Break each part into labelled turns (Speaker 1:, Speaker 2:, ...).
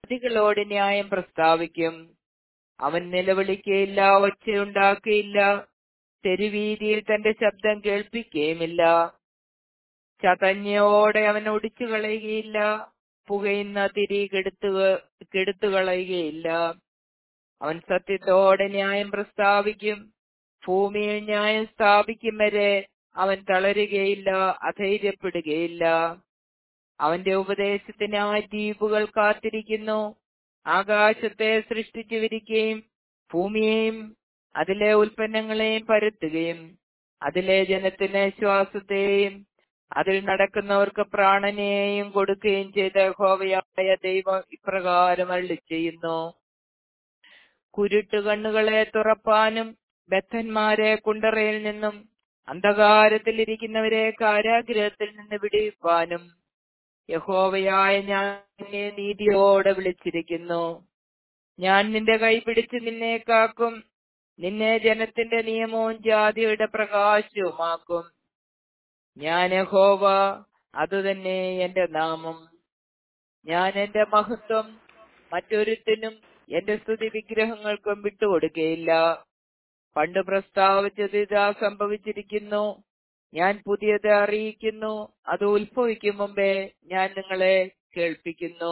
Speaker 1: ജാതികളോട് ന്യായം പ്രസ്താവിക്കും അവൻ നിലവിളിക്കയില്ല ഒച്ചയുണ്ടാക്കുകയില്ല തെരുവീതിയിൽ തന്റെ ശബ്ദം കേൾപ്പിക്കുകയുമില്ല ചതഞ്ഞോടെ അവൻ ഒടിച്ചു കളയുകയില്ല പുകയുന്ന തിരി കെടുത്തു കെടുത്തു കളയുകയില്ല അവൻ സത്യത്തോടെ ന്യായം പ്രസ്താവിക്കും ഭൂമിയിൽ ന്യായം സ്ഥാപിക്കും വരെ അവൻ തളരുകയില്ല അധൈര്യപ്പെടുകയില്ല അവന്റെ ഉപദേശത്തിനായി ദ്വീപുകൾ കാത്തിരിക്കുന്നു ആകാശത്തെ സൃഷ്ടിച്ചു വിരിക്കുകയും ഭൂമിയെയും അതിലെ ഉൽപ്പന്നങ്ങളെയും പരത്തുകയും അതിലെ ജനത്തിന് ശ്വാസത്തെയും അതിൽ നടക്കുന്നവർക്ക് പ്രാണനെയും കൊടുക്കുകയും ചെയ്ത ഹോവയായ ദൈവം ഇപ്രകാരം അള്ളി ചെയ്യുന്നു കുരുട്ട് കണ്ണുകളെ തുറപ്പാനും ബദ്ധന്മാരെ കുണ്ടറയിൽ നിന്നും അന്ധകാരത്തിലിരിക്കുന്നവരെ കാരാഗ്രഹത്തിൽ നിന്ന് വിടിവിപ്പാനും യഹോവയായ ഞാൻ നിന്നെ നീതിയോടെ വിളിച്ചിരിക്കുന്നു ഞാൻ നിന്റെ കൈ പിടിച്ച് നിന്നെ കാക്കും നിന്നെ ജനത്തിന്റെ നിയമവും ജാതിയുടെ പ്രകാശവുമാക്കും ഞാൻ യഹോവ അതുതന്നെ എന്റെ നാമം ഞാൻ എന്റെ മഹത്വം മറ്റൊരുത്തിനും എന്റെ സ്തുതി വിഗ്രഹങ്ങൾക്കും വിട്ടുകൊടുക്കുകയില്ല പണ്ട് പ്രസ്താവിച്ചത് ഇതാ സംഭവിച്ചിരിക്കുന്നു ഞാൻ പുതിയത് അറിയിക്കുന്നു അത് ഉത്ഭവിക്കും മുമ്പേ ഞാൻ നിങ്ങളെ കേൾപ്പിക്കുന്നു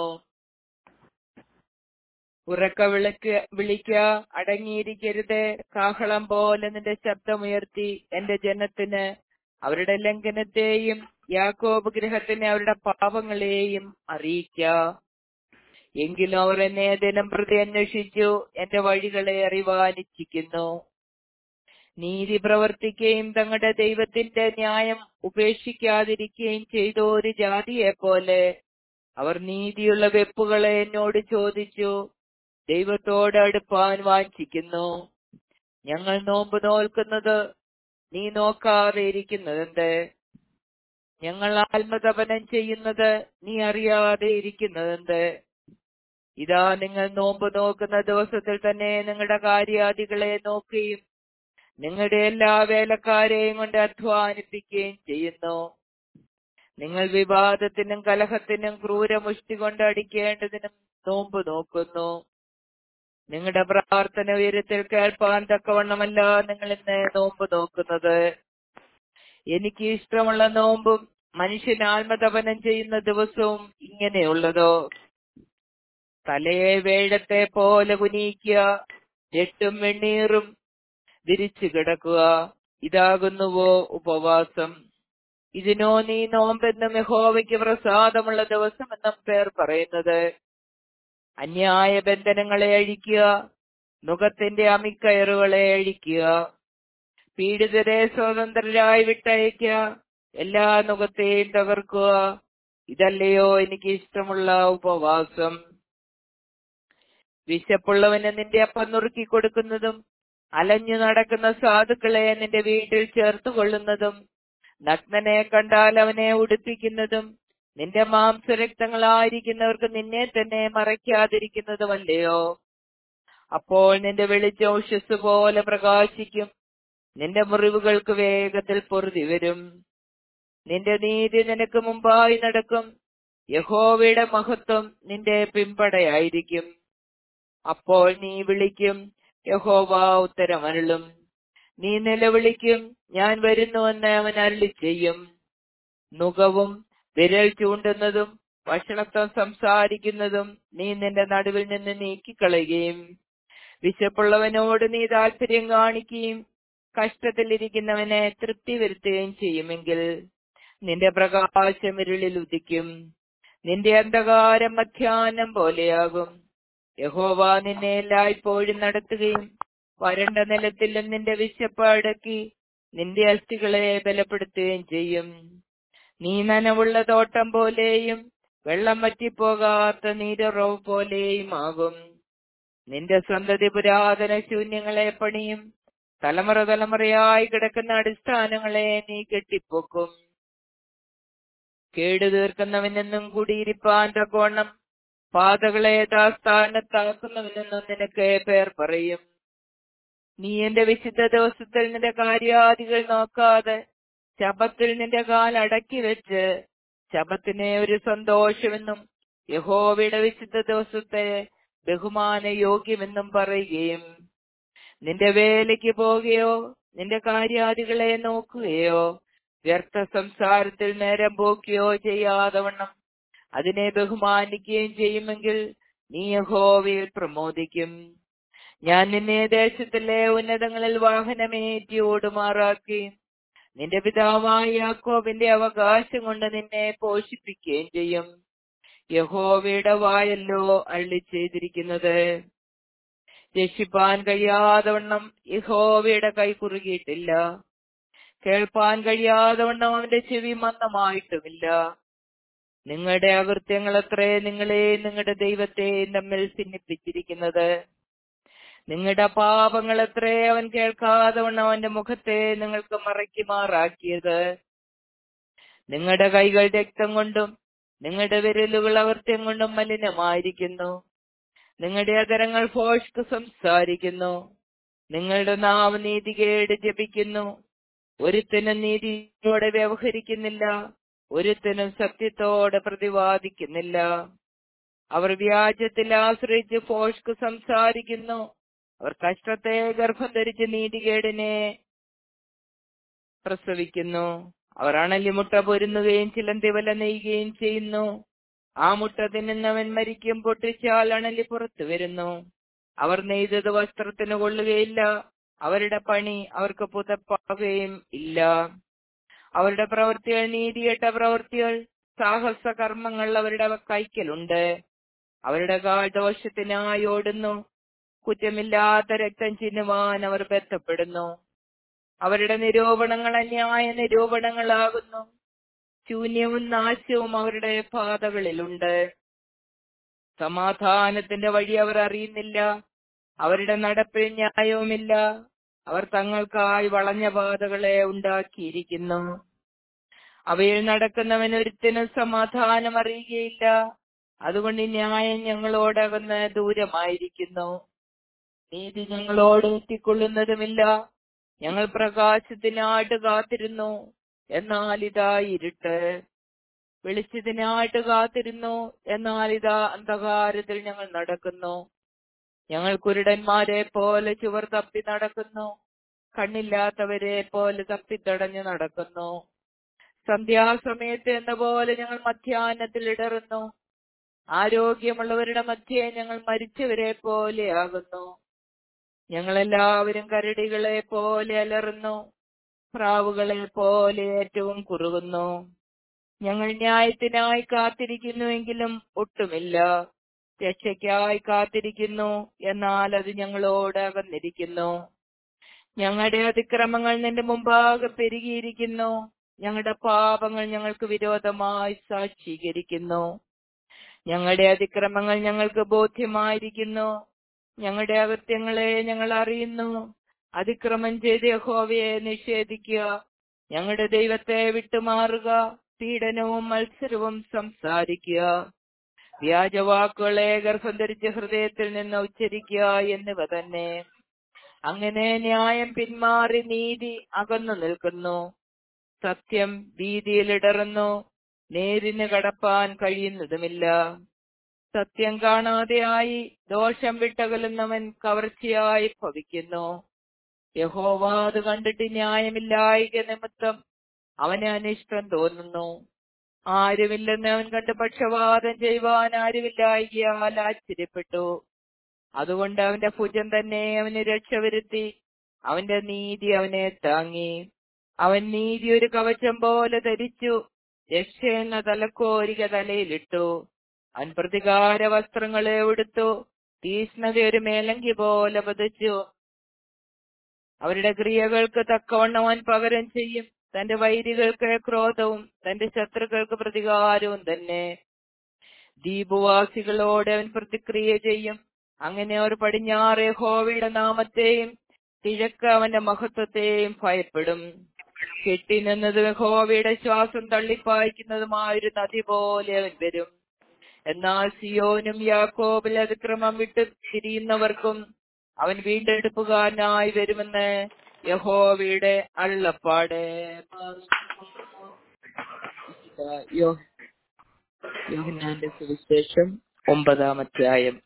Speaker 1: ഉറക്ക വിളക്ക് വിളിക്ക അടങ്ങിയിരിക്കരുത് കാഹളം പോലെ നിന്റെ ശബ്ദമുയർത്തി എന്റെ ജനത്തിന് അവരുടെ ലംഘനത്തെയും യാക്കോബ് ഗൃഹത്തിന് അവരുടെ പാപങ്ങളെയും അറിയിക്ക എങ്കിലും അവർ എന്നെ ദിനം പ്രതി അന്വേഷിച്ചു എന്റെ വഴികളെ അറിവാനിച്ഛിക്കുന്നു നീതി പ്രവർത്തിക്കുകയും തങ്ങളുടെ ദൈവത്തിന്റെ ന്യായം ഉപേക്ഷിക്കാതിരിക്കുകയും ചെയ്ത ഒരു ജാതിയെ പോലെ അവർ നീതിയുള്ള വെപ്പുകളെ എന്നോട് ചോദിച്ചു ദൈവത്തോട് അടുപ്പാൻ വാഞ്ചിക്കുന്നു ഞങ്ങൾ നോമ്പ് നോൽക്കുന്നത് നീ നോക്കാതെ ഇരിക്കുന്നതെന്ത് ഞങ്ങൾ ആത്മതപനം ചെയ്യുന്നത് നീ അറിയാതെ ഇരിക്കുന്നതെന്ത് ഇതാ നിങ്ങൾ നോമ്പ് നോക്കുന്ന ദിവസത്തിൽ തന്നെ നിങ്ങളുടെ കാര്യാദികളെ നോക്കുകയും നിങ്ങളുടെ എല്ലാ വേലക്കാരെയും കൊണ്ട് അധ്വാനിപ്പിക്കുകയും ചെയ്യുന്നു നിങ്ങൾ വിവാദത്തിനും കലഹത്തിനും ക്രൂരമുഷ്ടി കൊണ്ട് അടിക്കേണ്ടതിനും നോമ്പ് നോക്കുന്നു നിങ്ങളുടെ പ്രാർത്ഥന ഉയരത്തിൽ കേൾപ്പാൻ തക്കവണ്ണമല്ല നിങ്ങൾ ഇന്ന് നോമ്പ് നോക്കുന്നത് എനിക്ക് ഇഷ്ടമുള്ള നോമ്പും മനുഷ്യൻ ആത്മതപനം ചെയ്യുന്ന ദിവസവും ഇങ്ങനെയുള്ളതോ തലയെ വേഴത്തെ പോലെ കുനിയിക്കുക എട്ടും വെണ്ണീറും വിരിച്ചു കിടക്കുക ഇതാകുന്നുവോ ഉപവാസം ഇതിനോ നീ നോമ്പെന്നും യഹോവയ്ക്ക് പ്രസാദമുള്ള ദിവസമെന്നും പേർ പറയുന്നത് അന്യായ ബന്ധനങ്ങളെ അഴിക്കുക മുഖത്തിന്റെ അമിക്കയറുകളെ അഴിക്കുക പീഡിതരെ സ്വതന്ത്രരായി വിട്ടയക്കുക എല്ലാ മുഖത്തെയും തകർക്കുക ഇതല്ലയോ എനിക്ക് ഇഷ്ടമുള്ള ഉപവാസം വിശപ്പുള്ളവന് നിന്റെ അപ്പം നുറുക്കി കൊടുക്കുന്നതും അലഞ്ഞു നടക്കുന്ന സാധുക്കളെ നിന്റെ വീട്ടിൽ ചേർത്ത് കൊള്ളുന്നതും നഗ്നനെ കണ്ടാൽ അവനെ ഉടുപ്പിക്കുന്നതും നിന്റെ മാംസരക്തങ്ങളായിരിക്കുന്നവർക്ക് നിന്നെ തന്നെ മറയ്ക്കാതിരിക്കുന്നതുമല്ലയോ അപ്പോൾ നിന്റെ വെളിച്ചോഷസ് പോലെ പ്രകാശിക്കും നിന്റെ മുറിവുകൾക്ക് വേഗത്തിൽ പൊറുതി വരും നിന്റെ നീതി നിനക്ക് മുമ്പായി നടക്കും യഹോവയുടെ മഹത്വം നിന്റെ പിമ്പടയായിരിക്കും അപ്പോൾ നീ വിളിക്കും യഹോവ ഉത്തരമരുളും നീ നിലവിളിക്കും ഞാൻ വരുന്നുവെന്ന് അവൻ അരുളി ചെയ്യും നുകവും വിരൽ ചൂണ്ടുന്നതും വഷളത്വം സംസാരിക്കുന്നതും നീ നിന്റെ നടുവിൽ നിന്ന് നീക്കിക്കളയുകയും വിശപ്പുള്ളവനോട് നീ താല്പര്യം കാണിക്കുകയും കഷ്ടത്തിലിരിക്കുന്നവനെ തൃപ്തി വരുത്തുകയും ചെയ്യുമെങ്കിൽ നിന്റെ പ്രകാശം ഇരുളിൽ ഉദിക്കും നിന്റെ അന്ധകാരം മധ്യാഹ്നം പോലെയാകും യഹോവ നിന്നെ എല്ലായ്പ്പോഴും നടത്തുകയും വരണ്ട നിലത്തിലും നിന്റെ വിശപ്പ് അടക്കി നിന്റെ അസ്ഥികളെ ബലപ്പെടുത്തുകയും ചെയ്യും നീ നനവുള്ള തോട്ടം പോലെയും വെള്ളം വറ്റിപ്പോകാത്ത നീരുറവ് പോലെയും ആകും നിന്റെ സന്തതി പുരാതന ശൂന്യങ്ങളെ പണിയും തലമുറ തലമുറയായി കിടക്കുന്ന അടിസ്ഥാനങ്ങളെ നീ കെട്ടിപ്പൊക്കും കേടു തീർക്കുന്നവനെന്നും കൂടിയിരിപ്പാൻ തക്കോണം പാതകളെ യഥാസ്ഥാനത്താക്കുന്നവനെന്നും നിനക്ക് പേർ പറയും നീ എന്റെ വിശുദ്ധ ദിവസത്തിൽ നിന്റെ കാര്യാദികൾ നോക്കാതെ ശബത്തിൽ നിന്റെ കാൽ അടക്കി വെച്ച് ശബത്തിനെ ഒരു സന്തോഷമെന്നും യഹോവയുടെ വിശുദ്ധ ദിവസത്തെ ബഹുമാന യോഗ്യമെന്നും പറയുകയും നിന്റെ വേലയ്ക്ക് പോകുകയോ നിന്റെ കാര്യാദികളെ നോക്കുകയോ വ്യർത്ഥ സംസാരത്തിൽ നേരം പോക്കുകയോ ചെയ്യാതെ വണ്ണം അതിനെ ബഹുമാനിക്കുകയും ചെയ്യുമെങ്കിൽ നീ യഹോവയിൽ പ്രമോദിക്കും ഞാൻ നിന്നെ ദേശത്തിലെ ഉന്നതങ്ങളിൽ വാഹനമേറ്റി ഓടുമാറാക്കി നിന്റെ പിതാവായ യാക്കോബിന്റെ അവകാശം കൊണ്ട് നിന്നെ പോഷിപ്പിക്കുകയും ചെയ്യും യഹോവയുടെ വായല്ലോ അള്ളി ചെയ്തിരിക്കുന്നത് രക്ഷിപ്പാൻ കഴിയാതെ വണ്ണം യഹോവയുടെ കൈ കുറുകിയിട്ടില്ല കേൾപ്പാൻ കഴിയാതെ വണ്ണം അവന്റെ ചെവി മന്ദമായിട്ടുമില്ല നിങ്ങളുടെ അകൃത്യങ്ങൾ അത്രേ നിങ്ങളെ നിങ്ങളുടെ ദൈവത്തെയും തമ്മിൽ ഭിന്നിപ്പിച്ചിരിക്കുന്നത് നിങ്ങളുടെ പാപങ്ങൾ എത്രേ അവൻ കേൾക്കാതെ വണ്ണം അവന്റെ മുഖത്തെ നിങ്ങൾക്ക് മറയ്ക്കുമാറാക്കിയത് നിങ്ങളുടെ കൈകൾ രക്തം കൊണ്ടും നിങ്ങളുടെ വിരലുകൾ അകൃത്യം കൊണ്ടും മലിനമായിരിക്കുന്നു നിങ്ങളുടെ അതരങ്ങൾ ഫോഷ്ക്ക് സംസാരിക്കുന്നു നിങ്ങളുടെ നാവ് നീതികേട് ജപിക്കുന്നു ഒരുത്തനും നീതിയോടെ വ്യവഹരിക്കുന്നില്ല ഒരുത്തനും സത്യത്തോടെ പ്രതിവാദിക്കുന്നില്ല അവർ വ്യാജത്തിൽ ആശ്രയിച്ച് ഫോഷ്ക്ക് സംസാരിക്കുന്നു അവർ കഷ്ടത്തെ ഗർഭം ധരിച്ച് നീതികേടിനെ പ്രസവിക്കുന്നു അവർ അണലിമുട്ട പൊരുന്നുകയും ചിലന്തി വല നെയ്യുകയും ചെയ്യുന്നു ആ മുട്ട തിന്നുന്നവൻ മരിക്കും പൊട്ടിച്ചാൽ അണലി പുറത്തു വരുന്നു അവർ നെയ്തത് വസ്ത്രത്തിന് കൊള്ളുകയില്ല അവരുടെ പണി അവർക്ക് പുതപ്പാകുകയും ഇല്ല അവരുടെ പ്രവൃത്തികൾ നീതികെട്ട പ്രവൃത്തികൾ സാഹസ കർമ്മങ്ങൾ അവരുടെ കൈക്കലുണ്ട് അവരുടെ കാൽ ദോഷത്തിനായി ഓടുന്നു കുറ്റമില്ലാത്ത രക്തം ചിന്നുവാൻ അവർ ബന്ധപ്പെടുന്നു അവരുടെ നിരൂപണങ്ങൾ അന്യായ നിരൂപണങ്ങളാകുന്നു ശൂന്യവും നാശവും അവരുടെ പാതകളിലുണ്ട് സമാധാനത്തിന്റെ വഴി അവർ അറിയുന്നില്ല അവരുടെ നടപ്പിൽ ന്യായവുമില്ല അവർ തങ്ങൾക്കായി വളഞ്ഞ പാതകളെ ഉണ്ടാക്കിയിരിക്കുന്നു അവയിൽ നടക്കുന്നവൻ ഒരുത്തിനും സമാധാനം അറിയുകയില്ല അതുകൊണ്ട് ന്യായം ഞങ്ങളോടകന്ന് ദൂരമായിരിക്കുന്നു നീതി ഞങ്ങളോട് എത്തിക്കൊള്ളുന്നതുമില്ല ഞങ്ങൾ പ്രകാശത്തിനായിട്ട് കാത്തിരുന്നു എന്നാൽ ഇതാ ഇരുട്ട് വെളിച്ചത്തിനായിട്ട് കാത്തിരുന്നു എന്നാൽ ഇതാ അന്ധകാരത്തിൽ ഞങ്ങൾ നടക്കുന്നു ഞങ്ങൾ കുരുടന്മാരെ പോലെ ചുവർ തപ്പി നടക്കുന്നു കണ്ണില്ലാത്തവരെ പോലെ തപ്പിത്തടഞ്ഞു നടക്കുന്നു സന്ധ്യാസമയത്ത് എന്ന പോലെ ഞങ്ങൾ മധ്യാഹ്നത്തിൽ ഇടറുന്നു ആരോഗ്യമുള്ളവരുടെ മധ്യേ ഞങ്ങൾ മരിച്ചവരെ പോലെ ആകുന്നു ഞങ്ങളെല്ലാവരും കരടികളെ പോലെ അലറുന്നു പ്രാവുകളെ പോലെ ഏറ്റവും കുറുകുന്നു ഞങ്ങൾ ന്യായത്തിനായി കാത്തിരിക്കുന്നുവെങ്കിലും ഒട്ടുമില്ല രക്ഷയ്ക്കായി കാത്തിരിക്കുന്നു എന്നാൽ അത് ഞങ്ങളോട് അകന്നിരിക്കുന്നു ഞങ്ങളുടെ അതിക്രമങ്ങൾ നിന്റെ മുമ്പാകെ പെരുകിയിരിക്കുന്നു ഞങ്ങളുടെ പാപങ്ങൾ ഞങ്ങൾക്ക് വിരോധമായി സാക്ഷീകരിക്കുന്നു ഞങ്ങളുടെ അതിക്രമങ്ങൾ ഞങ്ങൾക്ക് ബോധ്യമായിരിക്കുന്നു ഞങ്ങളുടെ അകൃത്യങ്ങളെ ഞങ്ങൾ അറിയുന്നു അതിക്രമം ചെയ്ത് യഹോവയെ നിഷേധിക്കുക ഞങ്ങളുടെ ദൈവത്തെ വിട്ടുമാറുക പീഡനവും മത്സരവും സംസാരിക്കുക വ്യാജവാക്കുകളെ ഗർഭം ധരിച്ച ഹൃദയത്തിൽ നിന്ന് ഉച്ചരിക്കുക എന്നിവ തന്നെ അങ്ങനെ ന്യായം പിന്മാറി നീതി അകന്നു നിൽക്കുന്നു സത്യം വീതിയിലിടറുന്നു നേരിന് കടപ്പാൻ കഴിയുന്നതുമില്ല സത്യം കാണാതെയായി ദോഷം വിട്ടകലുന്നവൻ കവർച്ചയായി ഭവിക്കുന്നു യഹോവ അത് കണ്ടിട്ട് ന്യായമില്ലായിക നിമിത്തം അവന് അനിഷ്ടം തോന്നുന്നു ആരുമില്ലെന്ന് അവൻ കണ്ട് പക്ഷപാതം ചെയ്യുവാൻ ആരുമില്ലായികയാൽ ആശ്ചര്യപ്പെട്ടു അതുകൊണ്ട് അവന്റെ ഭുജം തന്നെ അവന് രക്ഷ വരുത്തി അവന്റെ നീതി അവനെ താങ്ങി അവൻ നീതി ഒരു കവചം പോലെ ധരിച്ചു രക്ഷ എന്ന തലക്കോരിക തലയിലിട്ടു അവൻ പ്രതികാര വസ്ത്രങ്ങളെ ഉടുത്തു തീഷ്ണത ഒരു മേലങ്കി പോലെ പതിച്ചു അവരുടെ ക്രിയകൾക്ക് തക്കവണ്ണം അവൻ പകരം ചെയ്യും തന്റെ വൈരികൾക്ക് ക്രോധവും തന്റെ ശത്രുക്കൾക്ക് പ്രതികാരവും തന്നെ ദ്വീപവാസികളോട് അവൻ പ്രതിക്രിയ ചെയ്യും അങ്ങനെ അവർ പടിഞ്ഞാറ് ഹോവയുടെ നാമത്തെയും കിഴക്ക് അവന്റെ മഹത്വത്തെയും ഭയപ്പെടും കെട്ടി നിന്നത് ഹോവയുടെ ശ്വാസം തള്ളിപ്പായിക്കുന്നതുമായൊരു നദി പോലെ അവൻ വരും എന്നാൽ സിയോനും യാക്കോബിൽ അതിക്രമം വിട്ട് തിരിയുന്നവർക്കും അവൻ വീണ്ടെടുപ്പുകാരനായി വരുമെന്ന് യഹോവയുടെ അള്ളപ്പാട് യോ യോഹന്നാന്റെ സുവിശേഷം ഒമ്പതാം അധ്യായം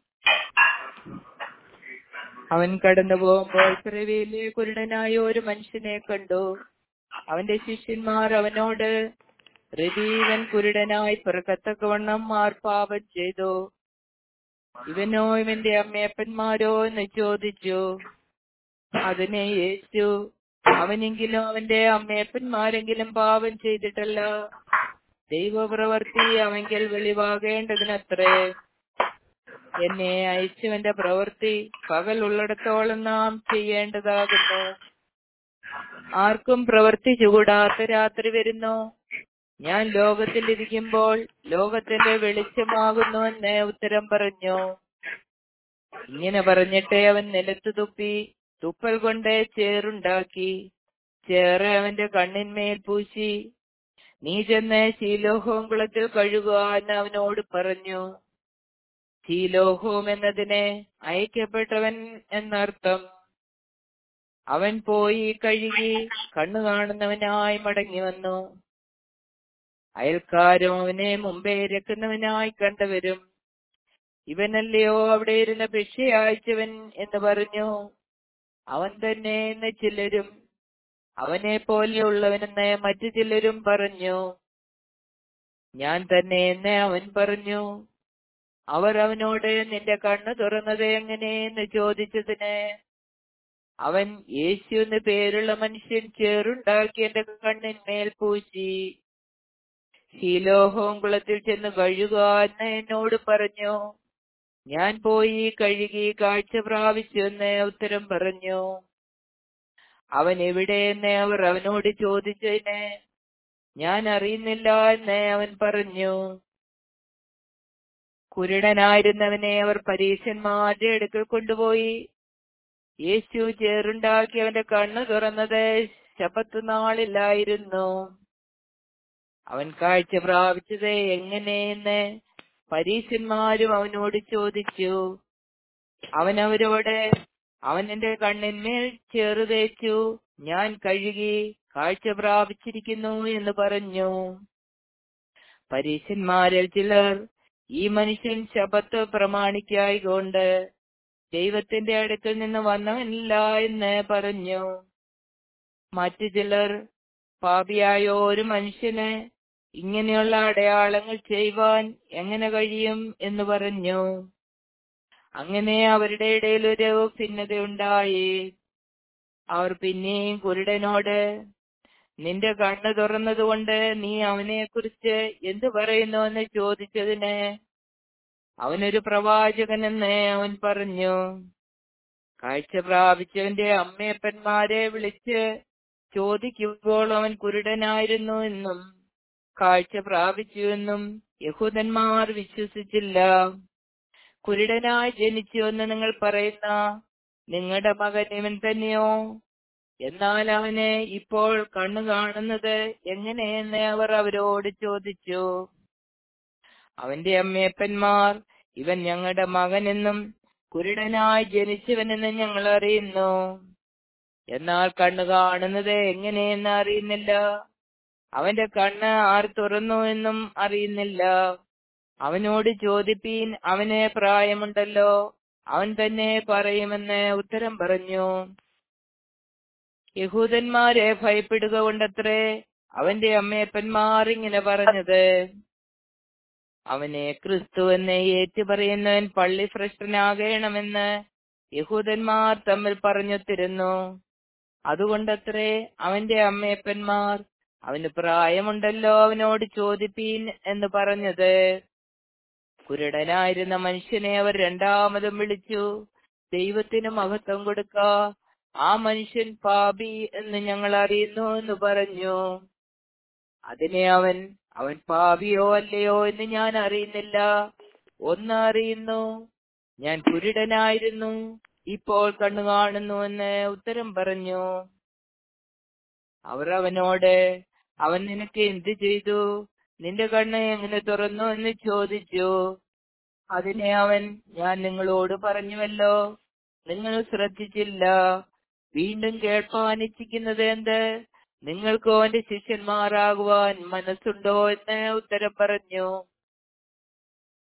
Speaker 1: അവൻ കടന്നു പോകുമ്പോൾ പിറവിയിലെ കുരുടനായ ഒരു മനുഷ്യനെ കണ്ടു അവന്റെ ശിഷ്യന്മാർ അവനോട് രവീവൻ കുരുടനായി പിറക്കത്തക്കവണ്ണം മാർപ്പാപം ചെയ്തു ഇവനോ ഇവന്റെ അമ്മയപ്പന്മാരോ എന്ന് ചോദിച്ചു അതിനെ യേശു അവനെങ്കിലും അവന്റെ അമ്മയപ്പന്മാരെങ്കിലും പാപം ചെയ്തിട്ടല്ല ദൈവപ്രവർത്തി അവങ്കിൽ വെളിവാകേണ്ടതിനത്രേ എന്നെ അയച്ചവന്റെ പ്രവൃത്തി പകൽ ഉള്ളിടത്തോളം നാം ചെയ്യേണ്ടതാകുന്നു ആർക്കും പ്രവർത്തിച്ചുകൂടാത്ത രാത്രി വരുന്നു ഞാൻ ലോകത്തിലിരിക്കുമ്പോൾ ലോകത്തിന്റെ വെളിച്ചമാകുന്നുവെന്ന് ഉത്തരം പറഞ്ഞു ഇങ്ങനെ പറഞ്ഞിട്ട് അവൻ നിലത്തു തുപ്പി തുപ്പൽ കൊണ്ട് ചേറുണ്ടാക്കി ചേറ് അവന്റെ കണ്ണിന്മേൽ പൂശി നീ ചെന്ന് ശീലോഹവും കുളത്തിൽ കഴുകുക എന്ന് അവനോട് പറഞ്ഞു ശീലോഹവും എന്നതിന് അയക്കപ്പെട്ടവൻ എന്നർത്ഥം അവൻ പോയി കഴുകി കണ്ണു കാണുന്നവനായി മടങ്ങി വന്നു അയൽക്കാരും അവനെ മുമ്പേ ഇരക്കുന്നവനായി കണ്ടവരും ഇവനല്ലയോ അവിടെ ഇരുന്ന ഭിക്ഷ അയച്ചവൻ എന്ന് പറഞ്ഞു അവൻ തന്നെ എന്ന് ചിലരും അവനെ പോലെയുള്ളവനെന്ന് മറ്റു ചിലരും പറഞ്ഞു ഞാൻ തന്നെ എന്ന് അവൻ പറഞ്ഞു അവർ അവനോട് നിന്റെ കണ്ണ് തുറന്നത് എങ്ങനെയെന്ന് ചോദിച്ചതിന് അവൻ യേശു എന്ന് പേരുള്ള മനുഷ്യൻ ചേറുണ്ടാക്കി എന്റെ കണ്ണിന്മേൽ പൂശി ശീലോഹവും കുളത്തിൽ ചെന്ന് കഴുകുക എന്ന് എന്നോട് പറഞ്ഞു ഞാൻ പോയി കഴുകി കാഴ്ച പ്രാപിച്ചു എന്ന് ഉത്തരം പറഞ്ഞു അവൻ എവിടെയെന്ന് അവർ അവനോട് ചോദിച്ചതിന് ഞാൻ അറിയുന്നില്ല എന്ന് അവൻ പറഞ്ഞു കുരുടനായിരുന്നവനെ അവർ പരീക്ഷന്മാരുടെ അടുക്കൽ കൊണ്ടുപോയി യേശു ചേറുണ്ടാക്കി അവന്റെ കണ്ണു തുറന്നത് ശപത്ത് നാളിലായിരുന്നു അവൻ കാഴ്ച പ്രാപിച്ചത് എങ്ങനെയെന്ന് പരീശന്മാരും അവനോട് ചോദിച്ചു അവൻ അവരോട് അവൻ എന്റെ കണ്ണിന്മേൽ ചേറു തേച്ചു ഞാൻ കഴുകി കാഴ്ച പ്രാപിച്ചിരിക്കുന്നു എന്ന് പറഞ്ഞു പരീശന്മാരിൽ ചിലർ ഈ മനുഷ്യൻ ശപത്ത് പ്രമാണിക്കായികൊണ്ട് ദൈവത്തിന്റെ അടുക്കൽ നിന്ന് വന്നവനില്ല എന്ന് പറഞ്ഞു മറ്റു ചിലർ പാപിയായ ഒരു മനുഷ്യന് ഇങ്ങനെയുള്ള അടയാളങ്ങൾ ചെയ്യുവാൻ എങ്ങനെ കഴിയും എന്ന് പറഞ്ഞു അങ്ങനെ അവരുടെ ഇടയിൽ ഒരു ഭിന്നതയുണ്ടായി അവർ പിന്നെയും കുരുടനോട് നിന്റെ കണ്ണ് തുറന്നതുകൊണ്ട് നീ അവനെ കുറിച്ച് എന്ത് പറയുന്നു എന്ന് ചോദിച്ചതിന് അവനൊരു പ്രവാചകനെന്ന് അവൻ പറഞ്ഞു കാഴ്ച പ്രാപിച്ചവന്റെ അമ്മയപ്പന്മാരെ വിളിച്ച് ചോദിക്കുമ്പോൾ അവൻ കുരുടനായിരുന്നു എന്നും കാഴ്ച പ്രാപിച്ചുവെന്നും യഹൂദന്മാർ വിശ്വസിച്ചില്ല കുരുടനായി ജനിച്ചു എന്ന് നിങ്ങൾ പറയുന്ന നിങ്ങളുടെ മകൻ ഇവൻ തന്നെയോ എന്നാൽ അവന് ഇപ്പോൾ കണ്ണു കാണുന്നത് എങ്ങനെയെന്ന് അവർ അവരോട് ചോദിച്ചു അവന്റെ അമ്മയപ്പന്മാർ ഇവൻ ഞങ്ങളുടെ മകനെന്നും കുരുടനായി ജനിച്ചവനെന്നും ഞങ്ങൾ അറിയുന്നു എന്നാൽ കണ്ണു കാണുന്നത് എങ്ങനെയെന്ന് അറിയുന്നില്ല അവന്റെ കണ്ണ് ആർ തുറന്നു എന്നും അറിയുന്നില്ല അവനോട് ചോദിപ്പീൻ അവന് പ്രായമുണ്ടല്ലോ അവൻ തന്നെ പറയുമെന്ന് ഉത്തരം പറഞ്ഞു യഹൂദന്മാരെ ഭയപ്പെടുക കൊണ്ടത്രേ അവന്റെ അമ്മയപ്പന്മാർ ഇങ്ങനെ പറഞ്ഞത് അവനെ ക്രിസ്തു എന്ന് ഏറ്റുപറയുന്നവൻ പള്ളി ഭ്രഷ്ടനാകണമെന്ന് യഹൂദന്മാർ തമ്മിൽ പറഞ്ഞൊത്തിരുന്നു അതുകൊണ്ടത്രേ അവന്റെ അമ്മയപ്പന്മാർ അവന് പ്രായമുണ്ടല്ലോ അവനോട് ചോദിപ്പീൻ എന്ന് പറഞ്ഞത് കുരുടനായിരുന്ന മനുഷ്യനെ അവർ രണ്ടാമതും വിളിച്ചു ദൈവത്തിന് മഹത്വം കൊടുക്ക ആ മനുഷ്യൻ പാപി എന്ന് ഞങ്ങൾ അറിയുന്നു എന്ന് പറഞ്ഞു അതിനെ അവൻ അവൻ പാപിയോ അല്ലയോ എന്ന് ഞാൻ അറിയുന്നില്ല ഒന്ന് അറിയുന്നു ഞാൻ കുരുടനായിരുന്നു ഇപ്പോൾ കണ്ണു കാണുന്നു എന്ന് ഉത്തരം പറഞ്ഞു അവർ അവനോട് അവൻ നിനക്ക് എന്ത് ചെയ്തു നിന്റെ കണ്ണ് എങ്ങനെ തുറന്നു എന്ന് ചോദിച്ചു അതിനെ അവൻ ഞാൻ നിങ്ങളോട് പറഞ്ഞുവല്ലോ നിങ്ങൾ ശ്രദ്ധിച്ചില്ല വീണ്ടും കേൾപ്പാൻ ഇച്ഛിക്കുന്നത് എന്ത് നിങ്ങൾക്കോ എന്റെ ശിഷ്യന്മാരാകുവാൻ മനസ്സുണ്ടോ എന്ന് ഉത്തരം പറഞ്ഞു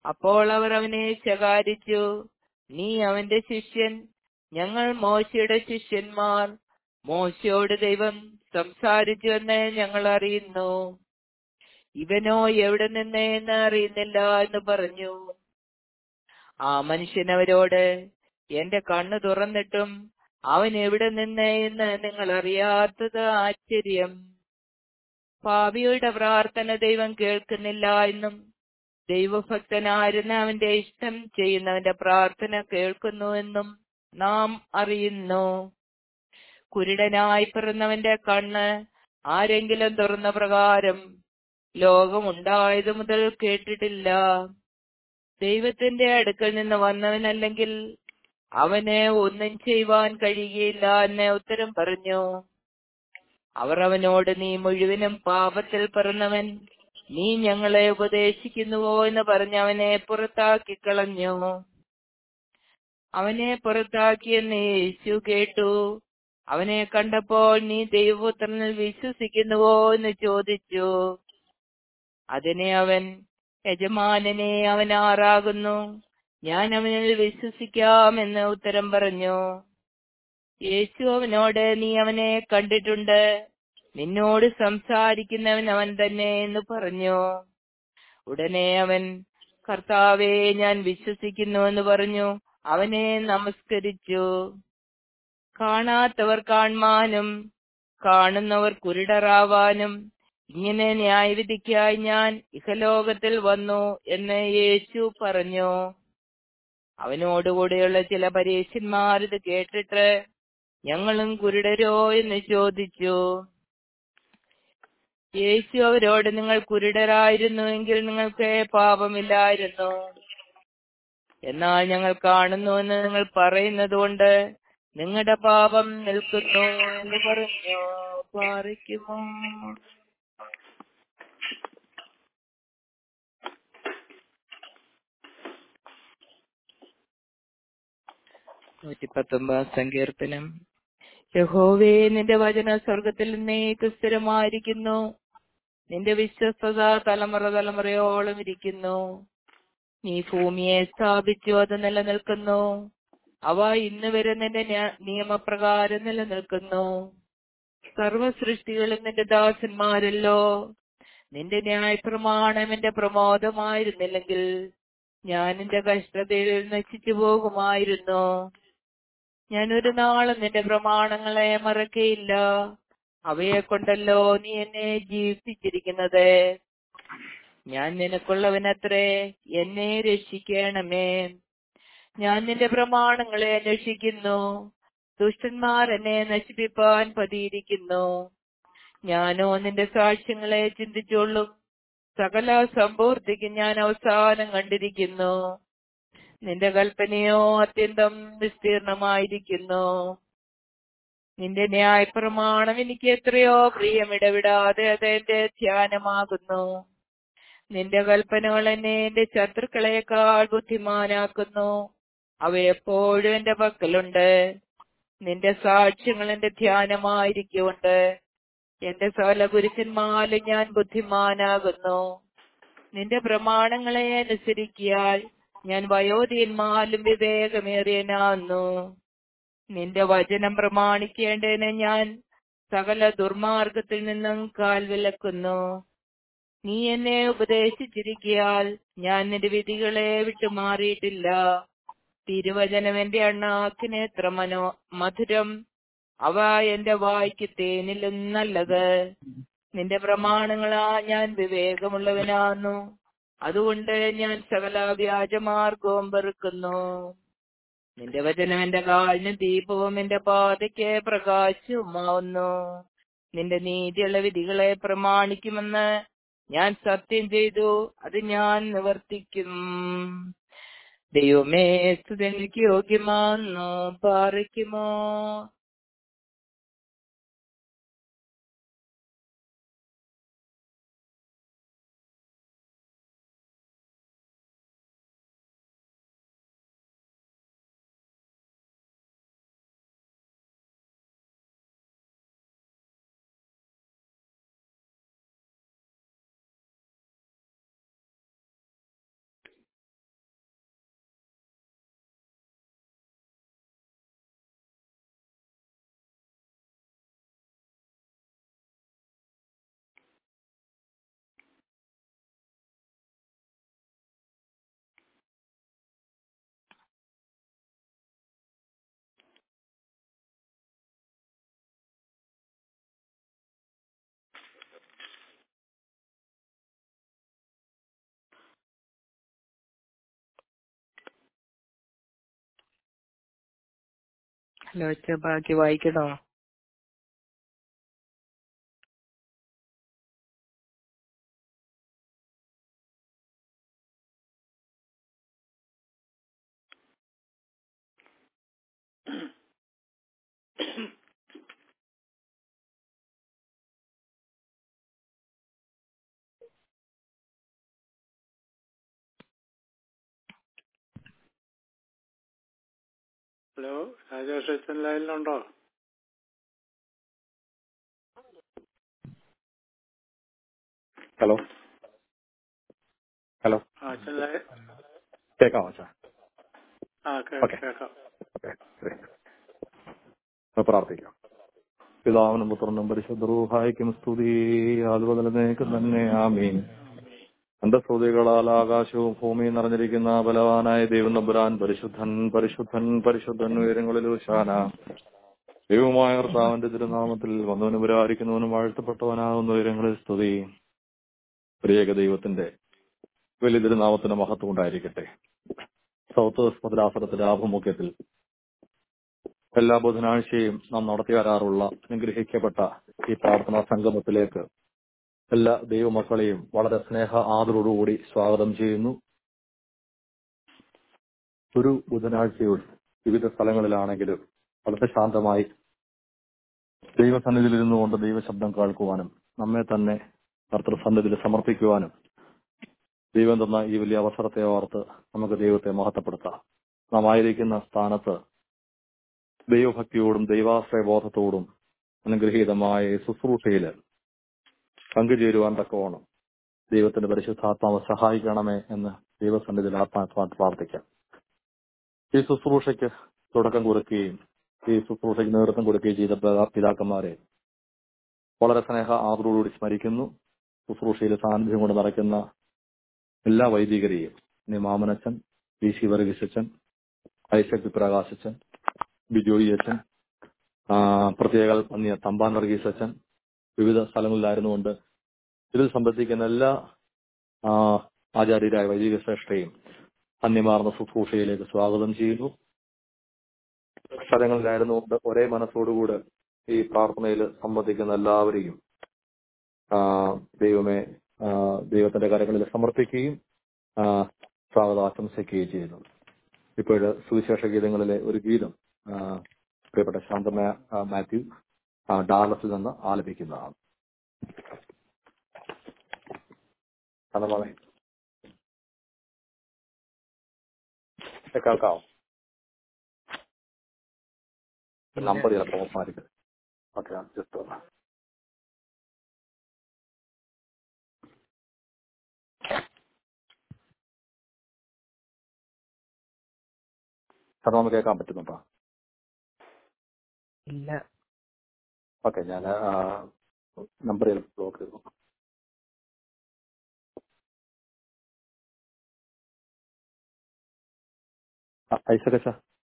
Speaker 1: അപ്പോൾ അവർ അവനെ ശകാരിച്ചു നീ അവന്റെ ശിഷ്യൻ ഞങ്ങൾ മോശയുടെ ശിഷ്യന്മാർ മോശയോട് ദൈവം സംസാരിച്ചു എന്ന് ഞങ്ങൾ അറിയുന്നു ഇവനോ എവിടെ നിന്ന് എന്ന് അറിയുന്നില്ല എന്ന് പറഞ്ഞു ആ മനുഷ്യൻ അവരോട് എന്റെ കണ്ണ് തുറന്നിട്ടും അവൻ എവിടെ നിന്ന് എന്ന് നിങ്ങൾ അറിയാത്തത് ആശ്ചര്യം പാപിയുടെ പ്രാർത്ഥന ദൈവം കേൾക്കുന്നില്ല എന്നും ദൈവഭക്തനായിരുന്ന അവന്റെ ഇഷ്ടം ചെയ്യുന്നവന്റെ പ്രാർത്ഥന കേൾക്കുന്നു എന്നും നാം അറിയുന്നു കുരുടനായി പിറന്നവന്റെ കണ്ണ് ആരെങ്കിലും തുറന്ന പ്രകാരം ലോകമുണ്ടായത് മുതൽ കേട്ടിട്ടില്ല ദൈവത്തിന്റെ അടുക്കൽ നിന്ന് വന്നവനല്ലെങ്കിൽ അവന് ഒന്നും ചെയ്യുവാൻ കഴിയുകയില്ല എന്ന് ഉത്തരം പറഞ്ഞു അവർ അവനോട് നീ മുഴുവനും പാപത്തിൽ പിറന്നവൻ നീ ഞങ്ങളെ ഉപദേശിക്കുന്നുവോ എന്ന് പറഞ്ഞ് അവനെ പുറത്താക്കി കളഞ്ഞു അവനെ പുറത്താക്കിയെന്ന് യേശു കേട്ടു അവനെ കണ്ടപ്പോൾ നീ ദൈവപുത്രനിൽ വിശ്വസിക്കുന്നുവോ എന്ന് ചോദിച്ചു അതിനെ അവൻ യജമാനനെ അവൻ ആറാകുന്നു ഞാൻ അവനിൽ വിശ്വസിക്കാമെന്ന് ഉത്തരം പറഞ്ഞു യേശു അവനോട് നീ അവനെ കണ്ടിട്ടുണ്ട് നിന്നോട് സംസാരിക്കുന്നവൻ അവൻ തന്നെ എന്ന് പറഞ്ഞു ഉടനെ അവൻ കർത്താവെ ഞാൻ വിശ്വസിക്കുന്നു എന്ന് പറഞ്ഞു അവനെ നമസ്കരിച്ചു കാണാത്തവർ കാണുവാനും കാണുന്നവർ കുരുടറാവാനും ഇങ്ങനെ ന്യായവിധിക്കായി ഞാൻ ഇഹലോകത്തിൽ വന്നു എന്ന് യേശു പറഞ്ഞു അവനോടുകൂടെയുള്ള ചില പരീക്ഷന്മാർ ഇത് കേട്ടിട്ട് ഞങ്ങളും കുരുടരോ എന്ന് ചോദിച്ചു യേശു അവരോട് നിങ്ങൾ കുരുടരായിരുന്നുവെങ്കിൽ നിങ്ങൾക്ക് പാപമില്ലായിരുന്നു എന്നാൽ ഞങ്ങൾ കാണുന്നുവെന്ന് നിങ്ങൾ പറയുന്നത് കൊണ്ട് നിങ്ങളുടെ പാപം നിൽക്കുന്നു എന്ന് പറഞ്ഞു പാറിക്കുമോ നൂറ്റി പത്തൊമ്പതാം സങ്കീർത്തനം യഹോവേ നിന്റെ വചന സ്വർഗത്തിൽ നീക്ക് സ്ഥിരമായിരിക്കുന്നു നിന്റെ വിശ്വസ്തത തലമുറ തലമുറയോളം ഇരിക്കുന്നു നീ ഭൂമിയെ സ്ഥാപിച്ചു അത് നിലനിൽക്കുന്നു അവ ഇന്ന് വരെ നിന്റെ ന്യാ- നിയമപ്രകാരം നിലനിൽക്കുന്നു സർവ സൃഷ്ടികളും നിന്റെ ദാസന്മാരല്ലോ നിന്റെ ന്യായപ്രമാണം എന്റെ പ്രമോദമായിരുന്നില്ലെങ്കിൽ ഞാൻ എന്റെ കഷ്ടതയിൽ നശിച്ചു പോകുമായിരുന്നു ഞാൻ ഒരു നാളും നിന്റെ പ്രമാണങ്ങളെ മറക്കയില്ല അവയെ കൊണ്ടല്ലോ നീ എന്നെ ജീവിപ്പിച്ചിരിക്കുന്നത് ഞാൻ നിനക്കുള്ളവനത്രേ എന്നെ രക്ഷിക്കണമേ ഞാൻ നിന്റെ പ്രമാണങ്ങളെ അന്വേഷിക്കുന്നു ദുഷ്ടന്മാർ എന്നെ നശിപ്പിപ്പാൻ പതിയിരിക്കുന്നു ഞാനോ നിന്റെ സാക്ഷ്യങ്ങളെ ചിന്തിച്ചോളും സകല സമ്പൂർത്തിക്ക് ഞാൻ അവസാനം കണ്ടിരിക്കുന്നു നിന്റെ കൽപ്പനയോ അത്യന്തം വിസ്തീർണമായിരിക്കുന്നു നിന്റെ ന്യായപ്രമാണം എനിക്ക് എത്രയോ പ്രിയമിടവിടാതെ അത് എന്റെ ധ്യാനമാകുന്നു നിന്റെ കൽപ്പനകൾ എന്നെ എന്റെ ശത്രുക്കളെക്കാൾ ബുദ്ധിമാനാക്കുന്നു അവ എപ്പോഴും എന്റെ പക്കലുണ്ട് നിന്റെ സാക്ഷ്യങ്ങൾ എന്റെ ധ്യാനമായിരിക്കുകൊണ്ട് എന്റെ സകല പുരുഷന്മാരിലും ഞാൻ ബുദ്ധിമാനാകുന്നു നിന്റെ പ്രമാണങ്ങളെ അനുസരിക്കിയാൽ ഞാൻ വയോധീന്മാരിലും വിവേകമേറിയനാകുന്നു നിന്റെ വചനം പ്രമാണിക്കേണ്ടതിന് ഞാൻ സകല ദുർമാർഗത്തിൽ നിന്നും കാൽ വിലക്കുന്നു നീ എന്നെ ഉപദേശിച്ചിരിക്കയാൽ ഞാൻ നിന്റെ വിധികളെ വിട്ടുമാറിയിട്ടില്ല തിരുവചനം എന്റെ അണ്ണാക്കിന് എത്ര മനോ മധുരം അവ എന്റെ വായ്ക്ക് തേനിലും നല്ലത് നിന്റെ പ്രമാണങ്ങളാ ഞാൻ വിവേകമുള്ളവനാന്നു അതുകൊണ്ട് ഞാൻ സകല വ്യാജമാർഗവും വെറുക്കുന്നു നിന്റെ വചനം എന്റെ കാലിന് ദീപവും എന്റെ പാതയ്ക്ക് പ്രകാശവുമാവുന്നു നിന്റെ നീതിയുള്ള വിധികളെ പ്രമാണിക്കുമെന്ന് ഞാൻ സത്യം ചെയ്തു അത് ഞാൻ നിവർത്തിക്കും ദൈവമേ സ്തുതിക്ക് യോഗ്യമാന്നു പാറിക്കുമോ ഹലോ അച്ഛ ബാക്കി വായിക്കണോ
Speaker 2: ഹലോ രാജേഷ് അച്ഛൻ ലൈനിലുണ്ടോ
Speaker 3: ഹലോ ഹലോ
Speaker 2: ആ അച്ഛൻ ലൈ-
Speaker 3: കേൾക്കാമോ അച്ഛാ
Speaker 2: ആ കേ-
Speaker 3: ഓക്കെ.
Speaker 2: കേൾക്കാം
Speaker 3: ഓക്കെ ശരി. നമുക്ക് പ്രാർത്ഥിക്കാം പിതാവിനും പുത്രനും പരിശുദ്ധ റൂഹായിക്കും സ്തുതി അതുപോലെക്കും തന്നെ ആമീൻ എന്റെ സ്തുതികളാൽ ആകാശവും ഭൂമിയും നിറഞ്ഞിരിക്കുന്ന ബലവാനായ ദൈവം നമ്പുരാൻ പരിശുദ്ധൻ പരിശുദ്ധൻ പരിശുദ്ധൻ ഉയരങ്ങളിൽ ഉശാന ദൈവമായ കർത്താവിന്റെ തിരുനാമത്തിൽ വന്നവനും പുരാരിക്കുന്നവനും വാഴ്ത്തപ്പെട്ടവനാകുന്ന ഉയരങ്ങളിൽ സ്തുതി പ്രിയക ദൈവത്തിന്റെ വലിയ തിരുനാമത്തിന് മഹത്വം ഉണ്ടായിരിക്കട്ടെ സൗത്ത് വെസ്റ്റ് ഭദ്രാസനത്തിന്റെ ആഭിമുഖ്യത്തിൽ എല്ലാ ബുധനാഴ്ചയും നാം നടത്തി വരാറുള്ള അനുഗ്രഹിക്കപ്പെട്ട ഈ പ്രാർത്ഥനാ സംഗമത്തിലേക്ക് എല്ലാ ദൈവമക്കളെയും വളരെ സ്നേഹ ആദരോടുകൂടി സ്വാഗതം ചെയ്യുന്നു ഒരു ബുധനാഴ്ചയിൽ വിവിധ സ്ഥലങ്ങളിലാണെങ്കിലും വളരെ ശാന്തമായി ദൈവസന്നിധിയിൽ ഇരുന്നുകൊണ്ട് ദൈവശബ്ദം കേൾക്കുവാനും നമ്മെ തന്നെ കർത്തൃസന്നിധിയിൽ സമർപ്പിക്കുവാനും ദൈവം തന്ന ഈ വലിയ അവസരത്തെ ഓർത്ത് നമുക്ക് ദൈവത്തെ മഹത്വപ്പെടുത്താം നാം ആയിരിക്കുന്ന സ്ഥാനത്ത് ദൈവഭക്തിയോടും ദൈവാശ്രയബോധത്തോടും അനുഗ്രഹീതമായ ഈ ശുശ്രൂഷയില് പങ്കുചേരുവാൻ തക്കവണ്ണം ദൈവത്തിന്റെ പരിശുദ്ധാത്മാവ് സഹായിക്കണമേ എന്ന് ദൈവസന്നിധിയിൽ ആത്മാത്മാ പ്രാർത്ഥിക്കാം ഈ ശുശ്രൂഷയ്ക്ക് തുടക്കം കുറിക്കുകയും ഈ ശുശ്രൂഷയ്ക്ക് നേതൃത്വം കൊടുക്കുകയും ചെയ്ത പിതാ- പിതാക്കന്മാരെ വളരെ സ്നേഹ ആദരോടുകൂടി സ്മരിക്കുന്നു ശുശ്രൂഷയിൽ സാന്നിധ്യം കൊണ്ട് നടക്കുന്ന എല്ലാ വൈദികരെയും ഇനി മാമനച്ചൻ വി സി വർഗീസച്ചൻ ഐസക് വിപ്രകാശച്ചൻ ബിജോയി അച്ഛൻ ആ, പ്രത്യേക നന്ദി തമ്പാൻ വർഗീസ് അച്ഛൻ വിവിധ സ്ഥലങ്ങളിലായിരുന്നുകൊണ്ട് ഇതിൽ സംബന്ധിക്കുന്ന എല്ലാ ആ, ആചാര്യരായ വൈദിക ശ്രേഷ്ഠയും അന്യമാർന്ന ശുശ്രൂഷയിലേക്ക് സ്വാഗതം ചെയ്യുന്നു സ്ഥലങ്ങളിലായിരുന്നുകൊണ്ട് ഒരേ മനസ്സോടുകൂടെ ഈ പ്രാർത്ഥനയിൽ സംബന്ധിക്കുന്ന എല്ലാവരെയും ആ, ദൈവമേ ആ, ദൈവത്തിന്റെ കരങ്ങളിൽ സമർപ്പിക്കുകയും ആ, സ്വാഗതം ആശംസിക്കുകയും ചെയ്യുന്നു ഇപ്പോഴ് സുവിശേഷ ഗീതങ്ങളിലെ ഒരു ഗീതം ആ, പ്രിയപ്പെട്ട ശാന്തമ ആ, മാത്യു ആ, ഡാലസിൽ നിന്ന് ആലപിക്കുന്നതാണ് ശാന്തമാമേ കേൾക്കാവോ നമ്പർ ചിലപ്പോൾ ഓഫായിരിക്കും ഓക്കെ ജസ്റ്റ് ശർമ്മ കേൾക്കാൻ പറ്റുന്നുണ്ടോ
Speaker 1: ഇല്ല
Speaker 3: ഓക്കെ ഞാൻ നമ്പർ ബ്ലോക്ക് ചെയ്തു ഐസകച്ച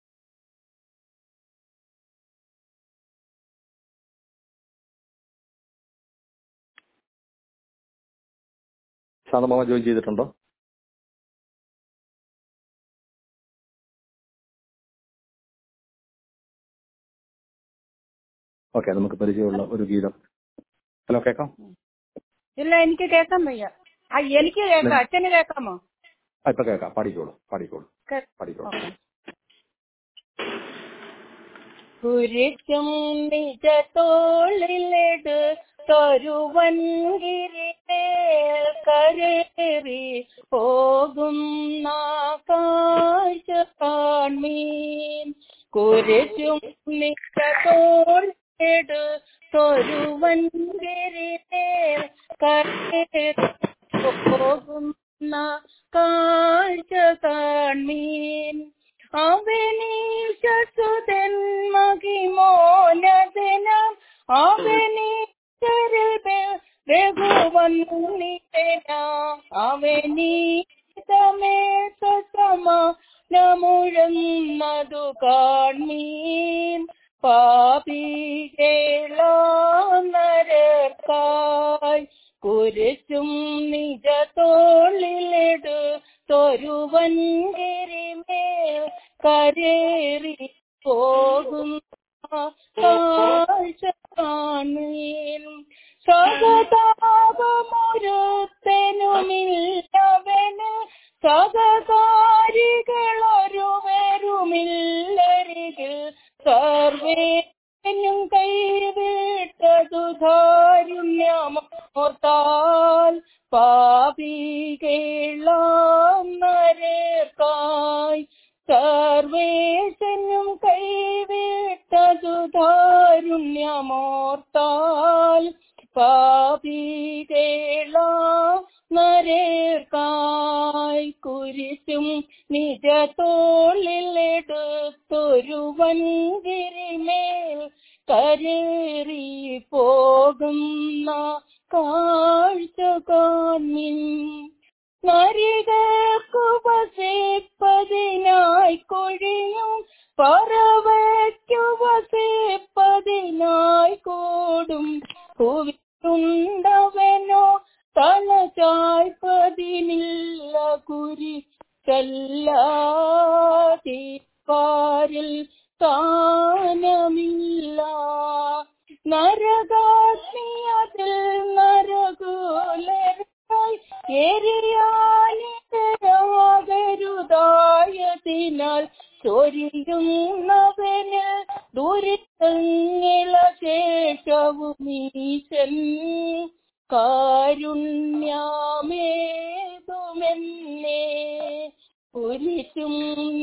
Speaker 3: ശാന്തമാമ ജോയിൻ ചെയ്തിട്ടുണ്ടോ ഓക്കെ നമുക്ക് പരിചയമുള്ള ഒരു ഗീതം ഹലോ കേൾക്കാം
Speaker 4: ഇല്ല എനിക്ക് കേൾക്കാൻ വയ്യ ആ എനിക്ക് കേൾക്കാം അച്ഛന് കേൾക്കാമോ
Speaker 3: ആ ഇപ്പൊ കേൾക്കാം പാടിക്കോളൂ പാടിക്കോളൂ
Speaker 4: കേ-
Speaker 3: പാടിക്കോളൂ
Speaker 4: ഓക്കെ. കുരിശും നിജ തോളിലെടുത്തൊരുവൻ ഗിരിമേൽ കരേറി പോകുന്ന കാഴ്ച കാൺമീൻ കുരിശും നിജ തോളിലെടുത്തൊരുവൻ ഗിരിമേൽ കരേറി പോകുന്ന കാഴ്ച കാൺമീൻ അവനീശസുതൻ മഹിമോനദനം അവനീശരിൽ ബഹുവന്നിതന അവനീതമേ സമാനമുഴന്നതു കാൺമീൻ പാപികളായി കുരിശും നിജ തോളിലെടു തൊരുവൻ ഗിരിമേൽ കരേറി പോകുന്ന കാഴ്ച കാണുകയും സഹതാപമൊരുത്തനുമില്ലവന് സഹകാരികളൊരുവരുമില്ലരികിൽ സർവേനും കൈവിട്ടതു ധാരുണ്യമോർത്താൽ പാപികളാം നരേർക്കായി സർവേശനും കൈവിട്ടതു ധാരുണ്യമോർത്താൽ പാപികളാ നരേർക്കായി കുരിശും നിജ തോളിലെടുത്തൊരു വൻകിരിമേൽ കരേറി പോകുന്ന കാഴ്ച കാൺമിൻ നരികൾക്കു വസിപ്പതിനായി കൊഴിയും പറവയ്ക്കു വസിപ്പതിനായി കൂടും കുവിട്ടുണ്ടവനോ തല ചായ്പതിനില്ല കുരി ചല്ലാതിപ്പാരിൽ സ്ഥാനമില്ല നരകാഗ്നി അതിൽ നരകുലരായി എരിയാനിതരാകരുതായതിനാൽ ചൊരിയുന്നവന് ദുരിതങ്ങള ശേഷവുമീശൻ കാരുണ്യമേതുമെന്നേ കുരിശും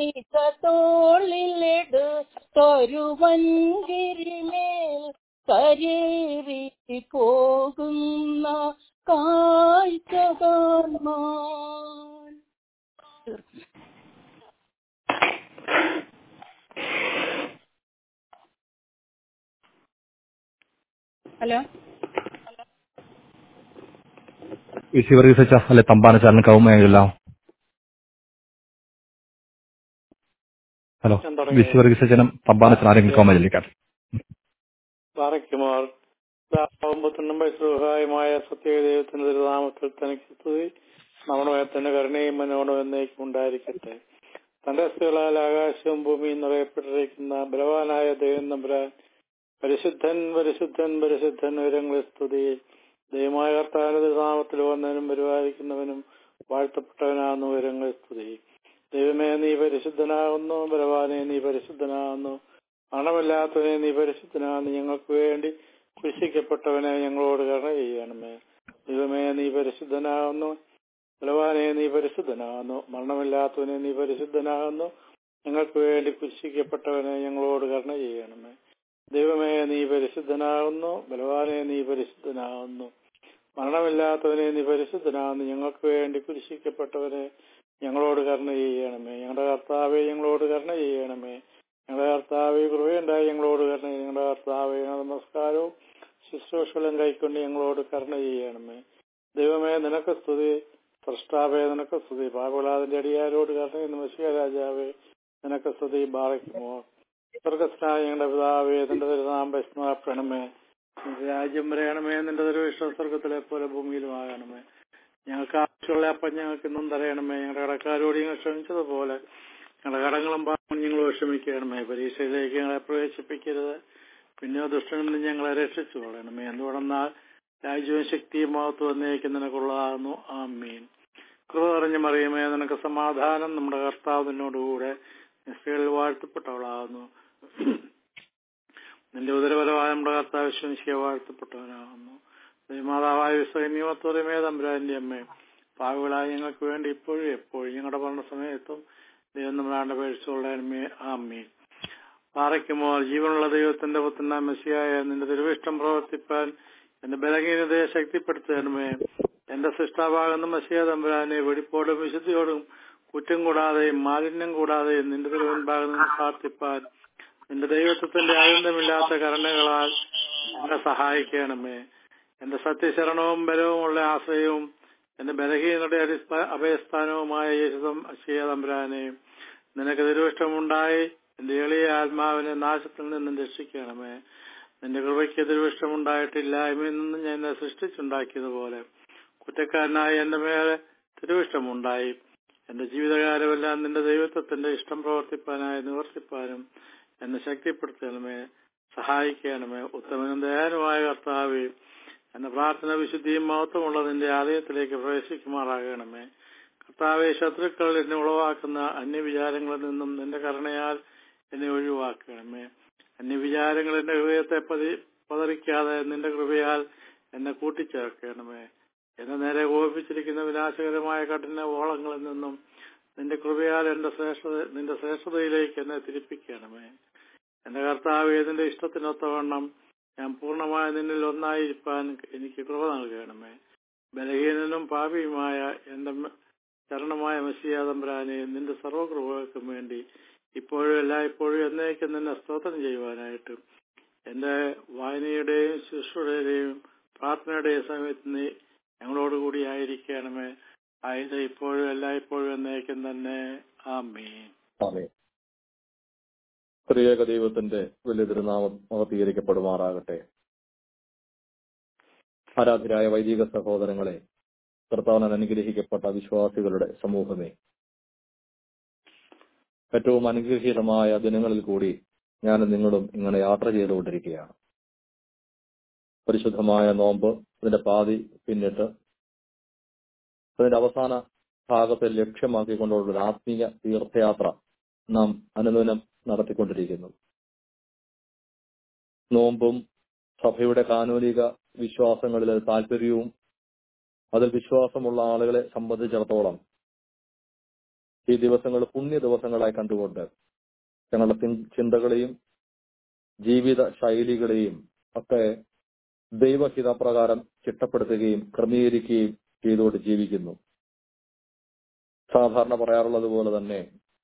Speaker 4: നിജത്തോളിലെടുത്തൊരു വൻകിരിമേൽ കരേറി പോകുന്ന കാഴ്ച കാണാൻ ഹലോ
Speaker 3: വിശിവർഗീസച്ച അല്ലെ തമ്പാന ചാനൽ കൗമയല്ല ഹലോ
Speaker 2: ഞാൻ തുടങ്ങി.
Speaker 3: വിശിവർഗീസച്ചനും തമ്പാന ആരെങ്കിലും കൗമ ചൊല്ലിക്കാൻ
Speaker 2: ബാറയ്ക്കുമാർ ഒമ്പത്തൊന്നും വയസ്സുഹായമായ സത്യദൈവത്തിന്റെ തിരുനാമത്തിൽ തനിക്ക് സ്തുതി നമ്മുടെ മേത്തന്റെ കരുണയും മനോടും എന്നേക്കും ഉണ്ടായിരിക്കട്ടെ തന്റെ സ്ത്രീകളാൽ ആകാശവും ഭൂമിയും നിറയപ്പെട്ടിരിക്കുന്ന ബലവാനായ ദൈവം നമ്പുരാൻ പരിശുദ്ധൻ പരിശുദ്ധൻ പരിശുദ്ധൻ ഉയരങ്ങളിൽ സ്തുതി ദൈവമായ കർത്താവിന്റെ തിരുനാമത്തിൽ വന്നവനും പരിപാലിക്കുന്നവനും വാഴ്ത്തപ്പെട്ടവനാകുന്നു ഉയരങ്ങളിൽ സ്തുതി ദൈവമേ നീ പരിശുദ്ധനാകുന്നു ബലവാനെ നീ പരിശുദ്ധനാകുന്നു മരണമില്ലാത്തവനെ നീ പരിശുദ്ധനാകുന്നു ഞങ്ങൾക്ക് വേണ്ടി കുരിശിക്കപ്പെട്ടവനെ ഞങ്ങളോട് കരുണ ചെയ്യണമേ ദൈവമേ നീ പരിശുദ്ധനാകുന്നു ബലവാനെ നീ പരിശുദ്ധനാകുന്നു മരണമില്ലാത്തവനെ നീ പരിശുദ്ധനാകുന്നു ഞങ്ങൾക്ക് വേണ്ടി കുരിശിക്കപ്പെട്ടവനെ ഞങ്ങളോട് കരുണ ചെയ്യണമേ ദൈവമേ നീ പരിശുദ്ധനാകുന്നു ബലവാനെ നീ പരിശുദ്ധനാകുന്നു മരണമില്ലാത്തവനെ നീ പരിശുദ്ധനാകുന്നു ഞങ്ങൾക്ക് വേണ്ടി കുരിശിക്കപ്പെട്ടവനെ ഞങ്ങളോട് കരുണ ചെയ്യണമേ ഞങ്ങളുടെ കർത്താവെ ഞങ്ങളോട് കരുണ ചെയ്യണമേ ഞങ്ങളുടെ കർത്താവെ കൃപയുണ്ടായി ഞങ്ങളോട് കരുണ ചെയ്യണമേ. ഞങ്ങളുടെ കർത്താവെ ഞങ്ങളുടെ നമസ്കാരവും ശുശ്രൂഷകളും കൈക്കൊണ്ട് ഞങ്ങളോട് കരുണ ചെയ്യണമേ ദൈവമേ നിനക്ക് സ്തുതി സൃഷ്ടാവേ നിനക്ക് സ്തുതി പാകുലാതിന്റെ അടിയാരോട് കരുണ ചെയ്യുന്ന മഷിക രാജാവേ നിനക്ക് സ്തുതി ബാറയ്ക്കുമോ സ്വർഗസ്നായ ഞങ്ങളുടെ പിതാവേ നിന്റെ തിരുനാം വൈഷ്ണവപ്പെടണമേ നിന്റെ രാജ്യം വരയണമേ നിന്റെ തിരുവിഷ്ട സ്വർഗത്തിലെ പോലെ ഭൂമിയിലും ആകണമേ ഞങ്ങൾക്ക് ആവശ്യമുള്ള അപ്പം ഞങ്ങൾക്ക് ഇന്നും തരയണമേ ഞങ്ങളുടെ കടക്കാരോട് ഞങ്ങൾ ക്ഷമിച്ചതുപോലെ ഞങ്ങളുടെ കടങ്ങളും പാപങ്ങളും ഞങ്ങൾ ക്ഷമിക്കണമേ പരീക്ഷയിലേക്ക് ഞങ്ങളെ പ്രവേശിപ്പിക്കരുത് പിന്നെ ദുഷ്ടനിൽ നിന്ന് ഞങ്ങളെ രക്ഷിച്ചു കൊള്ളണമേ എന്തുകൊണ്ടെന്നാൽ രാജ്യവും ശക്തിയും മഹത്വം എന്നേക്കും നിനക്കുള്ളതാകുന്നു ആമീൻ കൃപ നിറഞ്ഞ മറിയമേ നിനക്ക് സമാധാനം നമ്മുടെ കർത്താവ് നിന്നോടുകൂടെ സ്ത്രീകളിൽ വാഴ്ത്തപ്പെട്ടവളാകുന്നു നിന്റെ ഉദരപരമായ നമ്മുടെ കർത്താവ് വിശ്വസിക്കുക വാഴ്ത്തപ്പെട്ടവനാകുന്നു ദൈവമാതാവായ വിശ്വനിയമത്തോരമേ തമ്പുരാന്റെ അമ്മേ പാവുകളായ ഞങ്ങൾക്ക് വേണ്ടി ഇപ്പോഴും എപ്പോഴും ഞങ്ങളുടെ ഭരണ സമയത്തും ദൈവം നമ്മളാണ്ട് പേഴ്ചകൊള്ളാൻമേ ആമ്മീൻ പാറയ്ക്കുമോ ജീവനുള്ള ദൈവത്തിന്റെ പുത്രന മെസ്സിയായ നിന്റെ തിരുവിഷ്ടം പ്രവർത്തിപ്പാൻ എന്റെ ബലഹീനതയെ ശക്തിപ്പെടുത്തണമേ എന്റെ സൃഷ്ടാവാകുന്ന മസിയ തമ്പുരാനെ വെടിപ്പോടും വിശുദ്ധിയോടും കുറ്റം കൂടാതെയും മാലിന്യം കൂടാതെയും നിന്റെ തിരുവൻഭാഗം നിന്ന് പ്രാർത്ഥിപ്പാൻ നിന്റെ ദൈവത്വത്തിന്റെ ആനന്ദമില്ലാത്ത കരുണകളാൽ എന്നെ സഹായിക്കണമേ എന്റെ സത്യശരണവും ബലവുമുള്ള ആശ്രയവും എന്റെ ബലഹീനയുടെ അടിസ്ഥാ അഭയസ്ഥാനവുമായ യേശുദം അശയ തമ്പുരാനെ നിനക്ക് തിരുവിഷ്ടമുണ്ടായി എന്റെ എളിയ ആത്മാവിനെ നാശത്തിൽ നിന്നും രക്ഷിക്കണമേ നിന്റെ കൃപയ്ക്ക് തിരുവിഷ്ടമുണ്ടായിട്ടില്ലായ്മയിൽ നിന്ന് ഞാൻ എന്നെ സൃഷ്ടിച്ചുണ്ടാക്കിയതുപോലെ കുറ്റക്കാരനായ എന്റെ മേലെ തിരുവിഷ്ടമുണ്ടായി എന്റെ ജീവിതകാലമെല്ലാം നിന്റെ ദൈവത്വത്തിന്റെ ഇഷ്ടം പ്രവർത്തിപ്പാനായി നിവർത്തിപ്പാനും എന്നെ ശക്തിപ്പെടുത്തണമേ സഹായിക്കണമേ ഉത്തമനും ദയാനുമായ കർത്താവെ എന്ന പ്രാർത്ഥന വിശുദ്ധിയും മഹത്വമുള്ള നിന്റെ ആലയത്തിലേക്ക് പ്രവേശിക്കുമാറാകണമേ കർത്താവെ ശത്രുക്കൾ എന്നെ ഉളവാക്കുന്ന അന്യവിചാരങ്ങളിൽ നിന്നും നിന്റെ കരുണയാൽ എന്നെ ഒഴിവാക്കണമേ അന്യവിചാരങ്ങൾ എന്റെ ഹൃദയത്തെ പതി പതറിക്കാതെ നിന്റെ കൃപയാൽ എന്നെ കൂട്ടിച്ചേർക്കണമേ എന്നെ നേരെ കോപിച്ചിരിക്കുന്ന വിനാശകരമായ കഠിന ഓളങ്ങളിൽ നിന്നും നിന്റെ കൃപയാൽ എന്റെ ശ്രേഷ്ഠത നിന്റെ ശ്രേഷ്ഠതയിലേക്ക് എന്നെ തിരിപ്പിക്കണമേ എന്റെ കർത്താവ് നിന്റെ ഇഷ്ടത്തിനൊത്തവണ്ണം ഞാൻ പൂർണ്ണമായി നിന്നിൽ ഒന്നായിരിക്കാൻ എനിക്ക് കൃപ നൽകണമേ ബലഹീനനും പാപിയുമായ എന്റെ മ- ശരണമായ മസിയാതമ്പരാനെ നിന്റെ സർവകൃപകൾക്കും വേണ്ടി ഇപ്പോഴും എല്ലായ്പ്പോഴും എന്നേക്കും നിന്നെ സ്തോത്രം ചെയ്യുവാനായിട്ട് എന്റെ വായനയുടെയും ശുശ്രൂഷയുടെയും പ്രാർത്ഥനയുടെയും സമയത്ത് നീ ഞങ്ങളോടുകൂടി ആയിരിക്കണമേ ആയത് ഇപ്പോഴും എല്ലായ്പ്പോഴും എന്നേക്കും തന്നെ ആമീൻ
Speaker 3: ആമേ ത്രിയേക ദൈവത്തിന്റെ വലിയ തിരുനാമം അവതീകരിക്കപ്പെടുമാറാകട്ടെ ആരാധരായ വൈദിക സഹോദരങ്ങളെ കർത്താവിനാൽ അനുഗ്രഹിക്കപ്പെട്ട വിശ്വാസികളുടെ സമൂഹമേ ഏറ്റവും അനുഗ്രഹീതമായ ദിനങ്ങളിൽ കൂടി ഞാൻ നിങ്ങളും ഇങ്ങനെ യാത്ര ചെയ്തുകൊണ്ടിരിക്കുകയാണ് പരിശുദ്ധമായ നോമ്പ് അതിന്റെ പാതി പിന്നിട്ട് അതിന്റെ അവസാന ഭാഗത്തെ ലക്ഷ്യമാക്കിക്കൊണ്ടുള്ള ഒരു ആത്മീയ തീർത്ഥയാത്ര നാം അനുദിനം നടത്തിക്കൊണ്ടിരിക്കുന്നു നോമ്പും സഭയുടെ കാനൂനിക വിശ്വാസങ്ങളിലെ താല്പര്യവും അതിൽ വിശ്വാസമുള്ള ആളുകളെ സംബന്ധിച്ചിടത്തോളം ഈ ദിവസങ്ങൾ പുണ്യ ദിവസങ്ങളായി കണ്ടുകൊണ്ട് ഞങ്ങളുടെ ചിൻ- ചിന്തകളെയും ജീവിത ശൈലികളെയും ഒക്കെ ദൈവഹിതപ്രകാരം ചിട്ടപ്പെടുത്തുകയും ക്രമീകരിക്കുകയും ചെയ്തുകൊണ്ട് ജീവിക്കുന്നു സാധാരണ പറയാറുള്ളത് പോലെ തന്നെ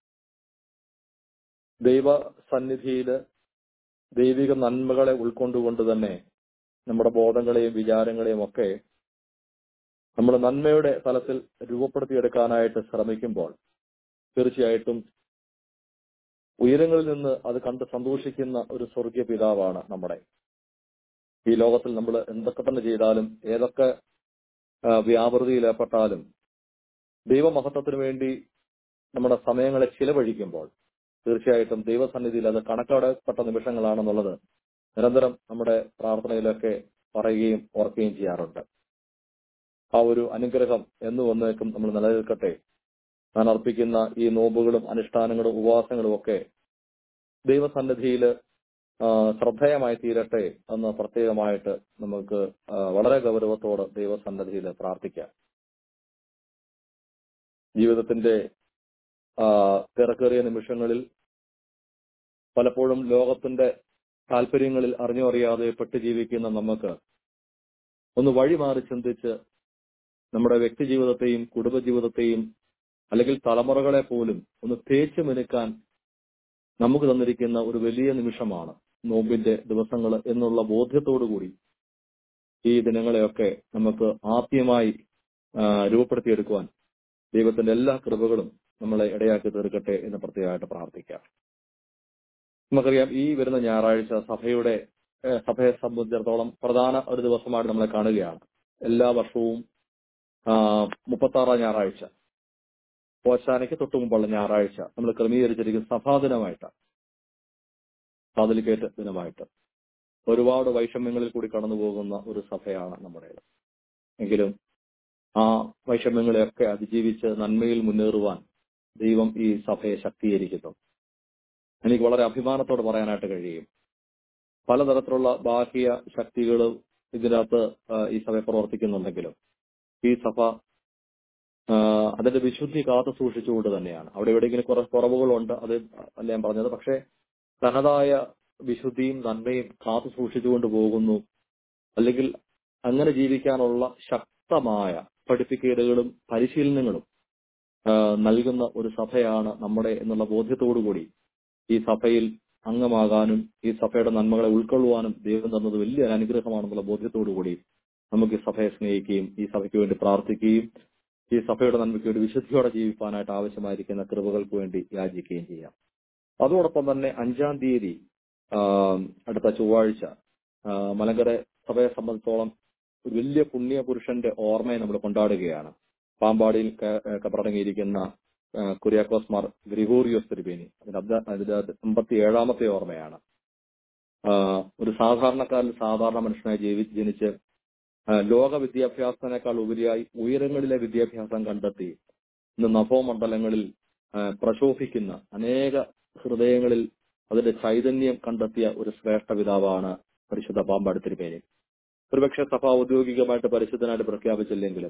Speaker 3: ദൈവ സന്നിധിയില് ദൈവിക നന്മകളെ ഉൾക്കൊണ്ടുകൊണ്ട് തന്നെ നമ്മുടെ ബോധങ്ങളെയും വിചാരങ്ങളെയും ഒക്കെ നമ്മൾ നന്മയുടെ തലത്തിൽ രൂപപ്പെടുത്തിയെടുക്കാനായിട്ട് ശ്രമിക്കുമ്പോൾ തീർച്ചയായിട്ടും ഉയരങ്ങളിൽ നിന്ന് അത് കണ്ട് സന്തോഷിക്കുന്ന ഒരു സ്വർഗീയ പിതാവാണ് നമ്മുടെ ഈ ലോകത്തിൽ നമ്മൾ എന്തൊക്കെ തന്നെ ചെയ്താലും ഏതൊക്കെ ആ, വ്യാപൃതിയിലേർപ്പെട്ടാലും ദൈവമഹത്വത്തിന് വേണ്ടി നമ്മുടെ സമയങ്ങളെ ചിലവഴിക്കുമ്പോൾ തീർച്ചയായിട്ടും ദൈവസന്നിധിയിൽ അത് കണക്കാടപ്പെട്ട നിമിഷങ്ങളാണെന്നുള്ളത് നിരന്തരം നമ്മുടെ പ്രാർത്ഥനയിലൊക്കെ പറയുകയും ഓർക്കുകയും ചെയ്യാറുണ്ട് ആ ഒരു അനുഗ്രഹം എന്നും ഒന്നേക്കും നമ്മൾ നിലനിൽക്കട്ടെ ഞാൻ അർപ്പിക്കുന്ന ഈ നോമ്പുകളും അനുഷ്ഠാനങ്ങളും ഉപവാസങ്ങളും ഒക്കെ ദൈവസന്നിധിയിൽ ശ്രദ്ധേയമായി തീരട്ടെ എന്ന് പ്രത്യേകമായിട്ട് നമുക്ക് ആ, വളരെ ഗൗരവത്തോട് ദൈവസന്നിധിയിൽ പ്രാർത്ഥിക്കാം ജീവിതത്തിന്റെ ആ, തിരക്കേറിയ നിമിഷങ്ങളിൽ പലപ്പോഴും ലോകത്തിന്റെ താല്പര്യങ്ങളിൽ അറിഞ്ഞോ അറിയാതെ പെട്ട് ജീവിക്കുന്ന നമുക്ക് ഒന്ന് വഴിമാറി ചിന്തിച്ച് നമ്മുടെ വ്യക്തി ജീവിതത്തെയും കുടുംബജീവിതത്തെയും അല്ലെങ്കിൽ തലമുറകളെ പോലും ഒന്ന് തേച്ചു മിനുക്കാൻ നമുക്ക് തന്നിരിക്കുന്ന ഒരു വലിയ നിമിഷമാണ് നോമ്പിന്റെ ദിവസങ്ങൾ എന്നുള്ള ബോധ്യത്തോടുകൂടി ഈ ദിനങ്ങളെയൊക്കെ നമുക്ക് ആദ്യമായി ആ, രൂപപ്പെടുത്തിയെടുക്കുവാൻ ദൈവത്തിന്റെ എല്ലാ കൃപകളും നമ്മളെ ഇടയാക്കി തീർക്കട്ടെ എന്ന് പ്രത്യേകമായിട്ട് പ്രാർത്ഥിക്കാം നമുക്കറിയാം ഈ വരുന്ന ഞായറാഴ്ച സഭയുടെ ഏഹ്, സഭയെ സംബന്ധിച്ചിടത്തോളം പ്രധാന ഒരു ദിവസമായിട്ട് നമ്മളെ കാണുകയാണ് എല്ലാ വർഷവും മുപ്പത്തി ആറാം ഞായറാഴ്ച ഓശാനയ്ക്ക് തൊട്ടു മുമ്പുള്ള ഞായറാഴ്ച നമ്മൾ ക്രമീകരിച്ചിരിക്കുന്ന സഭാദിനമായിട്ട് കാതലിക്കേറ്റ് ദിനമായിട്ട് ഒരുപാട് വൈഷമ്യങ്ങളിൽ കൂടി കടന്നു പോകുന്ന ഒരു സഭയാണ് നമ്മുടേത് എങ്കിലും ആ വൈഷമ്യങ്ങളെയൊക്കെ അതിജീവിച്ച് നന്മയിൽ മുന്നേറുവാൻ ദൈവം ഈ സഭയെ ശക്തീകരിക്കുന്നു എനിക്ക് വളരെ അഭിമാനത്തോടെ പറയാനായിട്ട് കഴിയും പലതരത്തിലുള്ള ബാഹ്യ ശക്തികളും ഇതിനകത്ത് ആ, ഈ സഭ പ്രവർത്തിക്കുന്നുണ്ടെങ്കിലും ഈ സഭ ആ, അതിന്റെ വിശുദ്ധി കാത്തു സൂക്ഷിച്ചുകൊണ്ട് തന്നെയാണ് അവിടെ എവിടെയെങ്കിലും കുറെ കുറവുകളുണ്ട് അത് അല്ല ഞാൻ പറഞ്ഞത് പക്ഷേ തനതായ വിശുദ്ധിയും നന്മയും കാത്തു സൂക്ഷിച്ചുകൊണ്ട് പോകുന്നു അല്ലെങ്കിൽ അങ്ങനെ ജീവിക്കാനുള്ള ശക്തമായ പഠിപ്പിക്കലുകളും പരിശീലനങ്ങളും ആ, നൽകുന്ന ഒരു സഭയാണ് നമ്മുടെ എന്നുള്ള ബോധ്യത്തോടുകൂടി ഈ സഭയിൽ അംഗമാകാനും ഈ സഭയുടെ നന്മകളെ ഉൾക്കൊള്ളുവാനും ദൈവം തന്നത് വലിയൊരു അനുഗ്രഹമാണെന്നുള്ള ബോധ്യത്തോടുകൂടി നമുക്ക് ഈ സഭയെ സ്നേഹിക്കുകയും ഈ സഭയ്ക്ക് വേണ്ടി പ്രാർത്ഥിക്കുകയും ഈ സഭയുടെ നന്മയ്ക്ക് വേണ്ടി വിശുദ്ധിയോടെ ജീവിക്കാനായിട്ട് ആവശ്യമായിരിക്കുന്ന കൃപകൾക്ക് വേണ്ടി യാചിക്കുകയും ചെയ്യാം അതോടൊപ്പം തന്നെ അഞ്ചാം തീയതി ആ, അടുത്ത ചൊവ്വാഴ്ച ആ, മലങ്കര സഭയെ സംബന്ധിച്ചോളം ഒരു വലിയ പുണ്യ പുരുഷന്റെ ഓർമ്മയെ നമ്മൾ കൊണ്ടാടുകയാണ് പാമ്പാടിയിൽ ക- കബറടങ്ങിയിരിക്കുന്ന ആ, കുര്യാക്കോസ് മാർ ഗ്രിഗോറിയോസ് തിരുവേനി അതിന്റെ അബ്ദ- അതിന്റെ അമ്പത്തി ഏഴാമത്തെ ഓർമ്മയാണ് ആ, ഒരു സാധാരണക്കാരിൽ സാധാരണ മനുഷ്യനായി ജീവി ജനിച്ച് ആ, ലോക വിദ്യാഭ്യാസത്തിനേക്കാൾ ഉപരിയായി ഉയരങ്ങളിലെ വിദ്യാഭ്യാസം കണ്ടെത്തി ഇന്ന് നഭോമണ്ഡലങ്ങളിൽ ആ, പ്രശോഭിക്കുന്ന അനേക ഹൃദയങ്ങളിൽ അതിന്റെ ചൈതന്യം കണ്ടെത്തിയ ഒരു ശ്രേഷ്ഠ പിതാവാണ് പരിശുദ്ധ പാമ്പാടി തിരുമേനി ഒരുപക്ഷെ സഭ ഔദ്യോഗികമായിട്ട് പരിശുദ്ധനായിട്ട് പ്രഖ്യാപിച്ചില്ലെങ്കിലും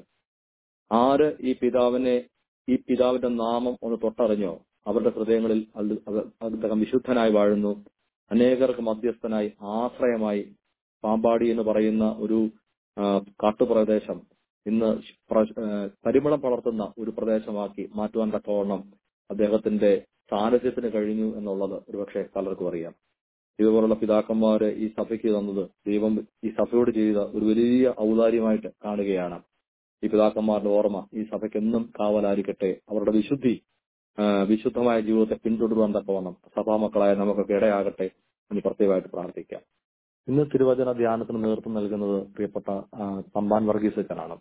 Speaker 3: ആര് ഈ പിതാവിനെ ഈ പിതാവിന്റെ നാമം ഒന്ന് തൊട്ടറിഞ്ഞോ അവരുടെ ഹൃദയങ്ങളിൽ അത് അത് അദ്ദേഹം വിശുദ്ധനായി വാഴുന്നു അനേകർക്ക് മധ്യസ്ഥനായി ആശ്രയമായി പാമ്പാടി എന്ന് പറയുന്ന ഒരു ആ, കാട്ടുപ്രദേശം ഇന്ന് പ്ര- ആ, പരിമളം പടർത്തുന്ന ഒരു പ്രദേശമാക്കി മാറ്റുവാൻ തക്കവണ്ണം അദ്ദേഹത്തിന്റെ സാന്നിധ്യത്തിന് കഴിഞ്ഞു എന്നുള്ളത് ഒരുപക്ഷെ പലർക്കും അറിയാം ഇതുപോലുള്ള പിതാക്കന്മാര് ഈ സഭയ്ക്ക് തന്നത് ദൈവം ഈ സഭയോട് ചെയ്ത ഒരു വലിയ ഔദാര്യമായിട്ട് കാണുകയാണ് ഈ പിതാക്കന്മാരുടെ ഓർമ്മ ഈ സഭയ്ക്ക് എന്നും കാവലായിരിക്കട്ടെ അവരുടെ വിശുദ്ധി ആ, വിശുദ്ധമായ ജീവിതത്തെ പിന്തുടരുവാൻ തക്കവണ്ണം സഭാമക്കളായ നമുക്കൊക്കെ ഇടയാകട്ടെ എന്ന് പ്രത്യേകമായിട്ട് പ്രാർത്ഥിക്കാം ഇന്ന് തിരുവചന ധ്യാനത്തിന് നേതൃത്വം നൽകുന്നത് പ്രിയപ്പെട്ട ആ, തമ്പാൻ വർഗീസ് അച്ഛനാണ്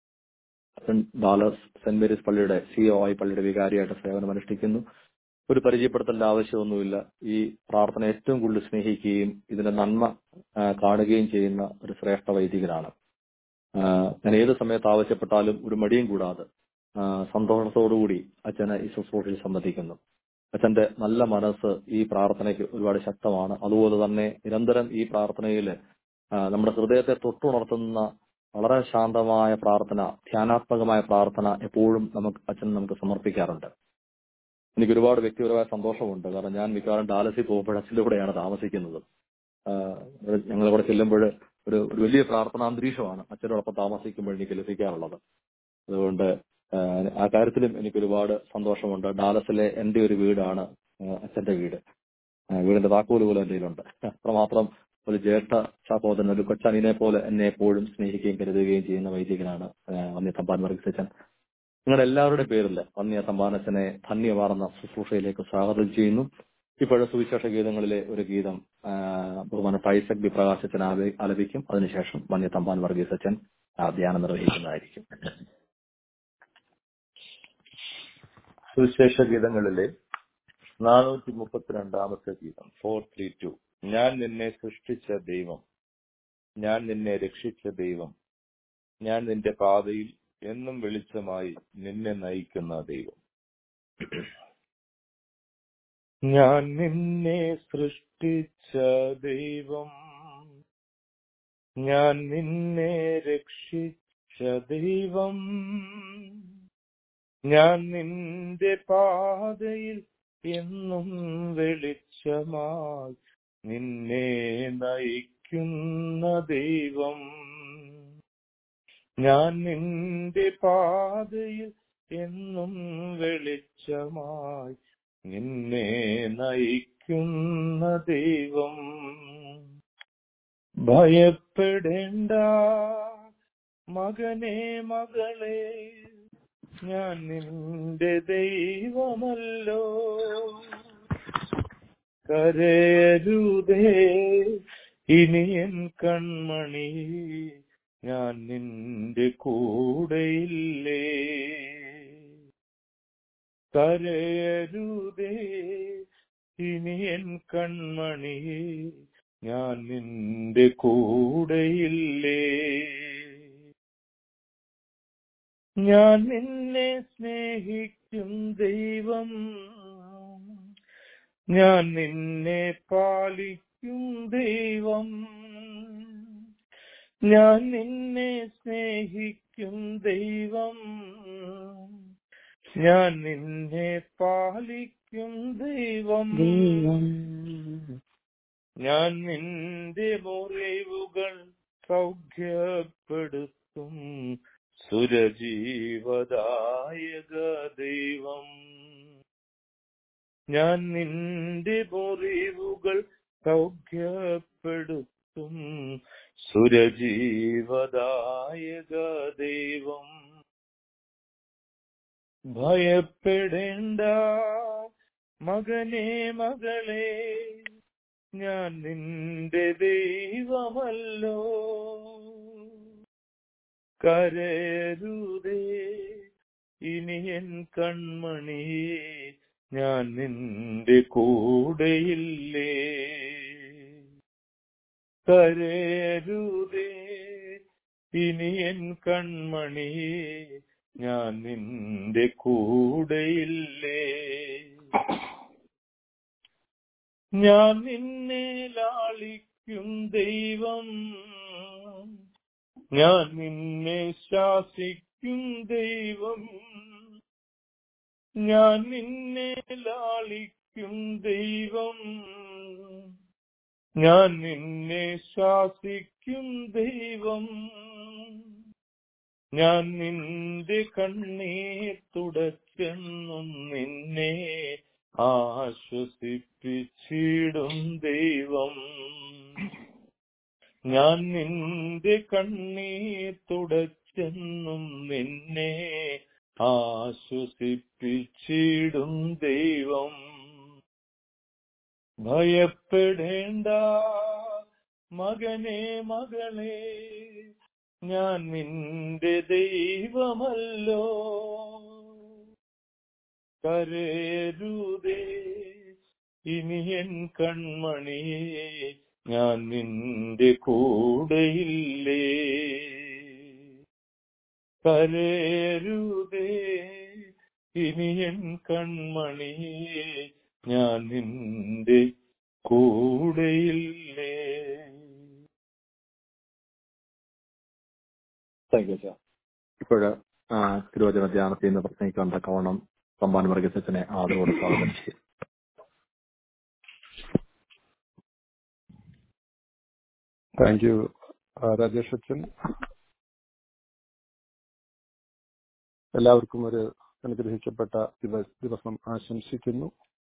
Speaker 3: അച്ഛൻ ഡാലസ് സെന്റ് മേരീസ് പള്ളിയുടെ സിഒ ആയി പള്ളിയുടെ വികാരിയായിട്ട് സേവനം അനുഷ്ഠിക്കുന്നു ഒരു പരിചയപ്പെടുത്തേണ്ട ആവശ്യമൊന്നുമില്ല ഈ പ്രാർത്ഥന ഏറ്റവും കൂടുതൽ സ്നേഹിക്കുകയും ഇതിന്റെ നന്മ ആ, കാണുകയും ചെയ്യുന്ന ഒരു ശ്രേഷ്ഠ വൈദികനാണ് ആ, ഞാൻ ഏത് സമയത്ത് ആവശ്യപ്പെട്ടാലും ഒരു മടിയും കൂടാതെ ആ, സന്തോഷത്തോടുകൂടി അച്ഛന് ഈ ശുശ്രൂഷയിൽ സംബന്ധിക്കുന്നു അച്ഛന്റെ നല്ല മനസ്സ് ഈ പ്രാർത്ഥനയ്ക്ക് ഒരുപാട് ശക്തമാണ് അതുപോലെ തന്നെ നിരന്തരം ഈ പ്രാർത്ഥനയിൽ നമ്മുടെ ഹൃദയത്തെ തൊട്ടുണർത്തുന്ന വളരെ ശാന്തമായ പ്രാർത്ഥന ധ്യാനാത്മകമായ പ്രാർത്ഥന എപ്പോഴും നമുക്ക് അച്ഛൻ നമുക്ക് സമർപ്പിക്കാറുണ്ട് എനിക്ക് ഒരുപാട് വ്യക്തിപരമായ സന്തോഷമുണ്ട് കാരണം ഞാൻ മിക്കവാറും ഡാലസിൽ പോകുമ്പോൾ അച്ഛൻ്റെ കൂടെയാണ് താമസിക്കുന്നത് ഞങ്ങൾ ഇവിടെ ചെല്ലുമ്പോൾ ഒരു ഒരു വലിയ പ്രാർത്ഥനാന്തരീക്ഷമാണ് അച്ഛനോടൊപ്പം താമസിക്കുമ്പോൾ എനിക്ക് ലഭിക്കാറുള്ളത് അതുകൊണ്ട് ആ, ആ കാര്യത്തിലും എനിക്ക് ഒരുപാട് സന്തോഷമുണ്ട് ഡാലസിലെ എന്റെ ഒരു വീടാണ് ആ, അച്ഛന്റെ വീട് ആ, വീടിന്റെ താക്കോല് പോലും എന്റെ കയ്യിലുണ്ട് അത്രമാത്രം ഒരു ജ്യേഷ്ഠ സഹോദരൻ ഒരു കൊച്ചനിനെ പോലെ എന്നെ എപ്പോഴും സ്നേഹിക്കുകയും കരുതുകയും ചെയ്യുന്ന വൈദികനാണ് ആ, വന്യ തമ്പാൻ വർഗീസ് അച്ഛൻ നിങ്ങളുടെ എല്ലാവരുടെ പേരിൽ വന്യ തമ്പാനച്ചനെ ധന്യമാർന്ന ശുശ്രൂഷയിലേക്ക് സ്വാഗതം ചെയ്യുന്നു ഇപ്പോഴും സുവിശേഷ ഗീതങ്ങളിലെ ഒരു ഗീതം ആ, ബഹുമാനപ്പെട്ട ഐസക് ബി പ്രകാശ് അച്ഛൻ ആല- ആലപിക്കും അതിനുശേഷം വന്യ തമ്പാൻ വർഗീസ് അച്ഛൻ ആ, ധ്യാനം നിർവഹിക്കുന്നതായിരിക്കും സുവിശേഷ ഗീതങ്ങളിലെ നാനൂറ്റി മുപ്പത്തിരണ്ടാമത്തെ ഗീതം ഫോർ ത്രീ ടു ഞാൻ നിന്നെ സൃഷ്ടിച്ച ദൈവം ഞാൻ നിന്നെ രക്ഷിച്ച ദൈവം ഞാൻ നിന്റെ പാതയിൽ എന്നും വെളിച്ചമായി നിന്നെ നയിക്കുന്ന ദൈവം ഞാൻ നിന്നെ സൃഷ്ടിച്ച ദൈവം ഞാൻ നിന്നെ രക്ഷിച്ച ദൈവം ഞാൻ നിന്റെ പാതയിൽ എന്നും വെളിച്ചമായി നിന്നെ നയിക്കുന്ന ദൈവം ഞാൻ നിന്റെ പാതയിൽ എന്നും വെളിച്ചമായി നിന്നെ നയിക്കുന്ന ദൈവം ഭയപ്പെടേണ്ട മകനെ മകളെ ഞാൻ നിന്റെ ദൈവമല്ലോ കരയരുതേ ഇനി എൻ കൺമണി ഞാൻ നിന്റെ കൂടെയില്ലേ കരയരുതേ ഇനി എൻ കൺമണി ഞാൻ നിന്റെ കൂടെയില്ലേ ഞാൻ നിന്നെ സ്നേഹിക്കും ദൈവം ഞാൻ നിന്നെ പാലിക്കും ദൈവം ഞാൻ നിന്നെ സ്നേഹിക്കും ദൈവം ഞാൻ നിന്നെ പാലിക്കും ദൈവം ഞാൻ നിന്റെ മുറിവുകൾ സൗഖ്യപ്പെടുത്തും സുരജീവദായക ദൈവം ഞാൻ നിന്റെ മുറിവുകൾ സൗഖ്യപ്പെടുത്തും സുരജീവദായക ദൈവം ഭയപ്പെടേണ്ട മകനെ മകളെ ഞാൻ നിന്റെ ദൈവമല്ലോ കരരുതേ ഇനി എൻ കൺമണി ഞാൻ നിന്റെ കൂടെയില്ലേ
Speaker 5: കരയരുതേ ഇനി എൻ കൺമണി ഞാൻ നിന്റെ കൂടെയില്ലേ ഞാൻ നിന്നെ ലാളിക്കും ദൈവം ഞാൻ നിന്നെ ശാസിക്കും ദൈവം ഞാൻ നിന്നെ ലാളിക്കും ദൈവം ഞാൻ നിന്നെ ശാസിക്കും ദൈവം ഞാൻ നിന്റെ കണ്ണീർ തുടച്ചെന്നും നിന്നെ ആശ്വസിപ്പിച്ചിടും ദൈവം ഞാൻ നിന്റെ കണ്ണീർ തുടച്ചെന്നും നിന്നെ ആശ്വസിപ്പിച്ചിടും ദൈവം ഭയപ്പെടേണ്ട മകനെ മകളെ ഞാൻ നിന്റെ ദൈവമല്ലോ കരയരുതേ ഇനി എൻ കൺമണിയെ ഞാൻ നിന്റെ കൂടെയില്ലേ കരയരുതേ ഇനി എൻ കൺമണിയെ ഞാൻ നിന്റെ കൂടെയില്ലേ
Speaker 3: താങ്ക് യു സാർ ഇപ്പോഴ് തിരുവചന ധ്യാനത്തിൽ നിന്ന് പ്രസംഗിക്കാൻ തക്കവണ്ണം സമ്മാന വർഗസച്ചനെ ആദരവോട് സ്വാഗതം ചെയ്യും
Speaker 6: താങ്ക് യു രാജേഷ് അച്ഛൻ എല്ലാവർക്കും ഒരു അനുഗ്രഹിക്കപ്പെട്ട ദിവ- ദിവസം ആശംസിക്കുന്നു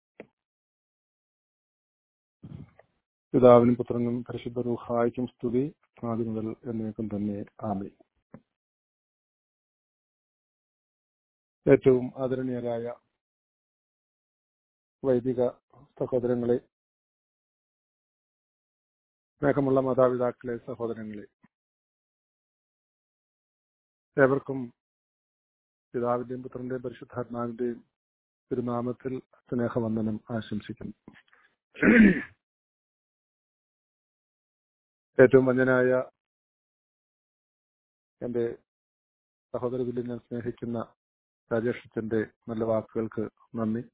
Speaker 6: പിതാവിനും പുത്രനും പരിശുദ്ധ റൂഹായ്ക്കും സ്തുതി ആദ്യം മുതൽ എന്നേക്കും തന്നെ ആമി ഏറ്റവും ആദരണീയരായ വൈദിക സഹോദരങ്ങളെ സ്നേഹമുള്ള മാതാപിതാക്കളെ സഹോദരങ്ങളെ ഏവർക്കും പിതാവിന്റെയും പുത്രന്റെയും പരിശുദ്ധാത്മാവിന്റെയും തിരുനാമത്തിൽ സ്നേഹവന്ദനം ആശംസിക്കുന്നു ഏറ്റവും വന്യനായ എന്റെ സഹോദരത്തിൽ ഞാൻ സ്നേഹിക്കുന്ന രാജേഷത്തിന്റെ നല്ല വാക്കുകൾക്ക് നന്ദി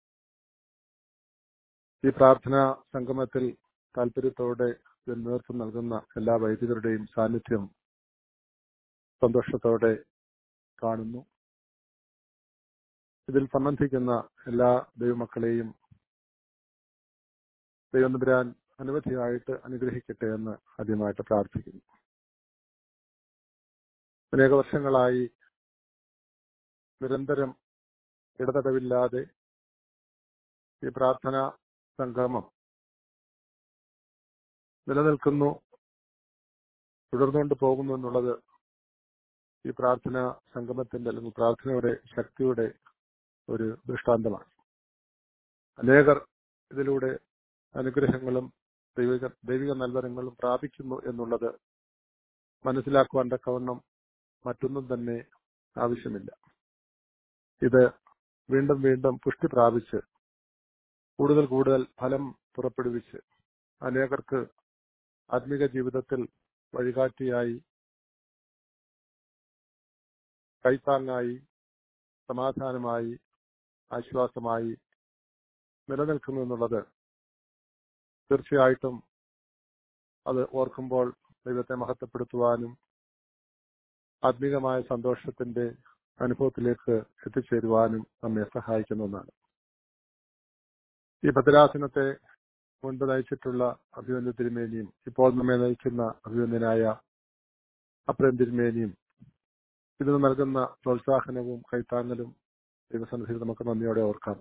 Speaker 6: ഈ പ്രാർത്ഥനാ സംഗമത്തിൽ താല്പര്യത്തോടെ ഇതിന് നേതൃത്വം നൽകുന്ന എല്ലാ വൈദികരുടെയും സാന്നിധ്യം സന്തോഷത്തോടെ കാണുന്നു ഇതിൽ സംബന്ധിക്കുന്ന എല്ലാ ദൈവമക്കളെയും ദൈവനമ്പുരാൻ അനവധിയായിട്ട് അനുഗ്രഹിക്കട്ടെ എന്ന് ആദ്യമായിട്ട് പ്രാർത്ഥിക്കുന്നു അനേക വർഷങ്ങളായി നിരന്തരം ഇടതടവില്ലാതെ ഈ പ്രാർത്ഥന സംഗമം നിലനിൽക്കുന്നു തുടർന്നുകൊണ്ട് പോകുന്നു എന്നുള്ളത് ഈ പ്രാർത്ഥന സംഗമത്തിന്റെ അല്ലെങ്കിൽ പ്രാർത്ഥനയുടെ ശക്തിയുടെ ഒരു ദൃഷ്ടാന്തമാണ് അനേകർ ഇതിലൂടെ അനുഗ്രഹങ്ങളും ദൈവിക ദൈവിക നൽവരങ്ങളും പ്രാപിക്കുന്നു എന്നുള്ളത് മനസ്സിലാക്കുവാൻ തക്കവണ്ണം മറ്റൊന്നും തന്നെ ആവശ്യമില്ല ഇത് വീണ്ടും വീണ്ടും പുഷ്ടി പ്രാപിച്ച് കൂടുതൽ കൂടുതൽ ഫലം പുറപ്പെടുവിച്ച് അനേകർക്ക് ആത്മീക ജീവിതത്തിൽ വഴികാട്ടിയായി കൈത്താങ്ങായി സമാധാനമായി ആശ്വാസമായി നിലനിൽക്കുന്നു എന്നുള്ളത് തീർച്ചയായിട്ടും അത് ഓർക്കുമ്പോൾ ദൈവത്തെ മഹത്വപ്പെടുത്തുവാനും ആത്മീകമായ സന്തോഷത്തിന്റെ അനുഭവത്തിലേക്ക് എത്തിച്ചേരുവാനും നമ്മെ സഹായിക്കുന്ന ഒന്നാണ് ഈ ഭദ്രാസനത്തെ മുൻപ് നയിച്ചിട്ടുള്ള അഭിമന്യ തിരുമേനിയും ഇപ്പോൾ നമ്മെ നയിക്കുന്ന അഭിമന്യനായ അപ്രേം തിരുമേനിയും ഇതിന് നൽകുന്ന പ്രോത്സാഹനവും കൈത്താങ്ങലും ദൈവസന്നിധിയിൽ നമുക്ക് നന്ദിയോടെ ഓർക്കാം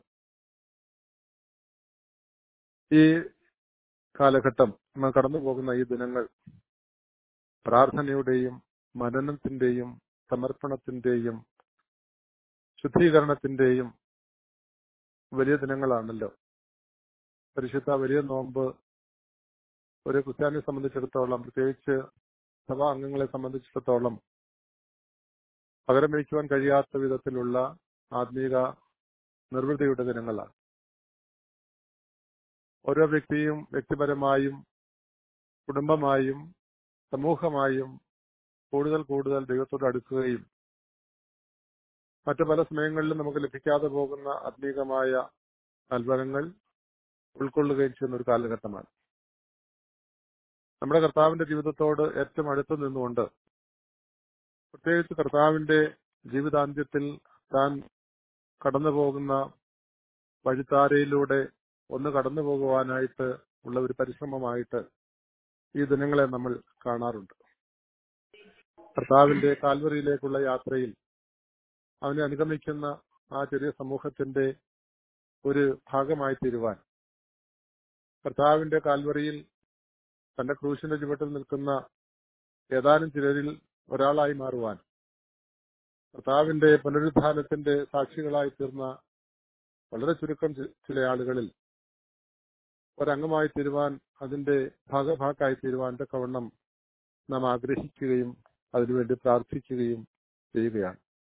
Speaker 6: ഈ കാലഘട്ടം നമ്മൾ കടന്നു പോകുന്ന ഈ ദിനങ്ങൾ പ്രാർത്ഥനയുടെയും മനനത്തിന്റെയും സമർപ്പണത്തിന്റെയും ശുദ്ധീകരണത്തിന്റെയും വലിയ ദിനങ്ങളാണല്ലോ പരിശുദ്ധ വലിയ നോമ്പ് ഒരു ക്രിസ്ത്യാനിയെ സംബന്ധിച്ചിടത്തോളം പ്രത്യേകിച്ച് സഭാ അംഗങ്ങളെ സംബന്ധിച്ചിടത്തോളം പകരം വയ്ക്കുവാൻ കഴിയാത്ത വിധത്തിലുള്ള ആത്മീക നിർവൃതിയുടെ ദിനങ്ങളാണ് ഓരോ വ്യക്തിയും വ്യക്തിപരമായും കുടുംബമായും സമൂഹമായും കൂടുതൽ കൂടുതൽ ദൈവത്തോട് അടുക്കുകയും മറ്റു പല സമയങ്ങളിലും നമുക്ക് ലഭിക്കാതെ പോകുന്ന ആത്മീകമായ നൽവനങ്ങൾ ഉൾക്കൊള്ളുകയും ചെയ്യുന്ന ഒരു കാലഘട്ടമാണ് നമ്മുടെ കർത്താവിന്റെ ജീവിതത്തോട് ഏറ്റവും അടുത്ത് നിന്നുകൊണ്ട് പ്രത്യേകിച്ച് കർത്താവിന്റെ ജീവിതാന്ത്യത്തിൽ താൻ കടന്നു പോകുന്ന വഴിത്താരയിലൂടെ ഒന്ന് കടന്നു പോകുവാനായിട്ട് ഉള്ള ഒരു പരിശ്രമമായിട്ട് ഈ ദിനങ്ങളെ നമ്മൾ കാണാറുണ്ട് കർത്താവിന്റെ കാൽവറിയിലേക്കുള്ള യാത്രയിൽ അവനെ അനുഗമിക്കുന്ന ആ ചെറിയ സമൂഹത്തിന്റെ ഒരു ഭാഗമായി തീരുവാൻ കർത്താവിന്റെ കാൽവറിയിൽ തന്റെ ക്രൂശിന്റെ ചുവട്ടിൽ നിൽക്കുന്ന ഏതാനും ചിലരിൽ ഒരാളായി മാറുവാൻ കർത്താവിന്റെ പുനരുദ്ധാനത്തിന്റെ സാക്ഷികളായി തീർന്ന വളരെ ചുരുക്കം ചി- ചില ആളുകളിൽ ഒരംഗമായി തീരുവാൻ അതിന്റെ ഭാഗഭാക്കായി തീരുവാൻ തക്കവണ്ണം നാം ആഗ്രഹിക്കുകയും അതിനുവേണ്ടി പ്രാർത്ഥിക്കുകയും ചെയ്യുകയാണ്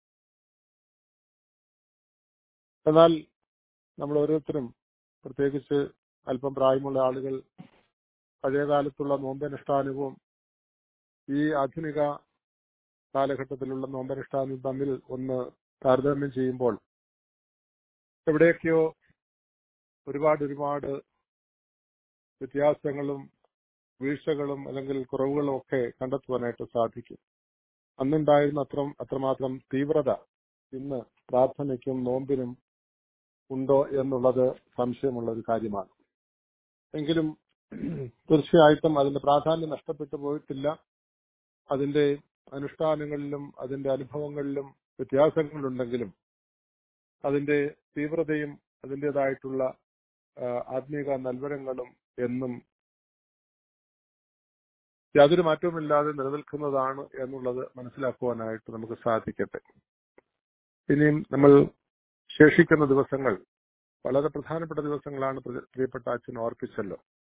Speaker 6: എന്നാൽ നമ്മൾ ഓരോരുത്തരും പ്രത്യേകിച്ച് അല്പം പ്രായമുള്ള ആളുകൾ പഴയകാലത്തുള്ള നോമ്പനുഷ്ഠാനവും ഈ ആധുനിക കാലഘട്ടത്തിലുള്ള നോമ്പനുഷ്ഠാനവും തമ്മിൽ ഒന്ന് താരതമ്യം ചെയ്യുമ്പോൾ എവിടെയൊക്കെയോ ഒരുപാട് ഒരുപാട് വ്യത്യാസങ്ങളും വീഴ്ചകളും അല്ലെങ്കിൽ കുറവുകളും ഒക്കെ കണ്ടെത്തുവാനായിട്ട് സാധിക്കും അന്നുണ്ടായിരുന്ന അത്ര അത്രമാത്രം തീവ്രത ഇന്ന് പ്രാർത്ഥനയ്ക്കും നോമ്പിനും ഉണ്ടോ എന്നുള്ളത് സംശയമുള്ള ഒരു കാര്യമാണ് എങ്കിലും തീർച്ചയായിട്ടും അതിന്റെ പ്രാധാന്യം നഷ്ടപ്പെട്ടു പോയിട്ടില്ല അതിന്റെ അനുഷ്ഠാനങ്ങളിലും അതിന്റെ അനുഭവങ്ങളിലും വ്യത്യാസങ്ങളുണ്ടെങ്കിലും അതിന്റെ തീവ്രതയും അതിൻ്റെതായിട്ടുള്ള ആ, ആത്മീക നൽവരങ്ങളും എന്നും യാതൊരു മാറ്റവുമില്ലാതെ നിലനിൽക്കുന്നതാണ് എന്നുള്ളത് മനസ്സിലാക്കുവാനായിട്ട് നമുക്ക് സാധിക്കട്ടെ ഇനിയും നമ്മൾ ശേഷിക്കുന്ന ദിവസങ്ങൾ വളരെ പ്രധാനപ്പെട്ട ദിവസങ്ങളാണ് പ്രിയ- പ്രിയപ്പെട്ട അച്ഛൻ ഓർപ്പിച്ചല്ലോ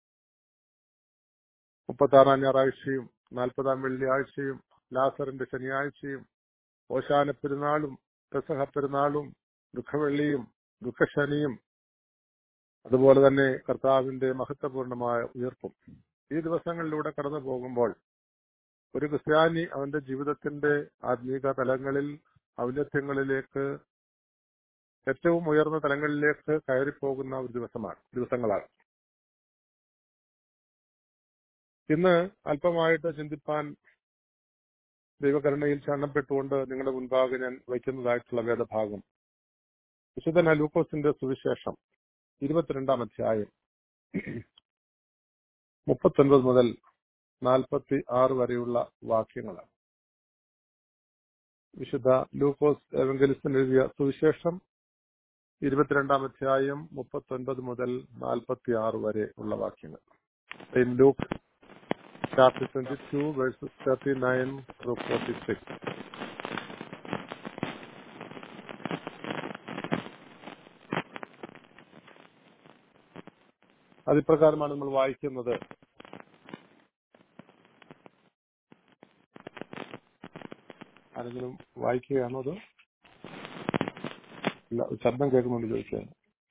Speaker 6: മുപ്പത്താറാം ഞായറാഴ്ചയും നാൽപ്പതാം വെള്ളിയാഴ്ചയും ലാസറിന്റെ ശനിയാഴ്ചയും ഓശാന പെരുന്നാളും പെസഹ പെരുന്നാളും ദുഃഖവെള്ളിയും ദുഃഖശനിയും അതുപോലെ തന്നെ കർത്താവിന്റെ മഹത്വപൂർണമായ ഉയർപ്പും ഈ ദിവസങ്ങളിലൂടെ കടന്നു പോകുമ്പോൾ ഒരു ക്രിസ്ത്യാനി അവന്റെ ജീവിതത്തിന്റെ ആത്മീക തലങ്ങളിൽ ഔന്നത്യങ്ങളിലേക്ക് ഏറ്റവും ഉയർന്ന തലങ്ങളിലേക്ക് കയറിപ്പോകുന്ന ഒരു ദിവസമാണ് ദിവസങ്ങളാണ് ഇന്ന് അല്പമായിട്ട് ചിന്തിപ്പാൻ ദൈവകരുണയിൽ ശരണപ്പെട്ടുകൊണ്ട് നിങ്ങളുടെ മുൻപാകെ ഞാൻ വയ്ക്കുന്നതായിട്ടുള്ള വേദഭാഗം വിശുദ്ധ ലൂക്കോസിന്റെ സുവിശേഷം ഇരുപത്തിരണ്ടാം അധ്യായം മുപ്പത്തൊൻപത് മുതൽ നാൽപ്പത്തി ആറ് വരെയുള്ള വാക്യങ്ങളാണ് വിശുദ്ധ ലൂക്കോസ് എവങ്കലിസ്റ്റിന് എഴുതിയ സുവിശേഷം ഇരുപത്തിരണ്ടാം അധ്യായം മുപ്പത്തൊൻപത് മുതൽ നാൽപ്പത്തി ആറ് വരെ ഉള്ള വാക്യങ്ങൾ in Luke chapter 22 verses 39 through 46 അതിപ്രകാരമാണ് നമ്മൾ വായിക്കുന്നത് ആരെങ്കിലും വായിക്കുകയാണോ അത് ഇല്ല ഒരു ശബ്ദം കേൾക്കുന്നുണ്ട് ചോദിച്ചാൽ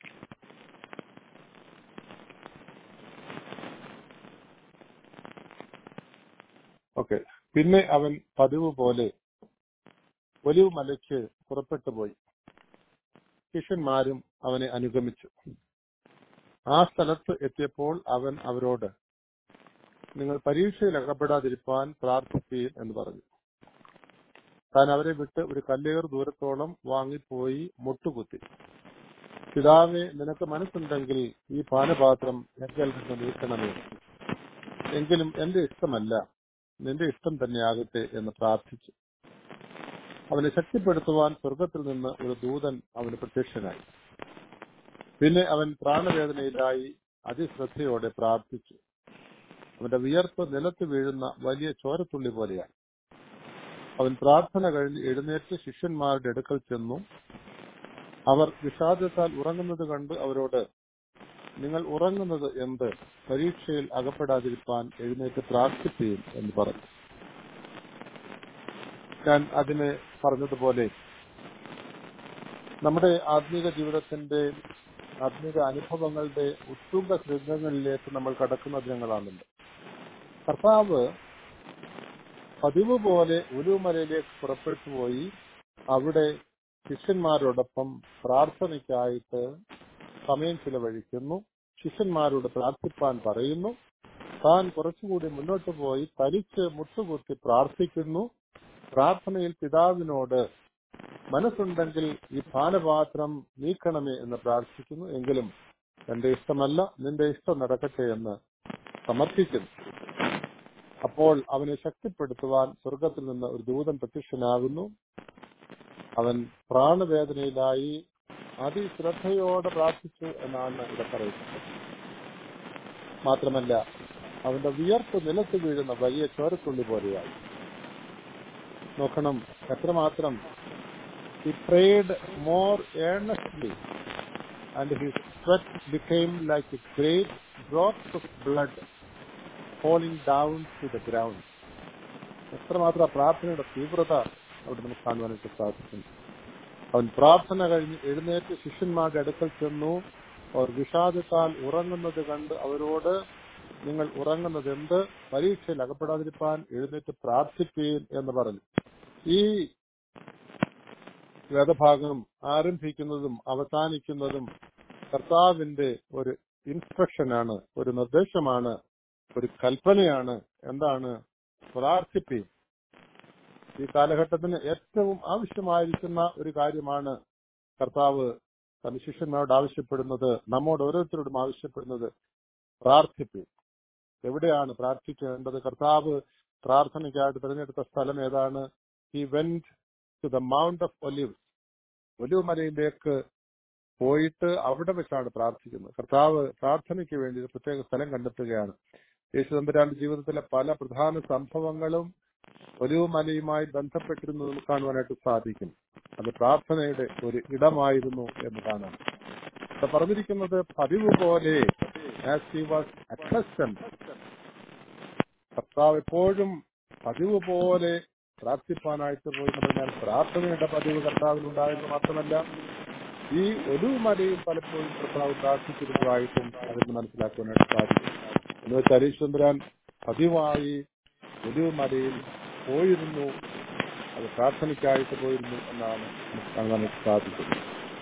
Speaker 6: ഓക്കെ പിന്നെ അവൻ പതിവ് പോലെ ഒലിവ് മലയ്ക്ക് പുറപ്പെട്ടു പോയി ശിഷ്യന്മാരും അവനെ അനുഗമിച്ചു ആ സ്ഥലത്ത് എത്തിയപ്പോൾ അവൻ അവരോട് നിങ്ങൾ പരീക്ഷയിൽ അകപ്പെടാതിരിപ്പാൻ പ്രാർത്ഥിക്കുകയും എന്ന് പറഞ്ഞു താൻ അവരെ വിട്ട് ഒരു കല്ലേർ ദൂരത്തോളം വാങ്ങിപ്പോയി മുട്ടുകുത്തി പിതാവെ നിനക്ക് മനസ്സുണ്ടെങ്കിൽ ഈ പാനപാത്രം എങ്കിൽ നിന്ന് നീക്കണമേ എങ്കിലും എന്റെ ഇഷ്ടമല്ല നിന്റെ ഇഷ്ടം തന്നെയാകട്ടെ എന്ന് പ്രാർത്ഥിച്ചു അവനെ ശക്തിപ്പെടുത്തുവാൻ സ്വർഗത്തിൽ നിന്ന് ഒരു ദൂതൻ അവന് പ്രത്യക്ഷനായി പിന്നെ അവൻ പ്രാണവേദനയിലായി അതിശ്രദ്ധയോടെ പ്രാർത്ഥിച്ചു അവന്റെ വിയർപ്പ് നിലത്ത് വീഴുന്ന വലിയ ചോരത്തുള്ളി പോലെയാണ് അവൻ പ്രാർത്ഥന കഴിഞ്ഞ് എഴുന്നേറ്റ് ശിഷ്യന്മാരുടെ അടുക്കൽ ചെന്നു അവർ വിഷാദത്താൽ ഉറങ്ങുന്നത് കണ്ട് അവരോട് നിങ്ങൾ ഉറങ്ങുന്നത് എന്ത് പരീക്ഷയിൽ അകപ്പെടാതിരിപ്പാൻ എഴുന്നേറ്റ് പ്രാർത്ഥിക്കുകയും എന്ന് പറഞ്ഞു ഞാൻ അതിനെ പറഞ്ഞതുപോലെ നമ്മുടെ ആത്മീക ജീവിതത്തിന്റെ ആത്മീക അനുഭവങ്ങളുടെ ഉത്തുംഗ ശൃംഗങ്ങളിലേക്ക് നമ്മൾ കടക്കുന്ന ദിനങ്ങളാണല്ലോ കർത്താവ് പതിവ് പോലെ ഉലുമലയിലേക്ക് പുറപ്പെട്ടു പോയി അവിടെ ശിഷ്യന്മാരോടൊപ്പം പ്രാർത്ഥനയ്ക്കായിട്ട് സമയം ചിലവഴിക്കുന്നു ശിഷ്യന്മാരോട് പ്രാർത്ഥിപ്പാൻ പറയുന്നു താൻ കുറച്ചുകൂടി മുന്നോട്ട് പോയി തനിച്ച് മുട്ടുകുത്തി പ്രാർത്ഥിക്കുന്നു പ്രാർത്ഥനയിൽ പിതാവിനോട് മനസ്സുണ്ടെങ്കിൽ ഈ പാനപാത്രം നീക്കണമേ എന്ന് പ്രാർത്ഥിക്കുന്നു എങ്കിലും എന്റെ ഇഷ്ടമല്ല നിന്റെ ഇഷ്ടം നടക്കട്ടെ എന്ന് സമർപ്പിക്കുന്നു അപ്പോൾ അവനെ ശക്തിപ്പെടുത്തുവാൻ സ്വർഗത്തിൽ നിന്ന് ഒരു ദൂതൻ പ്രത്യക്ഷനാകുന്നു അവൻ പ്രാണവേദനയിലായി അതിശ്രദ്ധയോടെ പ്രാർത്ഥിച്ചു എന്നാണ് ഇവിടെ പറയുന്നത് മാത്രമല്ല അവന്റെ വിയർപ്പ് നിലത്ത് വീഴുന്ന വലിയ ചോരത്തുള്ളി പോലെയായി നോക്കണം എത്രമാത്രം he prayed more earnestly and his sweat became like a great drops of blood falling down to the ground എത്രമാത്രം ആ പ്രാർത്ഥനയുടെ തീവ്രത അവിടെ നമുക്ക് കാണുവാനായിട്ട് സാധിക്കുന്നു അവൻ പ്രാർത്ഥന കഴിഞ്ഞ് എഴുന്നേറ്റ് ശിഷ്യന്മാരുടെ അടുക്കൽ ചെന്നു അവർ വിഷാദത്താൽ ഉറങ്ങുന്നത് കണ്ട് അവരോട് നിങ്ങൾ ഉറങ്ങുന്നത് എന്ത് പരീക്ഷയിൽ അകപ്പെടാതിരിപ്പാൻ എഴുന്നേറ്റ് പ്രാർത്ഥിപ്പീൻ എന്ന് പറഞ്ഞു ഈ വേദഭാഗം ആരംഭിക്കുന്നതും അവസാനിക്കുന്നതും കർത്താവിന്റെ ഒരു ഇൻസ്ട്രക്ഷനാണ് ഒരു നിർദ്ദേശമാണ് ഒരു കൽപ്പനയാണ് എന്താണ് പ്രാർത്ഥിപ്പീൻ ഈ കാലഘട്ടത്തിന് ഏറ്റവും ആവശ്യമായിരിക്കുന്ന ഒരു കാര്യമാണ് കർത്താവ് തന്റെ ശിഷ്യന്മാരോട് ആവശ്യപ്പെടുന്നത് നമ്മോട് ഓരോരുത്തരോടും ആവശ്യപ്പെടുന്നത് പ്രാർത്ഥിപ്പീൻ എവിടെയാണ് പ്രാർത്ഥിക്കേണ്ടത് കർത്താവ് പ്രാർത്ഥനയ്ക്കായിട്ട് തിരഞ്ഞെടുത്ത സ്ഥലം ഏതാണ് he went to the mount of olive olive മലയിലേക്ക് പോയിട്ട് അവിടെ വെച്ചാണ് പ്രാർത്ഥിക്കുന്നത് കർത്താവ് പ്രാർത്ഥനയ്ക്ക് വേണ്ടി ഒരു പ്രത്യേക സ്ഥലം കണ്ടെത്തുകയാണ് യേശു തമ്പുരാന്റെ ജീവിതത്തിലെ പല പ്രധാന സംഭവങ്ങളും ഒലിവ് മലയുമായി ബന്ധപ്പെട്ടിരുന്നു നമുക്ക് കാണുവാനായിട്ട് സാധിക്കും അത് പ്രാർത്ഥനയുടെ ഒരു ഇടമായിരുന്നു എന്ന് കാണാം ഇവിടെ പറഞ്ഞിരിക്കുന്നത് പതിവ് പോലെ ആസ് ഹി വാസ് accustomed കർത്താവ് എപ്പോഴും പതിവ് പോലെ പ്രാർത്ഥിപ്പാനായിട്ട് പോയി നമ്മൾ പ്രാർത്ഥനയുടെ പതിവ് കർത്താവിനുണ്ടായെന്ന് മാത്രമല്ല ഈ ഒലിവ് മലയിൽ പലപ്പോഴും കർത്താവ് പ്രാർത്ഥിച്ചിരുന്നതായിട്ടും അതിന് മനസ്സിലാക്കുവാനായിട്ട് സാധിക്കും എന്ന് വെച്ചാൽ ഈശ്വരൻ പതിവായി ഒലിവ് മലയിൽ പോയിരുന്നു അത് പ്രാർത്ഥനയ്ക്കായിട്ട് പോയിരുന്നു എന്നാണ് നമുക്ക് കാണാനായിട്ട് സാധിക്കുന്നത്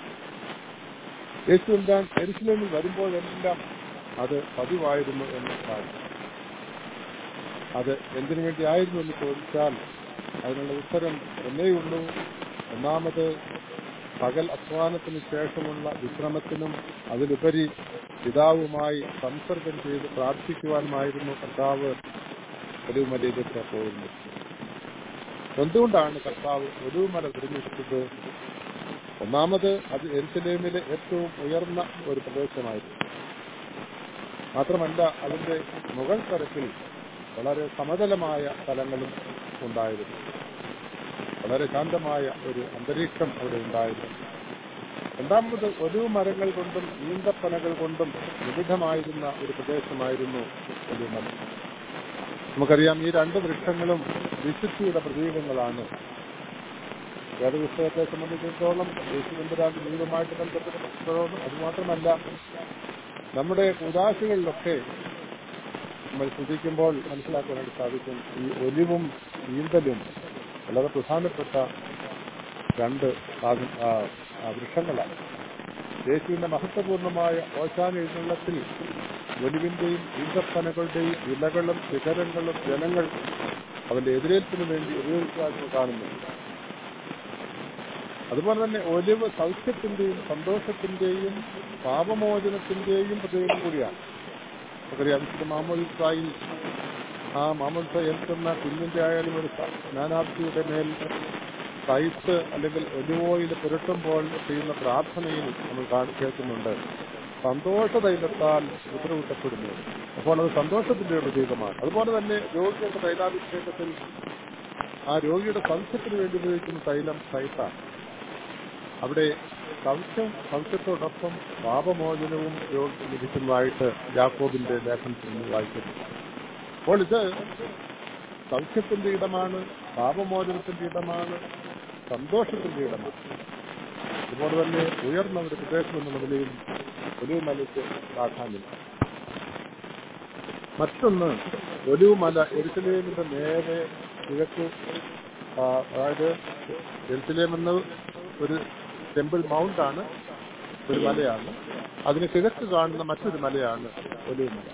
Speaker 6: യേശുവിൻ എരുസലേമിൽ വരുമ്പോഴെല്ലാം അത് പതിവായിരുന്നു എന്ന് സാധിക്കും അത് എന്തിനു വേണ്ടി ആയിരുന്നു എന്ന് ചോദിച്ചാൽ അതിനുള്ള ഉത്തരം ഒന്നേയുള്ളൂ ഒന്നാമത് പകൽ അധ്വാനത്തിന് ശേഷമുള്ള വിശ്രമത്തിനും അതിലുപരി പിതാവുമായി സംസർഗം ചെയ്ത് പ്രാർത്ഥിക്കുവാനുമായിരുന്നു കർത്താവ് ഒലിവുമലയിലേക്ക് പോകുന്നത് എന്തുകൊണ്ടാണ് കർത്താവ് ഒലിവുമല തിരഞ്ഞെടുത്തത് ഒന്നാമത് അത് എരുസലേമിലെ ഏറ്റവും ഉയർന്ന ഒരു പ്രദേശമായിരുന്നു മാത്രമല്ല അതിന്റെ മുകൾ തരത്തിൽ വളരെ സമതലമായ സ്ഥലങ്ങളും ഉണ്ടായിരുന്നു വളരെ ശാന്തമായ ഒരു അന്തരീക്ഷം അവിടെ ഉണ്ടായിരുന്നു രണ്ടാമത് ഒലിവ് മരങ്ങൾ കൊണ്ടും ഈന്തപ്പനകൾ കൊണ്ടും വിവിധമായിരുന്ന ഒരു പ്രദേശമായിരുന്നു ഒലിവുമല നമുക്കറിയാം ഈ രണ്ട് വൃക്ഷങ്ങളും വിശുദ്ധിയുടെ പ്രതീകങ്ങളാണ് വേദപുസ്തകത്തെ സംബന്ധിച്ചിടത്തോളം യേശുദമ്പരാന്റെ ജീവിതമായിട്ട് ബന്ധപ്പെട്ടിടത്തോളം അത് മാത്രമല്ല നമ്മുടെ ഉദാശകളിലൊക്കെ നമ്മൾ ശ്രദ്ധിക്കുമ്പോൾ മനസ്സിലാക്കാനായിട്ട് സാധിക്കും ഈ ഒലിവും ഈന്തലും വളരെ പ്രധാനപ്പെട്ട രണ്ട് ഭാഗം ആ, ആ വൃക്ഷങ്ങളാണ് യേശുവിന്റെ മഹത്വപൂർണമായ ഓശാന എഴുന്നള്ളത്തിൽ ഒലിവിന്റെയും ഈന്തപ്പനകളുടെയും ഇലകളും ശിഖരങ്ങളും ജനങ്ങൾ അവന്റെ എതിരേൽപ്പിന് വേണ്ടി ഉപയോഗിച്ചതായിട്ട് കാണുന്നു അതുപോലെ തന്നെ ഒലിവ് സൗഖ്യത്തിന്റെയും സന്തോഷത്തിന്റെയും പാപമോചനത്തിന്റെയും പ്രതീകം കൂടിയാണ് നമുക്കറിയാം വിശുദ്ധ മാമോദിസായി ആ മാമോദിസ ഏൽക്കുന്ന കുഞ്ഞിന്റെ ആയാലും ഒരു ജ്ഞാനാർത്ഥിയുടെ മേൽ തൈത്ത് അല്ലെങ്കിൽ ഒലിവോയിൽ പുരട്ടുമ്പോൾ ചെയ്യുന്ന പ്രാർത്ഥനയിൽ നമ്മൾ കാണി കേൾക്കുന്നുണ്ട് സന്തോഷ തൈലത്താൽ മുദ്രകൂട്ടപ്പെടുന്നു അപ്പോൾ അത് സന്തോഷത്തിന്റെ ഒരു പ്രതീകമാണ് അതുപോലെ തന്നെ രോഗിയുടെ തൈലാഭിഷേകത്തിൽ ആ രോഗിയുടെ സൗഖ്യത്തിന് വേണ്ടി ഉപയോഗിക്കുന്ന തൈലം തൈത്താണ് അവിടെ സൗഖ്യം സൗഖ്യത്തോടൊപ്പം പാപമോചനവും രോഗിക്ക് ലഭിക്കുന്നതായിട്ട് യാക്കോബിന്റെ ലേഖനത്തിൽ നിന്ന് വായിക്കുന്നു അപ്പോൾ ഇത് സൗഖ്യത്തിന്റെ ഇടമാണ് പാപമോചനത്തിന്റെ ഇടമാണ് സന്തോഷത്തിന്റെ ഇടമാണ് അതുപോലെ തന്നെ ഉയർന്ന ഒരു പ്രദേശം എന്നുള്ള നിലയിൽ ഒരു മലയ്ക്ക് പ്രാധാന്യം മറ്റൊന്ന് ഒലിവുമല എരുസലേമിന്റെ നേരെ കിഴക്ക് ആ, അതായത് എരുസലേം എന്ന ഒരു ടെമ്പിൾ മൗണ്ട് ആണ് ഒരു മലയാണ് അതിന് കിഴക്ക് കാണുന്ന മറ്റൊരു മലയാണ് ഒലിവുമല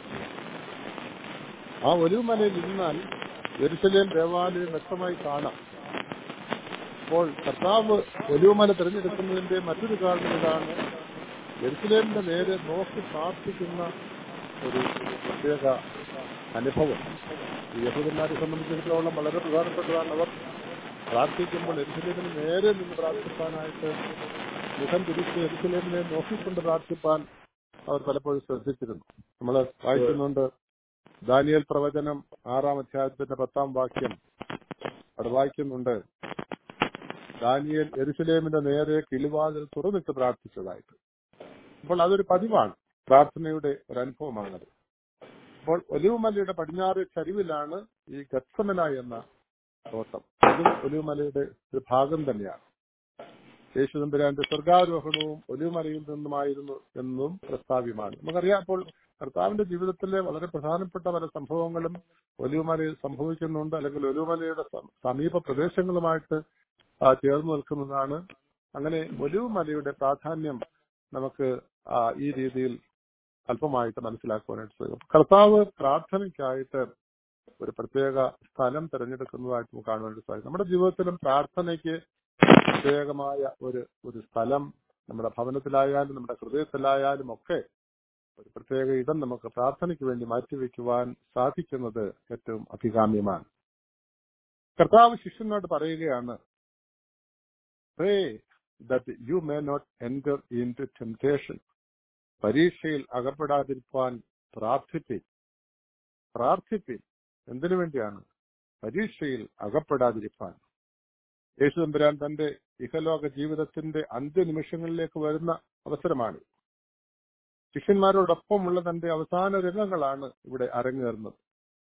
Speaker 6: ആ ഒലിവുമലയിൽ നിന്നാൽ എരുസലേം ദേവാലയം വ്യക്തമായി കാണാം അപ്പോൾ കർത്താവ് ഒലിവുമല തിരഞ്ഞെടുക്കുന്നതിന്റെ മറ്റൊരു കാരണം ഇതാണ് എരുസലേമിന്റെ നേരെ നോക്കി പ്രാർത്ഥിക്കുന്ന ഒരു പ്രത്യേക അനുഭവം ഈ യഹൂദന്മാരെ സംബന്ധിച്ചിടത്തോളം വളരെ പ്രധാനപ്പെട്ടതാണ് അവർ പ്രാർത്ഥിക്കുമ്പോൾ എരുസലേമിന് നേരെ നിന്ന് പ്രാർത്ഥിപ്പാനായിട്ട് മുഖം തിരിച്ച് എരുസലേമിനെ നോക്കിക്കൊണ്ട് പ്രാർത്ഥിപ്പാൻ അവർ പലപ്പോഴും ശ്രദ്ധിച്ചിരുന്നു നമ്മൾ വായിക്കുന്നുണ്ട് ദാനിയൽ പ്രവചനം ആറാം അധ്യായത്തിന്റെ പത്താം വാക്യം അവിടെ വായിക്കുന്നുണ്ട് ദാനിയൽ എരുസലേമിന്റെ നേരെ കിളിവാതിൽ തുറന്നിട്ട് പ്രാർത്ഥിച്ചതായിട്ട് അപ്പോൾ അതൊരു പതിവാണ് പ്രാർത്ഥനയുടെ ഒരു അനുഭവമാണത് അപ്പോൾ ഒലിവുമലയുടെ പടിഞ്ഞാറ് ചരിവിലാണ് ഈ ഗത്സമന എന്ന തോട്ടം അതും ഒലിവുമലയുടെ ഒരു ഭാഗം തന്നെയാണ് യേശുദമ്പുരാന്റെ സ്വർഗാരോഹണവും ഒലിവുമലയിൽ നിന്നുമായിരുന്നു എന്നും പ്രസ്താവ്യമാണ് നമുക്കറിയാം അപ്പോൾ കർത്താവിന്റെ ജീവിതത്തിലെ വളരെ പ്രധാനപ്പെട്ട പല സംഭവങ്ങളും ഒലിവുമലയിൽ സംഭവിക്കുന്നുണ്ട് അല്ലെങ്കിൽ ഒലിവുമലയുടെ സ- സമീപ പ്രദേശങ്ങളുമായിട്ട് ആ, ചേർന്ന് നിൽക്കുന്നതാണ് അങ്ങനെ ഒലിവുമലയുടെ പ്രാധാന്യം നമുക്ക് ആ, ഈ രീതിയിൽ അല്പമായിട്ട് മനസ്സിലാക്കുവാനായിട്ട് സാധിക്കും കർത്താവ് പ്രാർത്ഥനയ്ക്കായിട്ട് ഒരു പ്രത്യേക സ്ഥലം തിരഞ്ഞെടുക്കുന്നതായിട്ട് നമുക്ക് കാണുവാനായിട്ട് സാധിക്കും നമ്മുടെ ജീവിതത്തിലും പ്രാർത്ഥനയ്ക്ക് പ്രത്യേകമായ ഒരു ഒരു സ്ഥലം നമ്മുടെ ഭവനത്തിലായാലും നമ്മുടെ ഹൃദയത്തിലായാലും ഒക്കെ ഒരു പ്രത്യേക ഇടം നമുക്ക് പ്രാർത്ഥനയ്ക്ക് വേണ്ടി മാറ്റിവെക്കുവാൻ സാധിക്കുന്നത് ഏറ്റവും അഭികാമ്യമാണ് കർത്താവ് ശിഷ്യനോട് പറയുകയാണ് pray that you may not enter into temptation പരീക്ഷയിൽ അകപ്പെടാതിരിക്കാൻ പ്രാർത്ഥിപ്പിൻ പ്രാർത്ഥിപ്പിൻ എന്തിനു വേണ്ടിയാണ് പരീക്ഷയിൽ അകപ്പെടാതിരിക്കാൻ യേശുദമ്പുരാൻ തന്റെ ഇഹലോക ജീവിതത്തിന്റെ അന്ത്യനിമിഷങ്ങളിലേക്ക് വരുന്ന അവസരമാണ് ശിഷ്യന്മാരോടൊപ്പമുള്ള തന്റെ അവസാന രംഗങ്ങളാണ് ഇവിടെ അരങ്ങേറുന്നത്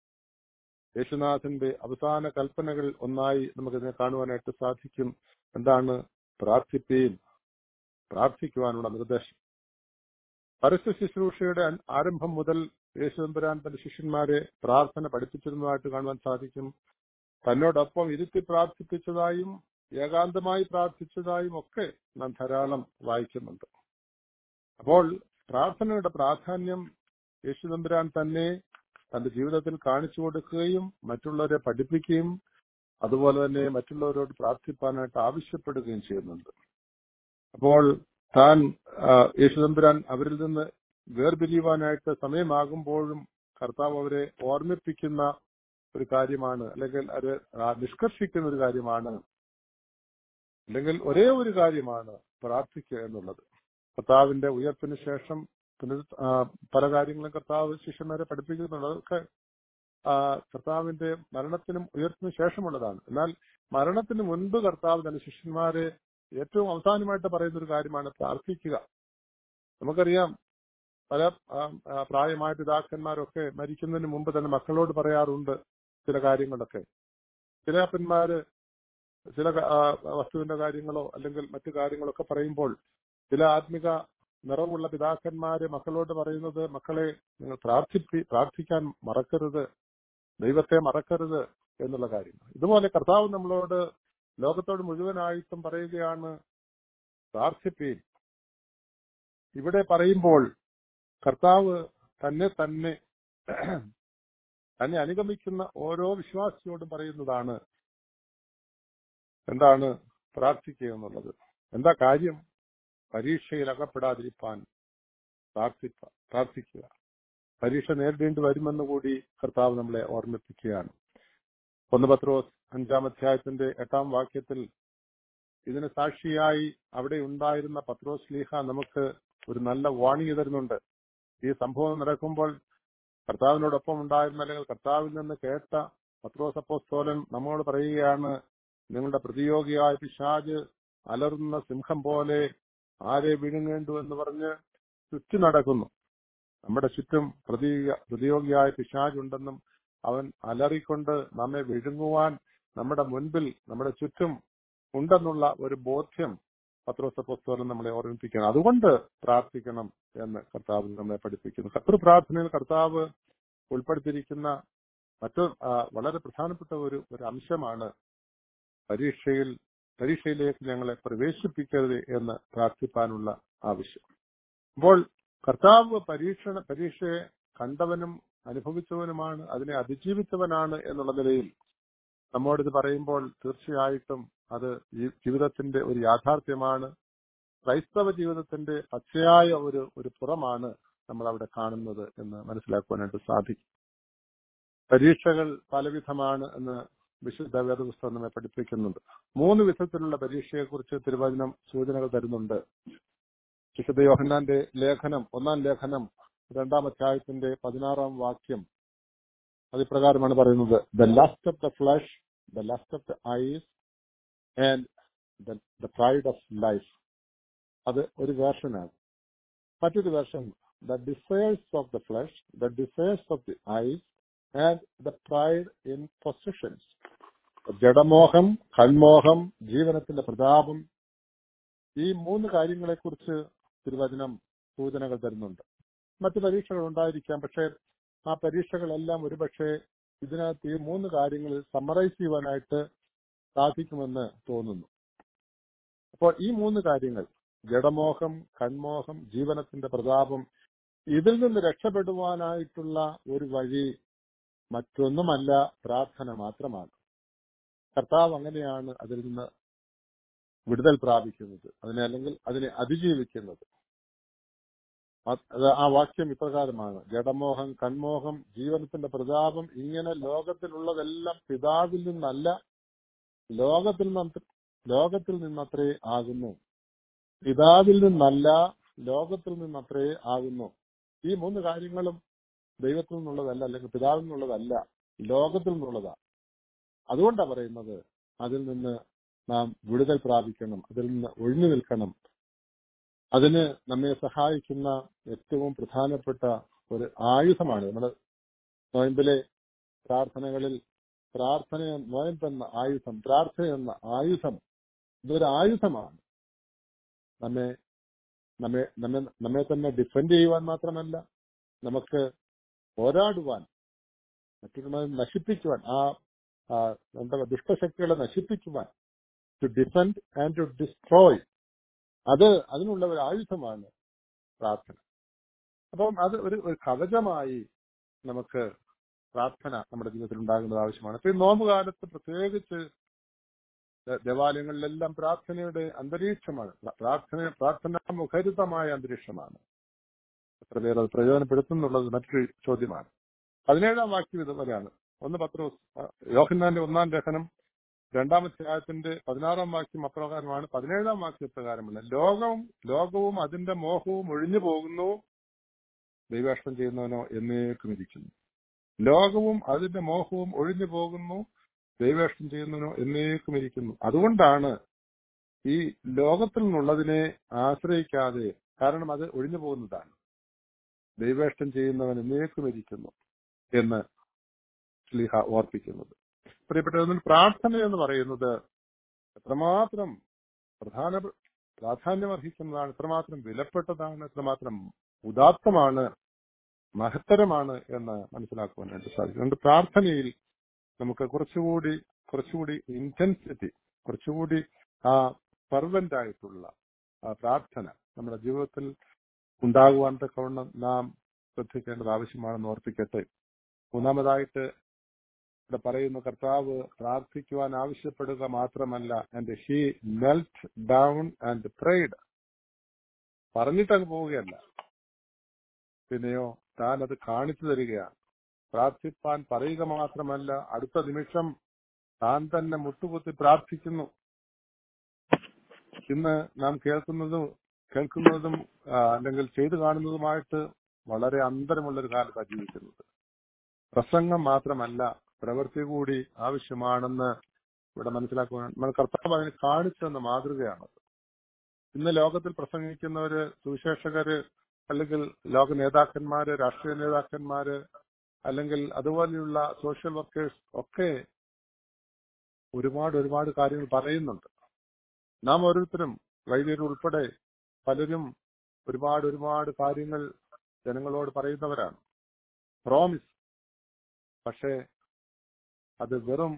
Speaker 6: യേശുനാഥന്റെ അവസാന കൽപ്പനകൾ ഒന്നായി നമുക്കിതിനെ കാണുവാനായിട്ട് സാധിക്കും എന്താണ് പ്രാർത്ഥിപ്പീൻ പ്രാർത്ഥിക്കുവാനുള്ള നിർദ്ദേശം പരസ്യ ശുശ്രൂഷയുടെ അൻ- ആരംഭം മുതൽ യേശുദമ്പുരാൻ തന്റെ ശിഷ്യന്മാരെ പ്രാർത്ഥന പഠിപ്പിച്ചിരുന്നതായിട്ട് കാണുവാൻ സാധിക്കും തന്നോടൊപ്പം ഇരുത്തി പ്രാർത്ഥിപ്പിച്ചതായും ഏകാന്തമായി പ്രാർത്ഥിച്ചതായും ഒക്കെ നാം ധാരാളം വായിക്കുന്നുണ്ട് അപ്പോൾ പ്രാർത്ഥനയുടെ പ്രാധാന്യം യേശുദമ്പുരാൻ തന്നെ തന്റെ ജീവിതത്തിൽ കാണിച്ചു കൊടുക്കുകയും മറ്റുള്ളവരെ പഠിപ്പിക്കുകയും അതുപോലെ തന്നെ മറ്റുള്ളവരോട് പ്രാർത്ഥിപ്പാനായിട്ട് ആവശ്യപ്പെടുകയും ചെയ്യുന്നുണ്ട് അപ്പോൾ താൻ ആ, യേശുദമ്പുരാൻ അവരിൽ നിന്ന് വേർപിരിയുവാനായിട്ട് സമയമാകുമ്പോഴും കർത്താവ് അവരെ ഓർമ്മിപ്പിക്കുന്ന ഒരു കാര്യമാണ് അല്ലെങ്കിൽ അത് ആ, നിഷ്കർഷിക്കുന്ന ഒരു കാര്യമാണ് അല്ലെങ്കിൽ ഒരേ ഒരു കാര്യമാണ് പ്രാർത്ഥിക്കുക എന്നുള്ളത് കർത്താവിന്റെ ഉയർപ്പിന് ശേഷം പുനരു- ആ, പല കാര്യങ്ങളും കർത്താവ് ശിഷ്യന്മാരെ പഠിപ്പിക്കുന്നുണ്ട് അതൊക്കെ ആ, കർത്താവിന്റെ മരണത്തിനും ഉയർപ്പിനും ശേഷമുള്ളതാണ് എന്നാൽ മരണത്തിന് മുൻപ് കർത്താവ് തന്റെ ശിഷ്യന്മാരെ ഏറ്റവും അവസാനമായിട്ട് പറയുന്ന ഒരു കാര്യമാണ് പ്രാർത്ഥിക്കുക നമുക്കറിയാം പല ആ, ആ, പ്രായമായ പിതാക്കന്മാരൊക്കെ മരിക്കുന്നതിന് മുമ്പ് തന്നെ മക്കളോട് പറയാറുണ്ട് ചില കാര്യങ്ങളൊക്കെ ചില അപ്പന്മാര് ചില ക- ആ, വസ്തുവിന്റെ കാര്യങ്ങളോ അല്ലെങ്കിൽ മറ്റു കാര്യങ്ങളൊക്കെ പറയുമ്പോൾ ചില ആത്മിക നിറവുള്ള പിതാക്കന്മാര് മക്കളോട് പറയുന്നത് മക്കളെ നിങ്ങൾ പ്രാർത്ഥിപ്പി പ്രാർത്ഥിക്കാൻ മറക്കരുത് ദൈവത്തെ മറക്കരുത് എന്നുള്ള കാര്യങ്ങൾ ഇതുപോലെ കർത്താവ് നമ്മളോട് ലോകത്തോട് മുഴുവനായിട്ടും പറയുകയാണ് പ്രാർത്ഥിപ്പീൻ ഇവിടെ പറയുമ്പോൾ കർത്താവ് തന്നെ തന്നെ തന്നെ അനുഗമിക്കുന്ന ഓരോ വിശ്വാസിയോടും പറയുന്നതാണ് എന്താണ് പ്രാർത്ഥിക്കുക എന്നുള്ളത് എന്താ കാര്യം പരീക്ഷയിൽ അകപ്പെടാതിരിക്കാൻ പ്രാർത്ഥിപ്പ പ്രാർത്ഥിക്കുക പരീക്ഷ നേരിടേണ്ടി വരുമെന്ന് കൂടി കർത്താവ് നമ്മളെ ഓർമ്മിപ്പിക്കുകയാണ് ഒന്ന് പത്രോസ് അഞ്ചാം അധ്യായത്തിന്റെ എട്ടാം വാക്യത്തിൽ ഇതിന് സാക്ഷിയായി അവിടെ ഉണ്ടായിരുന്ന പത്രോസ് ലീഹ നമുക്ക് ഒരു നല്ല വാണിംഗ് തരുന്നുണ്ട് ഈ സംഭവം നടക്കുമ്പോൾ കർത്താവിനോടൊപ്പം ഉണ്ടായിരുന്ന അല്ലെങ്കിൽ കർത്താവിൽ നിന്ന് കേട്ട പത്രോസ് അപ്പോസ്തോലൻ നമ്മോട് പറയുകയാണ് നിങ്ങളുടെ പ്രതിയോഗിയായ പിശാജ് അലറുന്ന സിംഹം പോലെ ആരെ വിഴുങ്ങേണ്ടു എന്ന് പറഞ്ഞ് ചുറ്റി നടക്കുന്നു നമ്മുടെ ചുറ്റും പ്രതിയ പ്രതിയോഗിയായ പിശാജുണ്ടെന്നും അവൻ അലറിക്കൊണ്ട് നമ്മെ വിഴുങ്ങുവാൻ നമ്മുടെ മുൻപിൽ നമ്മുടെ ചുറ്റും ഉണ്ടെന്നുള്ള ഒരു ബോധ്യം പത്രോസപ്പോസ്തോലൻ നമ്മളെ ഓർമ്മിപ്പിക്കണം അതുകൊണ്ട് പ്രാർത്ഥിക്കണം എന്ന് കർത്താവ് നമ്മളെ പഠിപ്പിക്കുന്നു ഒരു പ്രാർത്ഥനയിൽ കർത്താവ് ഉൾപ്പെടുത്തിയിരിക്കുന്ന മറ്റു ആ, വളരെ പ്രധാനപ്പെട്ട ഒരു ഒരു അംശമാണ് പരീക്ഷയിൽ പരീക്ഷയിലേക്ക് ഞങ്ങളെ പ്രവേശിപ്പിക്കരുത് എന്ന് പ്രാർത്ഥിപ്പാനുള്ള ആവശ്യം അപ്പോൾ കർത്താവ് പരീക്ഷണ പരീക്ഷയെ കണ്ടവനും അനുഭവിച്ചവനുമാണ് അതിനെ അതിജീവിച്ചവനാണ് എന്നുള്ള നിലയിൽ നമ്മോടിത് പറയുമ്പോൾ തീർച്ചയായിട്ടും അത് ഈ ജീവിതത്തിന്റെ ഒരു യാഥാർത്ഥ്യമാണ് ക്രൈസ്തവ ജീവിതത്തിന്റെ പച്ചയായ ഒരു ഒരു പുറമാണ് നമ്മൾ അവിടെ കാണുന്നത് എന്ന് മനസ്സിലാക്കുവാനായിട്ട് സാധിക്കും പരീക്ഷകൾ പലവിധമാണ് എന്ന് വിശുദ്ധ വേദപുസ്തകം നമ്മെ പഠിപ്പിക്കുന്നുണ്ട് മൂന്ന് വിധത്തിലുള്ള പരീക്ഷയെക്കുറിച്ച് തിരുവചനം സൂചനകൾ തരുന്നുണ്ട് വിശുദ്ധ യോഹന്നാന്റെ ലേഖനം ഒന്നാം ലേഖനം രണ്ടാം അധ്യായത്തിന്റെ പതിനാറാം വാക്യം അതിപ്രകാരമാണ് പറയുന്നത് the last of the flesh the last of the eyes and the pride of life അത് ഒരു വേർഷനാണ് മറ്റൊരു version the desires of the flesh the desires of the eyes and the pride in possessions ജഡമോഹം കൺമോഹം ജീവനത്തിന്റെ പ്രതാപം ഈ മൂന്ന് കാര്യങ്ങളെക്കുറിച്ച് തിരുവചനം സൂചനകൾ തരുന്നുണ്ട് മറ്റു പരീക്ഷകൾ ഉണ്ടായിരിക്കാം പക്ഷേ ആ പരീക്ഷകളെല്ലാം ഒരുപക്ഷെ ഇതിനകത്ത് ഈ മൂന്ന് കാര്യങ്ങളിൽ സമ്മറൈസ് ചെയ്യുവാനായിട്ട് സാധിക്കുമെന്ന് തോന്നുന്നു അപ്പോൾ ഈ മൂന്ന് കാര്യങ്ങൾ ജഡമോഹം കൺമോഹം ജീവനത്തിന്റെ പ്രതാപം ഇതിൽ നിന്ന് രക്ഷപ്പെടുവാനായിട്ടുള്ള ഒരു വഴി മറ്റൊന്നുമല്ല പ്രാർത്ഥന മാത്രമാണ് കർത്താവ് അങ്ങനെയാണ് അതിൽ നിന്ന് വിടുതൽ പ്രാപിക്കുന്നത് അതിനെ അല്ലെങ്കിൽ അതിനെ അതിജീവിക്കുന്നത് ആ- അത് ആ വാക്യം ഇപ്രകാരമാണ് ജഡമോഹം കൺമോഹം ജീവനത്തിന്റെ പ്രതാപം ഇങ്ങനെ ലോകത്തിലുള്ളതെല്ലാം പിതാവിൽ നിന്നല്ല ലോകത്തിൽ നിന്ന് ലോകത്തിൽ നിന്നത്രേ ആകുന്നു പിതാവിൽ നിന്നല്ല ലോകത്തിൽ നിന്നത്രേ ആകുന്നു ഈ മൂന്ന് കാര്യങ്ങളും ദൈവത്തിൽ നിന്നുള്ളതല്ല അല്ലെങ്കിൽ പിതാവിൽ നിന്നുള്ളതല്ല ലോകത്തിൽ നിന്നുള്ളതാ അതുകൊണ്ടാണ് പറയുന്നത് അതിൽ നിന്ന് നാം വിടുതൽ പ്രാപിക്കണം അതിൽ നിന്ന് ഒഴിഞ്ഞു നിൽക്കണം അതിന് നമ്മെ സഹായിക്കുന്ന ഏറ്റവും പ്രധാനപ്പെട്ട ഒരു ആയുധമാണ് നമ്മുടെ നോയമ്പിലെ പ്രാർത്ഥനകളിൽ പ്രാർത്ഥന നോയമ്പ് എന്ന ആയുധം പ്രാർത്ഥന എന്ന ആയുധം ഇതൊരു ആയുധമാണ് നമ്മെ നമ്മെ നമ്മെ നമ്മെ തന്നെ ഡിഫെൻഡ് ചെയ്യുവാൻ മാത്രമല്ല നമുക്ക് പോരാടുവാൻ മറ്റുള്ളവരെ നശിപ്പിക്കുവാൻ ആ ആ, എന്താ പറയുക, ദുഷ്ടശക്തികളെ നശിപ്പിക്കുവാൻ to defend and to destroy അത് അതിനുള്ള ഒരു ആയുധമാണ് പ്രാർത്ഥന അപ്പം അത് ഒരു ഒരു കവചമായി നമുക്ക് പ്രാർത്ഥന നമ്മുടെ ജീവിതത്തിൽ ഉണ്ടാകുന്നത് ആവശ്യമാണ് ഇപ്പൊ ഈ നോമ്പ് കാലത്ത് പ്രത്യേകിച്ച് ദ- ദേവാലയങ്ങളിലെല്ലാം പ്രാർത്ഥനയുടെ അന്തരീക്ഷമാണ് പ്ര- പ്രാർത്ഥന പ്രാർത്ഥനാ മുഖരിതമായ അന്തരീക്ഷമാണ് എത്ര പേർ അത് പ്രയോജനപ്പെടുത്തുന്നുള്ളത് മറ്റൊരു ചോദ്യമാണ് പതിനേഴാം വാക്യം ഇതുപോലെയാണ് ഒന്ന് പത്രോസ് ആ, യോഹന്നാന്റെ ഒന്നാം ലേഖനം രണ്ടാമത്തെ ആയത്തിന്റെ പതിനാറാം വാക്യം അപ്രകാരമാണ് പതിനേഴാം വാക്യം പ്രകാരമുള്ള ലോകവും ലോകവും അതിന്റെ മോഹവും ഒഴിഞ്ഞു പോകുന്നു ദൈവേഷ്ടം ചെയ്യുന്നവനോ എന്നേക്കും ഇരിക്കുന്നു ലോകവും അതിന്റെ മോഹവും ഒഴിഞ്ഞു പോകുന്നു ദൈവേഷ്ടം ചെയ്യുന്നവനോ എന്നേക്കും ഇരിക്കുന്നു അതുകൊണ്ടാണ് ഈ ലോകത്തിൽ നിന്നുള്ളതിനെ ആശ്രയിക്കാതെ കാരണം അത് ഒഴിഞ്ഞു പോകുന്നതാണ് ദൈവേഷ്ടം ചെയ്യുന്നവൻ എന്നേക്കും ഇരിക്കുന്നു എന്ന് ശ്ലീഹ ഓർപ്പിക്കുന്നത് പ്രിയപ്പെട്ട പ്രാർത്ഥന എന്ന് പറയുന്നത് എത്രമാത്രം പ്രധാന പ്രാധാന്യം അർഹിക്കുന്നതാണ് എത്രമാത്രം വിലപ്പെട്ടതാണ് എത്രമാത്രം ഉദാത്തമാണ് മഹത്തരമാണ് എന്ന് മനസ്സിലാക്കുവാനായിട്ട് സാധിക്കും അതുകൊണ്ട് പ്രാർത്ഥനയിൽ നമുക്ക് കുറച്ചുകൂടി കുറച്ചുകൂടി ഇന്റൻസിറ്റി കുറച്ചുകൂടി ആ പെർവന്റ് ആയിട്ടുള്ള ആ പ്രാർത്ഥന നമ്മുടെ ജീവിതത്തിൽ ഉണ്ടാകുവാൻ തക്കവണ്ണം നാം ശ്രദ്ധിക്കേണ്ടത് ആവശ്യമാണെന്ന് ഓർപ്പിക്കട്ടെ മൂന്നാമതായിട്ട് ഇവിടെ പറയുന്ന കർത്താവ് പ്രാർത്ഥിക്കുവാൻ ആവശ്യപ്പെടുക മാത്രമല്ല and he knelt down and prayed പറഞ്ഞിട്ടങ്ങ് പോവുകയല്ല പിന്നെയോ താൻ അത് കാണിച്ചു തരികയാണ് പ്രാർത്ഥിപ്പാൻ പറയുക മാത്രമല്ല അടുത്ത നിമിഷം താൻ തന്നെ മുട്ടുകുത്തി പ്രാർത്ഥിക്കുന്നു ഇന്ന് നാം കേൾക്കുന്നതും കേൾക്കുന്നതും ആ, അല്ലെങ്കിൽ ചെയ്തു കാണുന്നതുമായിട്ട് വളരെ അന്തരമുള്ള ഒരു കാലത്താണ് ജീവിക്കുന്നത് പ്രസംഗം മാത്രമല്ല പ്രവൃത്തി കൂടി ആവശ്യമാണെന്ന് ഇവിടെ മനസ്സിലാക്കുക നമ്മൾ കർത്താവ് അതിന് കാണിച്ചു തന്ന മാതൃകയാണ് ഇന്ന് ലോകത്തിൽ പ്രസംഗിക്കുന്നവര് സുവിശേഷകര് അല്ലെങ്കിൽ ലോക നേതാക്കന്മാര് രാഷ്ട്രീയ നേതാക്കന്മാര് അല്ലെങ്കിൽ അതുപോലെയുള്ള സോഷ്യൽ വർക്കേഴ്സ് ഒക്കെ ഒരുപാട് ഒരുപാട് കാര്യങ്ങൾ പറയുന്നുണ്ട് നാം ഓരോരുത്തരും വൈദ്യരുൾപ്പെടെ പലരും ഒരുപാട് ഒരുപാട് കാര്യങ്ങൾ ജനങ്ങളോട് പറയുന്നവരാണ് പ്രോമിസ് പക്ഷേ അത് വെറും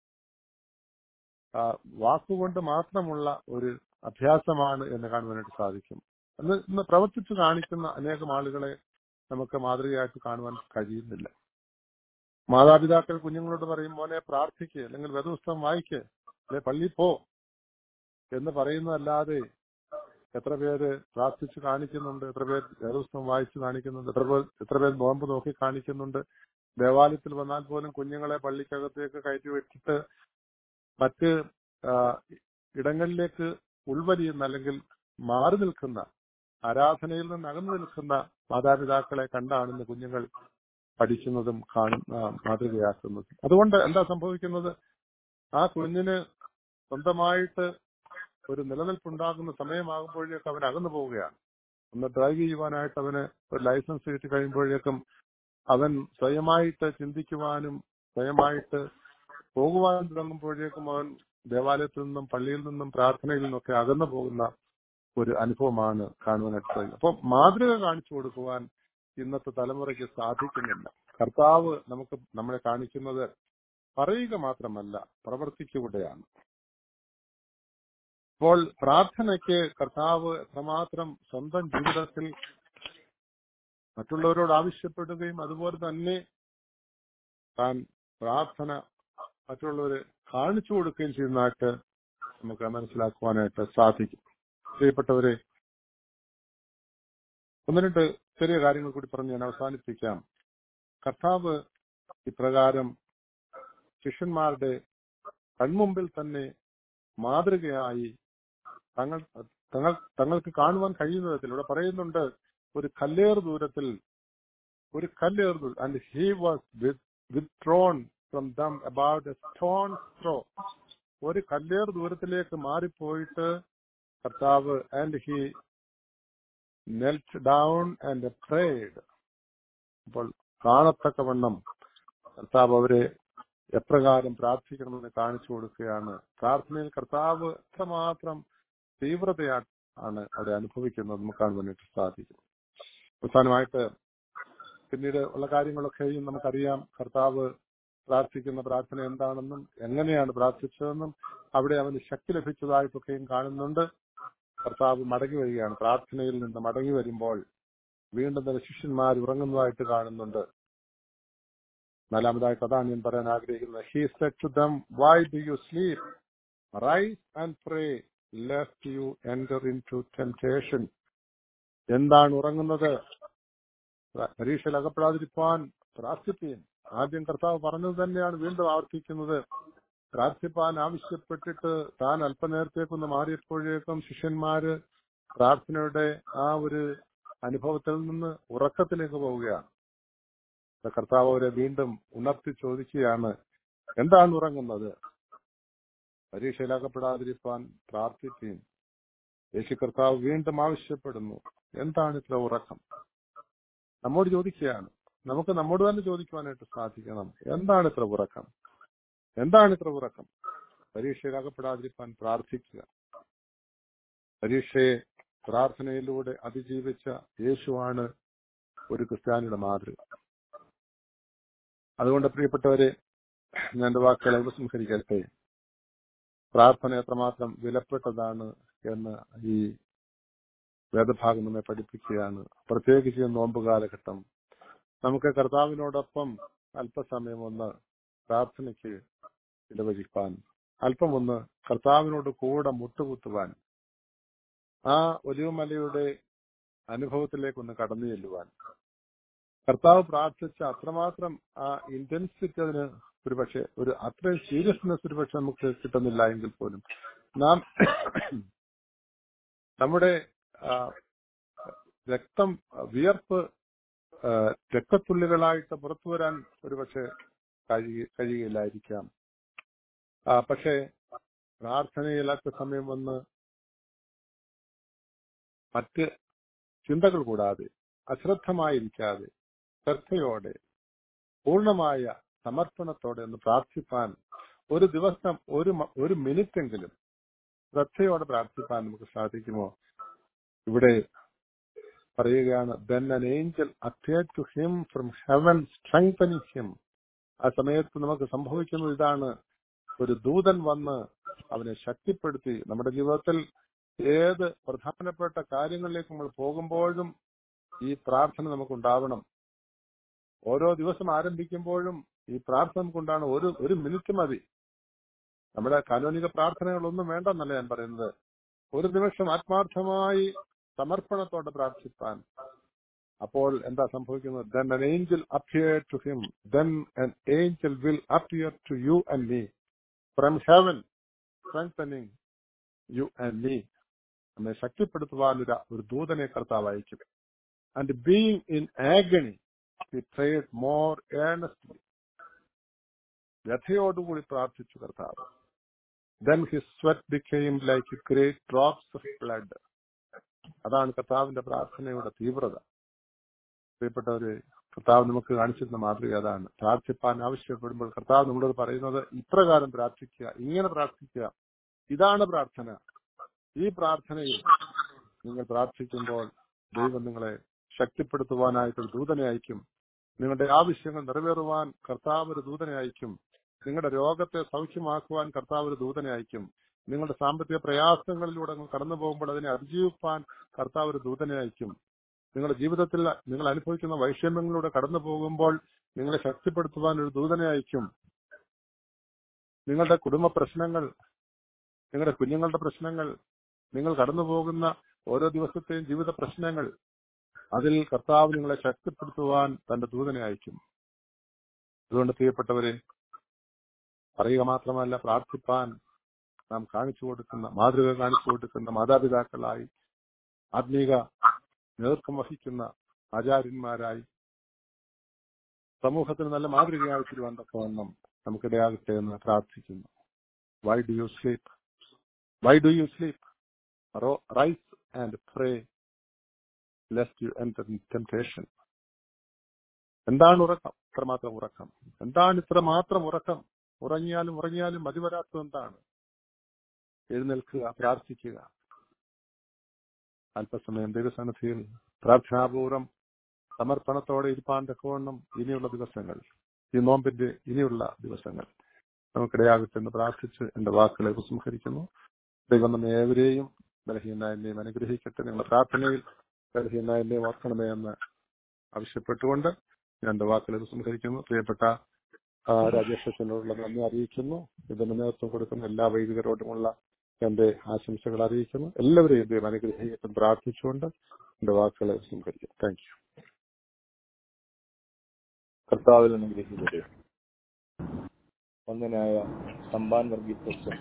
Speaker 6: ആ, വാക്കുകൊണ്ട് മാത്രമുള്ള ഒരു അഭ്യാസമാണ് എന്ന് കാണുവാനായിട്ട് സാധിക്കും ഇന്ന് ഇന്ന് പ്രവർത്തിച്ചു കാണിക്കുന്ന അനേകം ആളുകളെ നമുക്ക് മാതൃകയായിട്ട് കാണുവാൻ കഴിയുന്നില്ല മാതാപിതാക്കൾ കുഞ്ഞുങ്ങളോട് പറയും മോനെ പ്രാർത്ഥിക്കുക അല്ലെങ്കിൽ വേദപുസ്തകം വായിക്ക് അല്ലെ പള്ളിയിൽ പോ എന്ന് പറയുന്നതല്ലാതെ എത്ര പേര് പ്രാർത്ഥിച്ച് കാണിക്കുന്നുണ്ട് എത്ര പേർ വേദപുസ്തകം വായിച്ച് കാണിക്കുന്നുണ്ട് എത്ര പേർ എത്ര പേർ നോമ്പ് നോക്കി കാണിക്കുന്നുണ്ട് ദേവാലയത്തിൽ വന്നാൽ പോലും കുഞ്ഞുങ്ങളെ പള്ളിക്കകത്തേക്ക് കയറ്റി വെച്ചിട്ട് മറ്റ് ആ, ഇടങ്ങളിലേക്ക് ഉൾവലിയുന്ന അല്ലെങ്കിൽ മാറി നിൽക്കുന്ന ആരാധനയിൽ നിന്ന് അകന്നു നിൽക്കുന്ന മാതാപിതാക്കളെ കണ്ടാണ് ഇന്ന് കുഞ്ഞുങ്ങൾ പഠിക്കുന്നതും കാണും ആ, മാതൃകയാക്കുന്നതും അതുകൊണ്ട് എന്താ സംഭവിക്കുന്നത് ആ കുഞ്ഞിന് സ്വന്തമായിട്ട് ഒരു നിലനിൽപ്പുണ്ടാകുന്ന സമയമാകുമ്പോഴേക്കും അവൻ അകന്നു പോവുകയാണ് ഒന്ന് ഡ്രൈവ് ചെയ്യുവാനായിട്ട് അവന് ഒരു ലൈസൻസ് കിട്ടി കഴിയുമ്പോഴേക്കും അവൻ സ്വയമായിട്ട് ചിന്തിക്കുവാനും സ്വയമായിട്ട് പോകുവാൻ തുടങ്ങുമ്പോഴേക്കും അവൻ ദേവാലയത്തിൽ നിന്നും പള്ളിയിൽ നിന്നും പ്രാർത്ഥനയിൽ നിന്നൊക്കെ അകന്നു പോകുന്ന ഒരു അനുഭവമാണ് കാണുവാനായിട്ട് സാധിക്കും അപ്പൊ മാതൃക കാണിച്ചു കൊടുക്കുവാൻ ഇന്നത്തെ തലമുറയ്ക്ക് സാധിക്കുന്നില്ല കർത്താവ് നമുക്ക് നമ്മളെ കാണിക്കുന്നത് പറയുക മാത്രമല്ല പ്രവർത്തിക്കൂടെയാണ് അപ്പോൾ പ്രാർത്ഥനയ്ക്ക് കർത്താവ് എത്രമാത്രം സ്വന്തം ജീവിതത്തിൽ മറ്റുള്ളവരോട് ആവശ്യപ്പെടുകയും അതുപോലെ തന്നെ താൻ പ്രാർത്ഥന മറ്റുള്ളവരെ കാണിച്ചു കൊടുക്കുകയും ചെയ്യുന്നതായിട്ട് നമുക്ക് മനസ്സിലാക്കുവാനായിട്ട് സാധിക്കും പ്രിയപ്പെട്ടവരെ ഒന്ന് രണ്ട് ചെറിയ കാര്യങ്ങൾ കൂടി പറഞ്ഞ് ഞാൻ അവസാനിപ്പിക്കാം കർത്താവ് ഇപ്രകാരം ശിഷ്യന്മാരുടെ കൺമുമ്പിൽ തന്നെ മാതൃകയായി തങ്ങൾ തങ്ങൾ തങ്ങൾക്ക് കാണുവാൻ കഴിയുന്ന വിധത്തിൽ ഇവിടെ പറയുന്നുണ്ട് ഒരു കല്ലേർ ദൂരത്തിൽ ഒരു കല്ലേർ and he was withdrawn from them about a stone throw ഒരു കല്ലേർ ദൂരത്തിലേക്ക് മാറിപ്പോയിട്ട് കർത്താവ് and he knelt down and prayed അപ്പോൾ കാണത്തക്കവണ്ണം കർത്താവ് അവരെ എപ്രകാരം പ്രാർത്ഥിക്കണമെന്ന് കാണിച്ചു കൊടുക്കുകയാണ് പ്രാർത്ഥനയിൽ കർത്താവ് എത്രമാത്രം തീവ്രതയാണ് അവിടെ അനുഭവിക്കുന്നത് നമുക്ക് കാണുവാനായിട്ട് സാധിക്കും അവസാനമായിട്ട് പിന്നീട് ഉള്ള കാര്യങ്ങളൊക്കെയും നമുക്കറിയാം കർത്താവ് പ്രാർത്ഥിക്കുന്ന പ്രാർത്ഥന എന്താണെന്നും എങ്ങനെയാണ് പ്രാർത്ഥിച്ചതെന്നും അവിടെ അവന് ശക്തി ലഭിച്ചതായിട്ടൊക്കെയും കാണുന്നുണ്ട് കർത്താവ് മടങ്ങി വരികയാണ് പ്രാർത്ഥനയിൽ നിന്ന് മടങ്ങി വരുമ്പോൾ വീണ്ടും തന്നെ ശിഷ്യന്മാർ ഉറങ്ങുന്നതായിട്ട് കാണുന്നുണ്ട് നാലാമതായിട്ട് അതാണ് ഞാൻ പറയാൻ ആഗ്രഹിക്കുന്നത് he said to them why do you sleep rise and pray lest you enter into temptation എന്താണ് ഉറങ്ങുന്നത് പരീക്ഷയിൽ അകപ്പെടാതിരിക്കാൻ പ്രാർത്ഥിപ്പീൻ ആദ്യം കർത്താവ് പറഞ്ഞത് തന്നെയാണ് വീണ്ടും ആവർത്തിക്കുന്നത് പ്രാർത്ഥിപ്പാൻ ആവശ്യപ്പെട്ടിട്ട് താൻ അല്പനേരത്തേക്കൊന്ന് മാറിയപ്പോഴേക്കും ശിഷ്യന്മാര് പ്രാർത്ഥനയുടെ ആ ഒരു അനുഭവത്തിൽ നിന്ന് ഉറക്കത്തിലേക്ക് പോവുകയാണ് അപ്പൊ കർത്താവ് അവരെ വീണ്ടും ഉണർത്തി ചോദിക്കുകയാണ് എന്താണ് ഉറങ്ങുന്നത് പരീക്ഷയിലാക്കപ്പെടാതിരിക്കാൻ പ്രാർത്ഥിപ്പീൻ യേശു കർത്താവ് വീണ്ടും ആവശ്യപ്പെടുന്നു എന്താണ് ഇത്ര ഉറക്കം നമ്മോട് ചോദിക്കുകയാണ് നമുക്ക് നമ്മോട് തന്നെ ചോദിക്കുവാനായിട്ട് സാധിക്കണം എന്താണ് ഇത്ര ഉറക്കം എന്താണ് ഇത്ര ഉറക്കം പരീക്ഷയിലാകപ്പെടാതിരിക്കാൻ പ്രാർത്ഥിക്കുക പരീക്ഷയെ പ്രാർത്ഥനയിലൂടെ അതിജീവിച്ച യേശുവാണ് ഒരു ക്രിസ്ത്യാനിയുടെ മാതൃക അതുകൊണ്ട് പ്രിയപ്പെട്ടവരെ ഞാൻ എന്റെ വാക്കുകളെ ഉപസംഹരിക്കട്ടെ പ്രാർത്ഥന എത്രമാത്രം വിലപ്പെട്ടതാണ് എന്ന് ഈ വേദഭാഗം നമ്മെ പഠിപ്പിക്കുകയാണ് പ്രത്യേകിച്ച് ഈ നോമ്പ് കാലഘട്ടം നമുക്ക് കർത്താവിനോടൊപ്പം അല്പസമയം ഒന്ന് പ്രാർത്ഥനയ്ക്ക് ഇടവഴിപ്പാൻ അല്പം ഒന്ന് കർത്താവിനോട് കൂടെ മുട്ടുകുത്തുവാൻ ആ ഒലിവുമലയുടെ അനുഭവത്തിലേക്ക് ഒന്ന് കടന്നു ചെല്ലുവാൻ കർത്താവ് പ്രാർത്ഥിച്ച അത്രമാത്രം ആ ഇന്റൻസിറ്റി അതിന് ഒരുപക്ഷെ ഒരു അത്രയും സീരിയസ്നെസ് ഒരുപക്ഷെ നമുക്ക് കിട്ടുന്നില്ല എങ്കിൽ പോലും നാം നമ്മുടെ ആ, രക്തം വിയർപ്പ് ആ, രക്തത്തുള്ളികളായിട്ട് പുറത്തു വരാൻ ഒരുപക്ഷെ കഴിയ കഴിയില്ലായിരിക്കാം ആ, പക്ഷേ പ്രാർത്ഥനയിൽ സമയം വന്ന് മറ്റ് ചിന്തകൾ കൂടാതെ അശ്രദ്ധമായിരിക്കാതെ ശ്രദ്ധയോടെ പൂർണ്ണമായ സമർപ്പണത്തോടെ ഒന്ന് പ്രാർത്ഥിപ്പാൻ ഒരു ദിവസം ഒരു മ- ഒരു മിനിറ്റെങ്കിലും ശ്രദ്ധയോടെ പ്രാർത്ഥിപ്പാൻ നമുക്ക് സാധിക്കുമോ ഇവിടെ പറയുകയാണ് then an angel appeared to him from heaven strengthening him ആ സമയത്ത് നമുക്ക് സംഭവിക്കുന്നത് ഇതാണ് ഒരു ദൂതൻ വന്ന് അവനെ ശക്തിപ്പെടുത്തി നമ്മുടെ ജീവിതത്തിൽ ഏത് പ്രധാനപ്പെട്ട കാര്യങ്ങളിലേക്ക് നമ്മൾ പോകുമ്പോഴും ഈ പ്രാർത്ഥന നമുക്കുണ്ടാവണം ഓരോ ദിവസം ആരംഭിക്കുമ്പോഴും ഈ പ്രാർത്ഥന നമുക്കുണ്ടാണ് ഒരു ഒരു മിനിറ്റ് മതി നമ്മുടെ കാനോനിക പ്രാർത്ഥനകളൊന്നും വേണ്ടെന്നല്ല ഞാൻ പറയുന്നത് ഒരു നിമിഷം ആത്മാർത്ഥമായി സമർപ്പണത്തോടെ പ്രാർത്ഥിപ്പാൻ അപ്പോൾ എന്താ സംഭവിക്കുന്നത് then an angel appeared to him then an angel will appear to you and me from heaven strengthening you and me നമ്മെ ശക്തിപ്പെടുത്തുവാൻ ഒരു ഒരു ദൂതനെ കർത്താവ് അയക്കും and being in agony he prayed more earnestly വ്യഥയോടുകൂടി പ്രാർത്ഥിച്ചു കർത്താവ് then his sweat became like great drops of blood അതാണ് കർത്താവിന്റെ പ്രാർത്ഥനയുടെ തീവ്രത പ്രിയപ്പെട്ടവര് കർത്താവ് നമുക്ക് കാണിച്ചിരുന്ന മാതൃക അതാണ് പ്രാർത്ഥിപ്പാൻ ആവശ്യപ്പെടുമ്പോൾ കർത്താവ് നമ്മളോട് പറയുന്നത് ഇപ്രകാരം പ്രാർത്ഥിക്കുക ഇങ്ങനെ പ്രാർത്ഥിക്കുക ഇതാണ് പ്രാർത്ഥന ഈ പ്രാർത്ഥനയിൽ നിങ്ങൾ പ്രാർത്ഥിക്കുമ്പോൾ ദൈവം നിങ്ങളെ ശക്തിപ്പെടുത്തുവാനായിട്ട് ഒരു ദൂതനെ അയക്കും നിങ്ങളുടെ ആവശ്യങ്ങൾ നിറവേറുവാൻ കർത്താവ് ഒരു ദൂതനെ അയക്കും നിങ്ങളുടെ രോഗത്തെ സൗഖ്യമാക്കുവാൻ കർത്താവ് ഒരു ദൂതനെ അയക്കും നിങ്ങളുടെ സാമ്പത്തിക പ്രയാസങ്ങളിലൂടെ നിങ്ങൾ കടന്നു പോകുമ്പോൾ അതിനെ അതിജീവിപ്പാൻ കർത്താവ് ഒരു ദൂതനെ അയക്കും നിങ്ങളുടെ ജീവിതത്തിൽ നിങ്ങൾ അനുഭവിക്കുന്ന വൈഷമ്യങ്ങളിലൂടെ കടന്നു പോകുമ്പോൾ നിങ്ങളെ ശക്തിപ്പെടുത്തുവാൻ ഒരു ദൂതനെ അയക്കും നിങ്ങളുടെ കുടുംബ പ്രശ്നങ്ങൾ നിങ്ങളുടെ കുഞ്ഞുങ്ങളുടെ പ്രശ്നങ്ങൾ നിങ്ങൾ കടന്നു പോകുന്ന ഓരോ ദിവസത്തെയും ജീവിത പ്രശ്നങ്ങൾ അതിൽ കർത്താവ് നിങ്ങളെ ശക്തിപ്പെടുത്തുവാൻ തന്റെ ദൂതനെ അയക്കും അതുകൊണ്ട് പ്രിയപ്പെട്ടവരെ പറയുക മാത്രമല്ല പ്രാർത്ഥിപ്പാൻ നാം കാണിച്ചു കൊടുക്കുന്ന മാതൃക കാണിച്ചു കൊടുക്കുന്ന മാതാപിതാക്കളായി ആത്മീക നേതൃത്വം വഹിക്കുന്ന ആചാര്യന്മാരായി സമൂഹത്തിന് നല്ല മാതൃകയായി തീരുവാൻ തക്കവണ്ണം നമുക്കിടയാകട്ടെ എന്ന് പ്രാർത്ഥിക്കുന്നു why do you sleep why do you sleep rise and pray lest you enter in temptation എന്താണ് ഉറക്കം ഇത്രമാത്രം ഉറക്കം എന്താണ് ഇത്രമാത്രം ഉറക്കം ഉറങ്ങിയാലും ഉറങ്ങിയാലും മതി വരാത്തത് എന്താണ് എഴുന്നേൽക്കുക പ്രാർത്ഥിക്കുക അല്പസമയം ദൈവസന്നിധിയിൽ പ്രാർത്ഥനാപൂർവം സമർപ്പണത്തോടെ ഇരിപ്പാൻ തക്കവണ്ണം ഇനിയുള്ള ദിവസങ്ങൾ ഈ നോമ്പിന്റെ ഇനിയുള്ള ദിവസങ്ങൾ നമുക്കിടയാകട്ടെന്ന് പ്രാർത്ഥിച്ച് എന്റെ വാക്കുകളെ ഉപസംഹരിക്കുന്നു ദൈവം നമ്മെ ഏവരെയും ബലഹീനായനെയും അനുഗ്രഹിക്കട്ടെ നിങ്ങളുടെ പ്രാർത്ഥനയിൽ ബലഹീനായനെയും ഓർക്കണമേ എന്ന് ആവശ്യപ്പെട്ടുകൊണ്ട് ഞാൻ എന്റെ വാക്കുകളെ ഉപസംഹരിക്കുന്നു പ്രിയപ്പെട്ട ആ, രാജേഷ് അച്ഛനോടുള്ള നന്ദി അറിയിക്കുന്നു ഇതിന് നേതൃത്വം കൊടുക്കുന്ന എല്ലാ വൈദികരോടുമുള്ള എന്റെ ആശംസകൾ അറിയിക്കുന്നു എല്ലാവരെയും ദൈവം അനുഗ്രഹിക്കട്ടെ പ്രാർത്ഥിച്ചുകൊണ്ട് എന്റെ വാക്കുകളെ ഉപസംഹരിക്കും താങ്ക് യു
Speaker 5: കർത്താവിൽ അനുഗ്രഹിക്കട്ടെ ഒന്നിനായ സമ്പാൻ വർഗീസ് അച്ഛൻ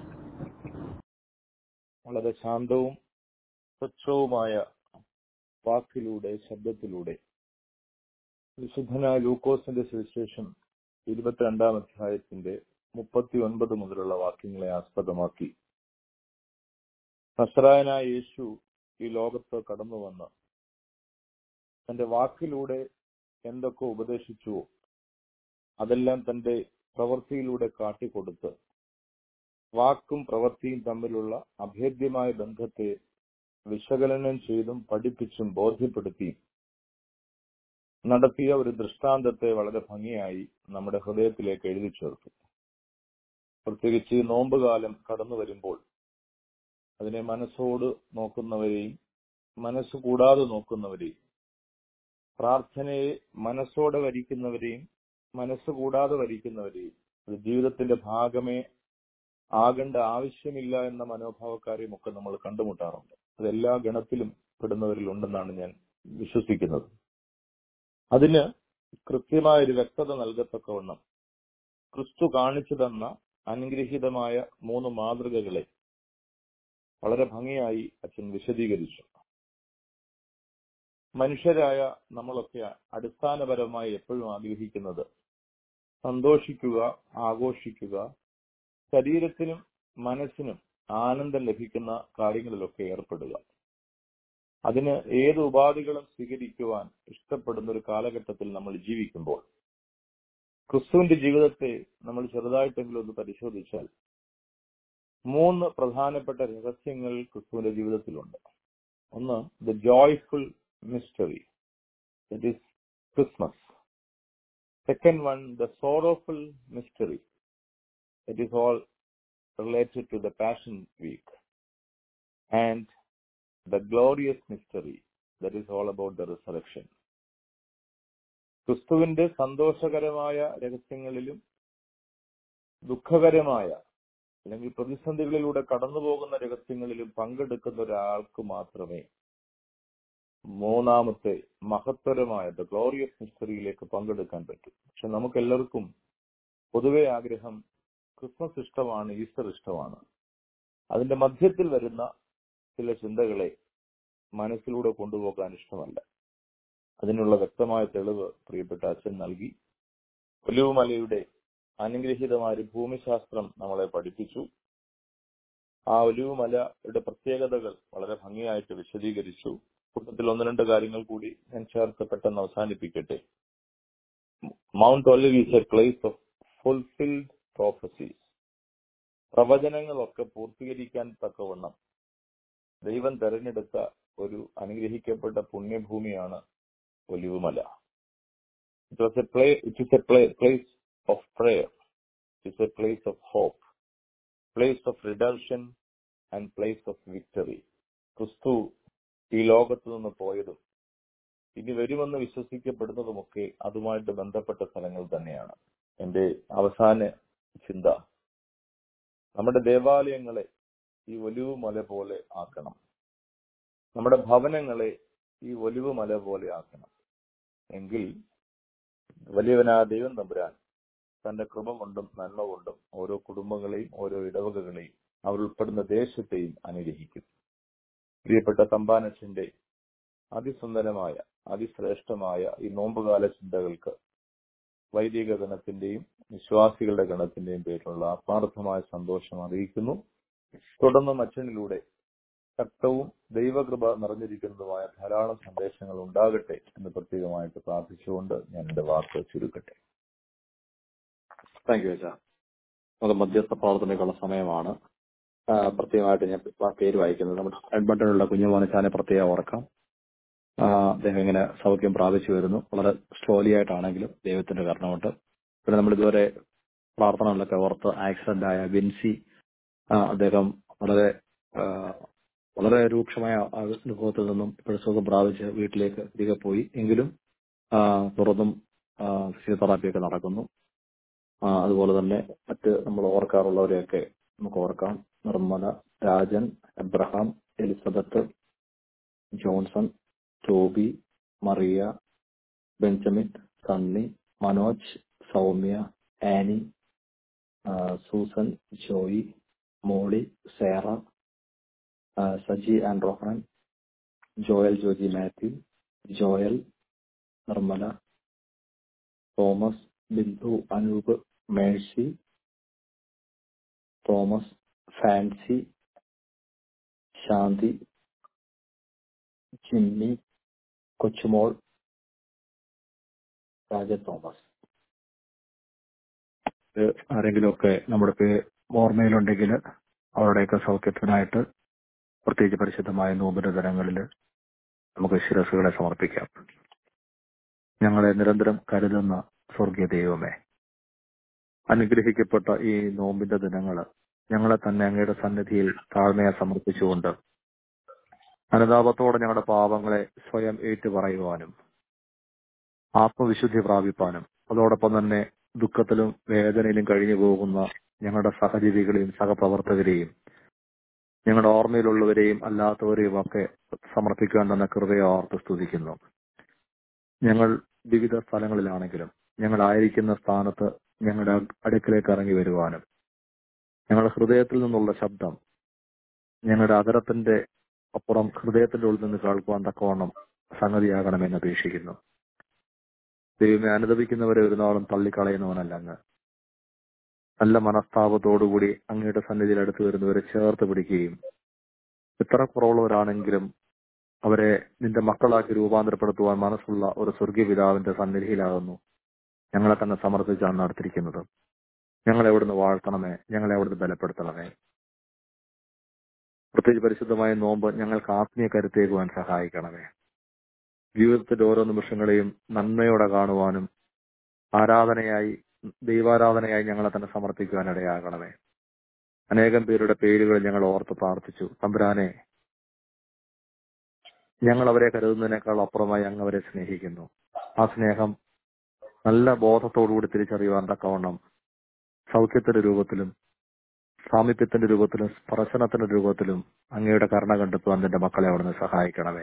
Speaker 5: വളരെ ശാന്തവും സ്വച്ഛവുമായ വാക്കിലൂടെ ശബ്ദത്തിലൂടെ വിശുദ്ധനായ ലൂക്കോസിന്റെ സുവിശേഷം ഇരുപത്തിരണ്ടാം അധ്യായത്തിന്റെ മുപ്പത്തി ഒൻപത് മുതലുള്ള വാക്യങ്ങളെ ആസ്പദമാക്കി നസ്രായനായ യേശു ഈ ലോകത്ത് കടന്നു വന്ന് തന്റെ വാക്കിലൂടെ എന്തൊക്കെ ഉപദേശിച്ചുവോ അതെല്ലാം തന്റെ പ്രവൃത്തിയിലൂടെ കാട്ടിക്കൊടുത്ത് വാക്കും പ്രവൃത്തിയും തമ്മിലുള്ള അഭേദ്യമായ ബന്ധത്തെ വിശകലനം ചെയ്തും പഠിപ്പിച്ചും ബോധ്യപ്പെടുത്തിയും നടത്തിയ ഒരു ദൃഷ്ടാന്തത്തെ വളരെ ഭംഗിയായി നമ്മുടെ ഹൃദയത്തിലേക്ക് എഴുതി ചേർത്തു പ്രത്യേകിച്ച് ഈ നോമ്പുകാലം കടന്നു വരുമ്പോൾ അതിനെ മനസ്സോട് നോക്കുന്നവരെയും മനസ്സ് കൂടാതെ നോക്കുന്നവരെയും പ്രാർത്ഥനയെ മനസ്സോടെ വരിക്കുന്നവരെയും മനസ്സ് കൂടാതെ വരിക്കുന്നവരെയും അത് ജീവിതത്തിന്റെ ഭാഗമേ ആകേണ്ട ആവശ്യമില്ല എന്ന മനോഭാവക്കാരെയും ഒക്കെ നമ്മൾ കണ്ടുമുട്ടാറുണ്ട് അത് എല്ലാ ഗണത്തിലും പെടുന്നവരിൽ ഉണ്ടെന്നാണ് ഞാൻ വിശ്വസിക്കുന്നത് അതിന് കൃത്യമായ ഒരു വ്യക്തത നൽകത്തക്കവണ്ണം ക്രിസ്തു കാണിച്ചു തന്ന അനുഗ്രഹീതമായ മൂന്ന് മാതൃകകളെ വളരെ ഭംഗിയായി അച്ഛൻ വിശദീകരിച്ചു മനുഷ്യരായ നമ്മളൊക്കെ അടിസ്ഥാനപരമായി എപ്പോഴും ആഗ്രഹിക്കുന്നത് സന്തോഷിക്കുക ആഘോഷിക്കുക ശരീരത്തിനും മനസ്സിനും ആനന്ദം ലഭിക്കുന്ന കാര്യങ്ങളിലൊക്കെ ഏർപ്പെടുക അതിന് ഏത് ഉപാധികളും സ്വീകരിക്കുവാൻ ഇഷ്ടപ്പെടുന്ന ഒരു കാലഘട്ടത്തിൽ നമ്മൾ ജീവിക്കുമ്പോൾ ക്രിസ്തുവിന്റെ ജീവിതത്തെ നമ്മൾ ചെറുതായിട്ടെങ്കിലും ഒന്ന് പരിശോധിച്ചാൽ മൂന്ന് പ്രധാനപ്പെട്ട രഹസ്യങ്ങൾ ക്രിസ്തുവിന്റെ ജീവിതത്തിലുണ്ട് ഒന്ന് the joyful mystery that is Christmas Second one, the sorrowful mystery. It is all related to the Passion Week. And the glorious mystery. That is all about the resurrection. ക്രിസ്തുവിന്റെ സന്തോഷകരമായ രഹസ്യങ്ങളിലും ദുഃഖകരമായ അല്ലെങ്കിൽ പ്രതിസന്ധികളിലൂടെ കടന്നു പോകുന്ന രഹസ്യങ്ങളിലും പങ്കെടുക്കുന്ന ഒരാൾക്ക് മാത്രമേ മൂന്നാമത്തെ മഹത്തരമായ ദ ഗ്ലോറിയസ് മിസ്റ്ററിയിലേക്ക് പങ്കെടുക്കാൻ പറ്റും പക്ഷെ നമുക്ക് എല്ലാവർക്കും പൊതുവെ ആഗ്രഹം ക്രിസ്മസ് ഇഷ്ടമാണ് ഈസ്റ്റർ ഇഷ്ടമാണ് അതിന്റെ മധ്യത്തിൽ വരുന്ന ചില ചിന്തകളെ മനസ്സിലൂടെ കൊണ്ടുപോകാൻ ഇഷ്ടമല്ല അതിനുള്ള വ്യക്തമായ തെളിവ് പ്രിയപ്പെട്ട അച്ഛൻ നൽകി ഒലിവുമലയുടെ അനുഗ്രഹീതമായ ഒരു ഭൂമിശാസ്ത്രം നമ്മളെ പഠിപ്പിച്ചു ആ ഒലിവുമലയുടെ പ്രത്യേകതകൾ വളരെ ഭംഗിയായിട്ട് വിശദീകരിച്ചു കൂട്ടത്തിൽ ഒന്ന് രണ്ട് കാര്യങ്ങൾ കൂടി ഞാൻ ചേർത്ത് പെട്ടെന്ന് അവസാനിപ്പിക്കട്ടെ mount olive is a place of fulfilled prophecies പ്രവചനങ്ങളൊക്കെ പൂർത്തീകരിക്കാൻ തക്കവണ്ണം ദൈവം തെരഞ്ഞെടുത്ത ഒരു അനുഗ്രഹിക്കപ്പെട്ട പുണ്യഭൂമിയാണ് ഒലിവുമല it was a play it is a play place of prayer it's a place of hope place of redemption and place of victory ക്രിസ്തു ഈ ലോകത്ത് നിന്ന് പോയതും ഇനി വരുമെന്ന് വിശ്വസിക്കപ്പെടുന്നതുമൊക്കെ അതുമായിട്ട് ബന്ധപ്പെട്ട സ്ഥലങ്ങൾ തന്നെയാണ് എന്റെ അവസാന ചിന്ത നമ്മുടെ ദേവാലയങ്ങളെ ഈ ഒലിവ് മല പോലെ ആക്കണം നമ്മുടെ ഭവനങ്ങളെ ഈ ഒലിവ് മല പോലെ ആക്കണം എങ്കിൽ വലിയവനാ ദൈവം തമ്പുരാൻ തന്റെ കൃപ കൊണ്ടും നന്മ കൊണ്ടും ഓരോ കുടുംബങ്ങളെയും ഓരോ ഇടവകകളെയും അവർ ഉൾപ്പെടുന്ന ദേശത്തെയും അനുഗ്രഹിക്കും പ്രിയപ്പെട്ട തമ്പാനച്ചന്റെ അതിസുന്ദരമായ അതിശ്രേഷ്ഠമായ ഈ നോമ്പുകാല ചിന്തകൾക്ക് വൈദിക ഗണത്തിന്റെയും വിശ്വാസികളുടെ ഗണത്തിന്റെയും പേരിലുള്ള ആത്മാർത്ഥമായ സന്തോഷം അറിയിക്കുന്നു തുടർന്നും അച്ഛനിലൂടെ ശക്തവും ദൈവകൃപ നിറഞ്ഞിരിക്കുന്നതുമായ ധാരാളം സന്ദേശങ്ങൾ ഉണ്ടാകട്ടെ എന്ന് പ്രത്യേകമായിട്ട് പ്രാർത്ഥിച്ചുകൊണ്ട് ഞാൻ എന്റെ വാക്ക് ചുരുക്കട്ടെ
Speaker 3: താങ്ക് യു അച്ഛാ അത് മധ്യസ്ഥ പ്രാർത്ഥനയ്ക്കുള്ള സമയമാണ് ആ, പ്രത്യേകമായിട്ട് ഞാൻ പ- പേര് വായിക്കുന്നത് നമ്മുടെ എഡ്മണ്ടനുള്ള കുഞ്ഞുമോനച്ചാനെ പ്രത്യേകം ഓർക്കാം ആ, അദ്ദേഹം ഇങ്ങനെ സൗഖ്യം പ്രാപിച്ചു വരുന്നു വളരെ സ്ലോലി ആയിട്ടാണെങ്കിലും ദൈവത്തിന്റെ കരുണമുണ്ട് പിന്നെ നമ്മൾ ഇതുവരെ പ്രാർത്ഥനകളിലൊക്കെ ഓർത്ത് ആക്സിഡന്റ് ആയ വിൻസി ആ, അദ്ദേഹം വളരെ ആ, വളരെ രൂക്ഷമായ അനുഭവത്തിൽ നിന്നും ഇപ്പോൾ സുഖം പ്രാപിച്ച് വീട്ടിലേക്ക് തിരികെ പോയി എങ്കിലും ആ, തുടർന്നും ഫിസിയോതെറാപ്പി ഒക്കെ നടക്കുന്നു ആ, അതുപോലെ തന്നെ മറ്റ് നമ്മൾ ഓർക്കാറുള്ളവരെയൊക്കെ നമുക്ക് ഓർക്കാം Nirmala Rajan Abraham Elizabeth Johnson Toby Mariya Benjamin Sunny Manoj Soumya Annie ആ, സൂസൻ ജോയി മോളി സേറ ആ, Saji and Rohan Joel Joji Mathew Joel Nirmala Thomas Bindu Anoop Mercy Thomas Fancy Shanti Jimmy Kochumol Raja Thomas ഇത് ആരെങ്കിലുമൊക്കെ നമ്മുടെ പേ ഓർമ്മയിലുണ്ടെങ്കിൽ അവരുടെയൊക്കെ സൗഖ്യത്തിനായിട്ട് പ്രത്യേകിച്ച് പരിശുദ്ധമായ നോമ്പിന്റെ ദിനങ്ങളിൽ നമുക്ക് ശിരസുകളെ സമർപ്പിക്കാം ഞങ്ങളെ നിരന്തരം കരുതുന്ന സ്വർഗീയ ദൈവമേ അനുഗ്രഹിക്കപ്പെട്ട ഈ നോമ്പിന്റെ ദിനങ്ങള് ഞങ്ങളെ തന്നെ അങ്ങയുടെ സന്നിധിയിൽ താഴ്മയെ സമർപ്പിച്ചുകൊണ്ട് അനുതാപത്തോടെ ഞങ്ങളുടെ പാപങ്ങളെ സ്വയം ഏറ്റുപറയുവാനും ആത്മവിശുദ്ധി പ്രാപിപ്പാനും അതോടൊപ്പം തന്നെ ദുഃഖത്തിലും വേദനയിലും കഴിഞ്ഞു പോകുന്ന ഞങ്ങളുടെ സഹജീവികളെയും സഹപ്രവർത്തകരെയും ഞങ്ങളുടെ ഓർമ്മയിലുള്ളവരെയും അല്ലാത്തവരെയും ഒക്കെ സമർപ്പിക്കാൻ തന്ന കൃപയെ ഓർത്ത് സ്തുതിക്കുന്നു ഞങ്ങൾ വിവിധ സ്ഥലങ്ങളിലാണെങ്കിലും ഞങ്ങളായിരിക്കുന്ന സ്ഥാനത്ത് ഞങ്ങളുടെ അടുക്കിലേക്ക് ഇറങ്ങി വരുവാനും ഞങ്ങളുടെ ഹൃദയത്തിൽ നിന്നുള്ള ശബ്ദം ഞങ്ങളുടെ അതരത്തിന്റെ അപ്പുറം ഹൃദയത്തിന്റെ ഉള്ളിൽ നിന്ന് കേൾക്കുവാൻ തക്കവണ്ണം സംഗതിയാകണമെന്ന് അപേക്ഷിക്കുന്നു ദൈവമേ അനുദപിക്കുന്നവരെ ഒരു നാളും തള്ളിക്കളയുന്നവനല്ല അങ്ങ് നല്ല മനസ്താപത്തോടുകൂടി അങ്ങയുടെ സന്നിധിയിൽ അടുത്ത് വരുന്നവരെ ചേർത്ത് പിടിക്കുകയും എത്ര കുറവുള്ളവരാണെങ്കിലും അവരെ നിന്റെ മക്കളാക്കി രൂപാന്തരപ്പെടുത്തുവാൻ മനസ്സുള്ള ഒരു സ്വർഗീയ പിതാവിന്റെ സന്നിധിയിലാകുന്നു ഞങ്ങളെ തന്നെ സമർപ്പിച്ചാണ് നടത്തിയിരിക്കുന്നത് ഞങ്ങളെ എവിടുന്ന് വാഴ്ത്തണമേ ഞങ്ങളെ എവിടുന്ന് ബലപ്പെടുത്തണമേ പ്രത്യേകിച്ച് പരിശുദ്ധമായ നോമ്പ് ഞങ്ങൾക്ക് ആത്മീയ കരുത്തേക്കുവാൻ സഹായിക്കണമേ ജീവിതത്തിന്റെ ഓരോ നിമിഷങ്ങളെയും നന്മയോടെ കാണുവാനും ആരാധനയായി ദൈവാരാധനയായി ഞങ്ങളെ തന്നെ സമർപ്പിക്കുവാൻ ഇടയാകണമേ അനേകം പേരുടെ പേരുകൾ ഞങ്ങൾ ഓർത്ത് പ്രാർത്ഥിച്ചു തമ്പുരാനെ ഞങ്ങൾ അവരെ കരുതുന്നതിനേക്കാൾ അപ്പുറമായി അങ്ങ് അവരെ സ്നേഹിക്കുന്നു ആ സ്നേഹം നല്ല ബോധത്തോടുകൂടി തിരിച്ചറിയുവാൻ തക്കവണ്ണം സൗഖ്യത്തിന്റെ രൂപത്തിലും സാമീപ്യത്തിന്റെ രൂപത്തിലും സ്പർശനത്തിന്റെ രൂപത്തിലും അങ്ങയുടെ കരുണ കണ്ടെത്തുവാൻ നിന്റെ മക്കളെ അവിടുന്ന് സഹായിക്കണമേ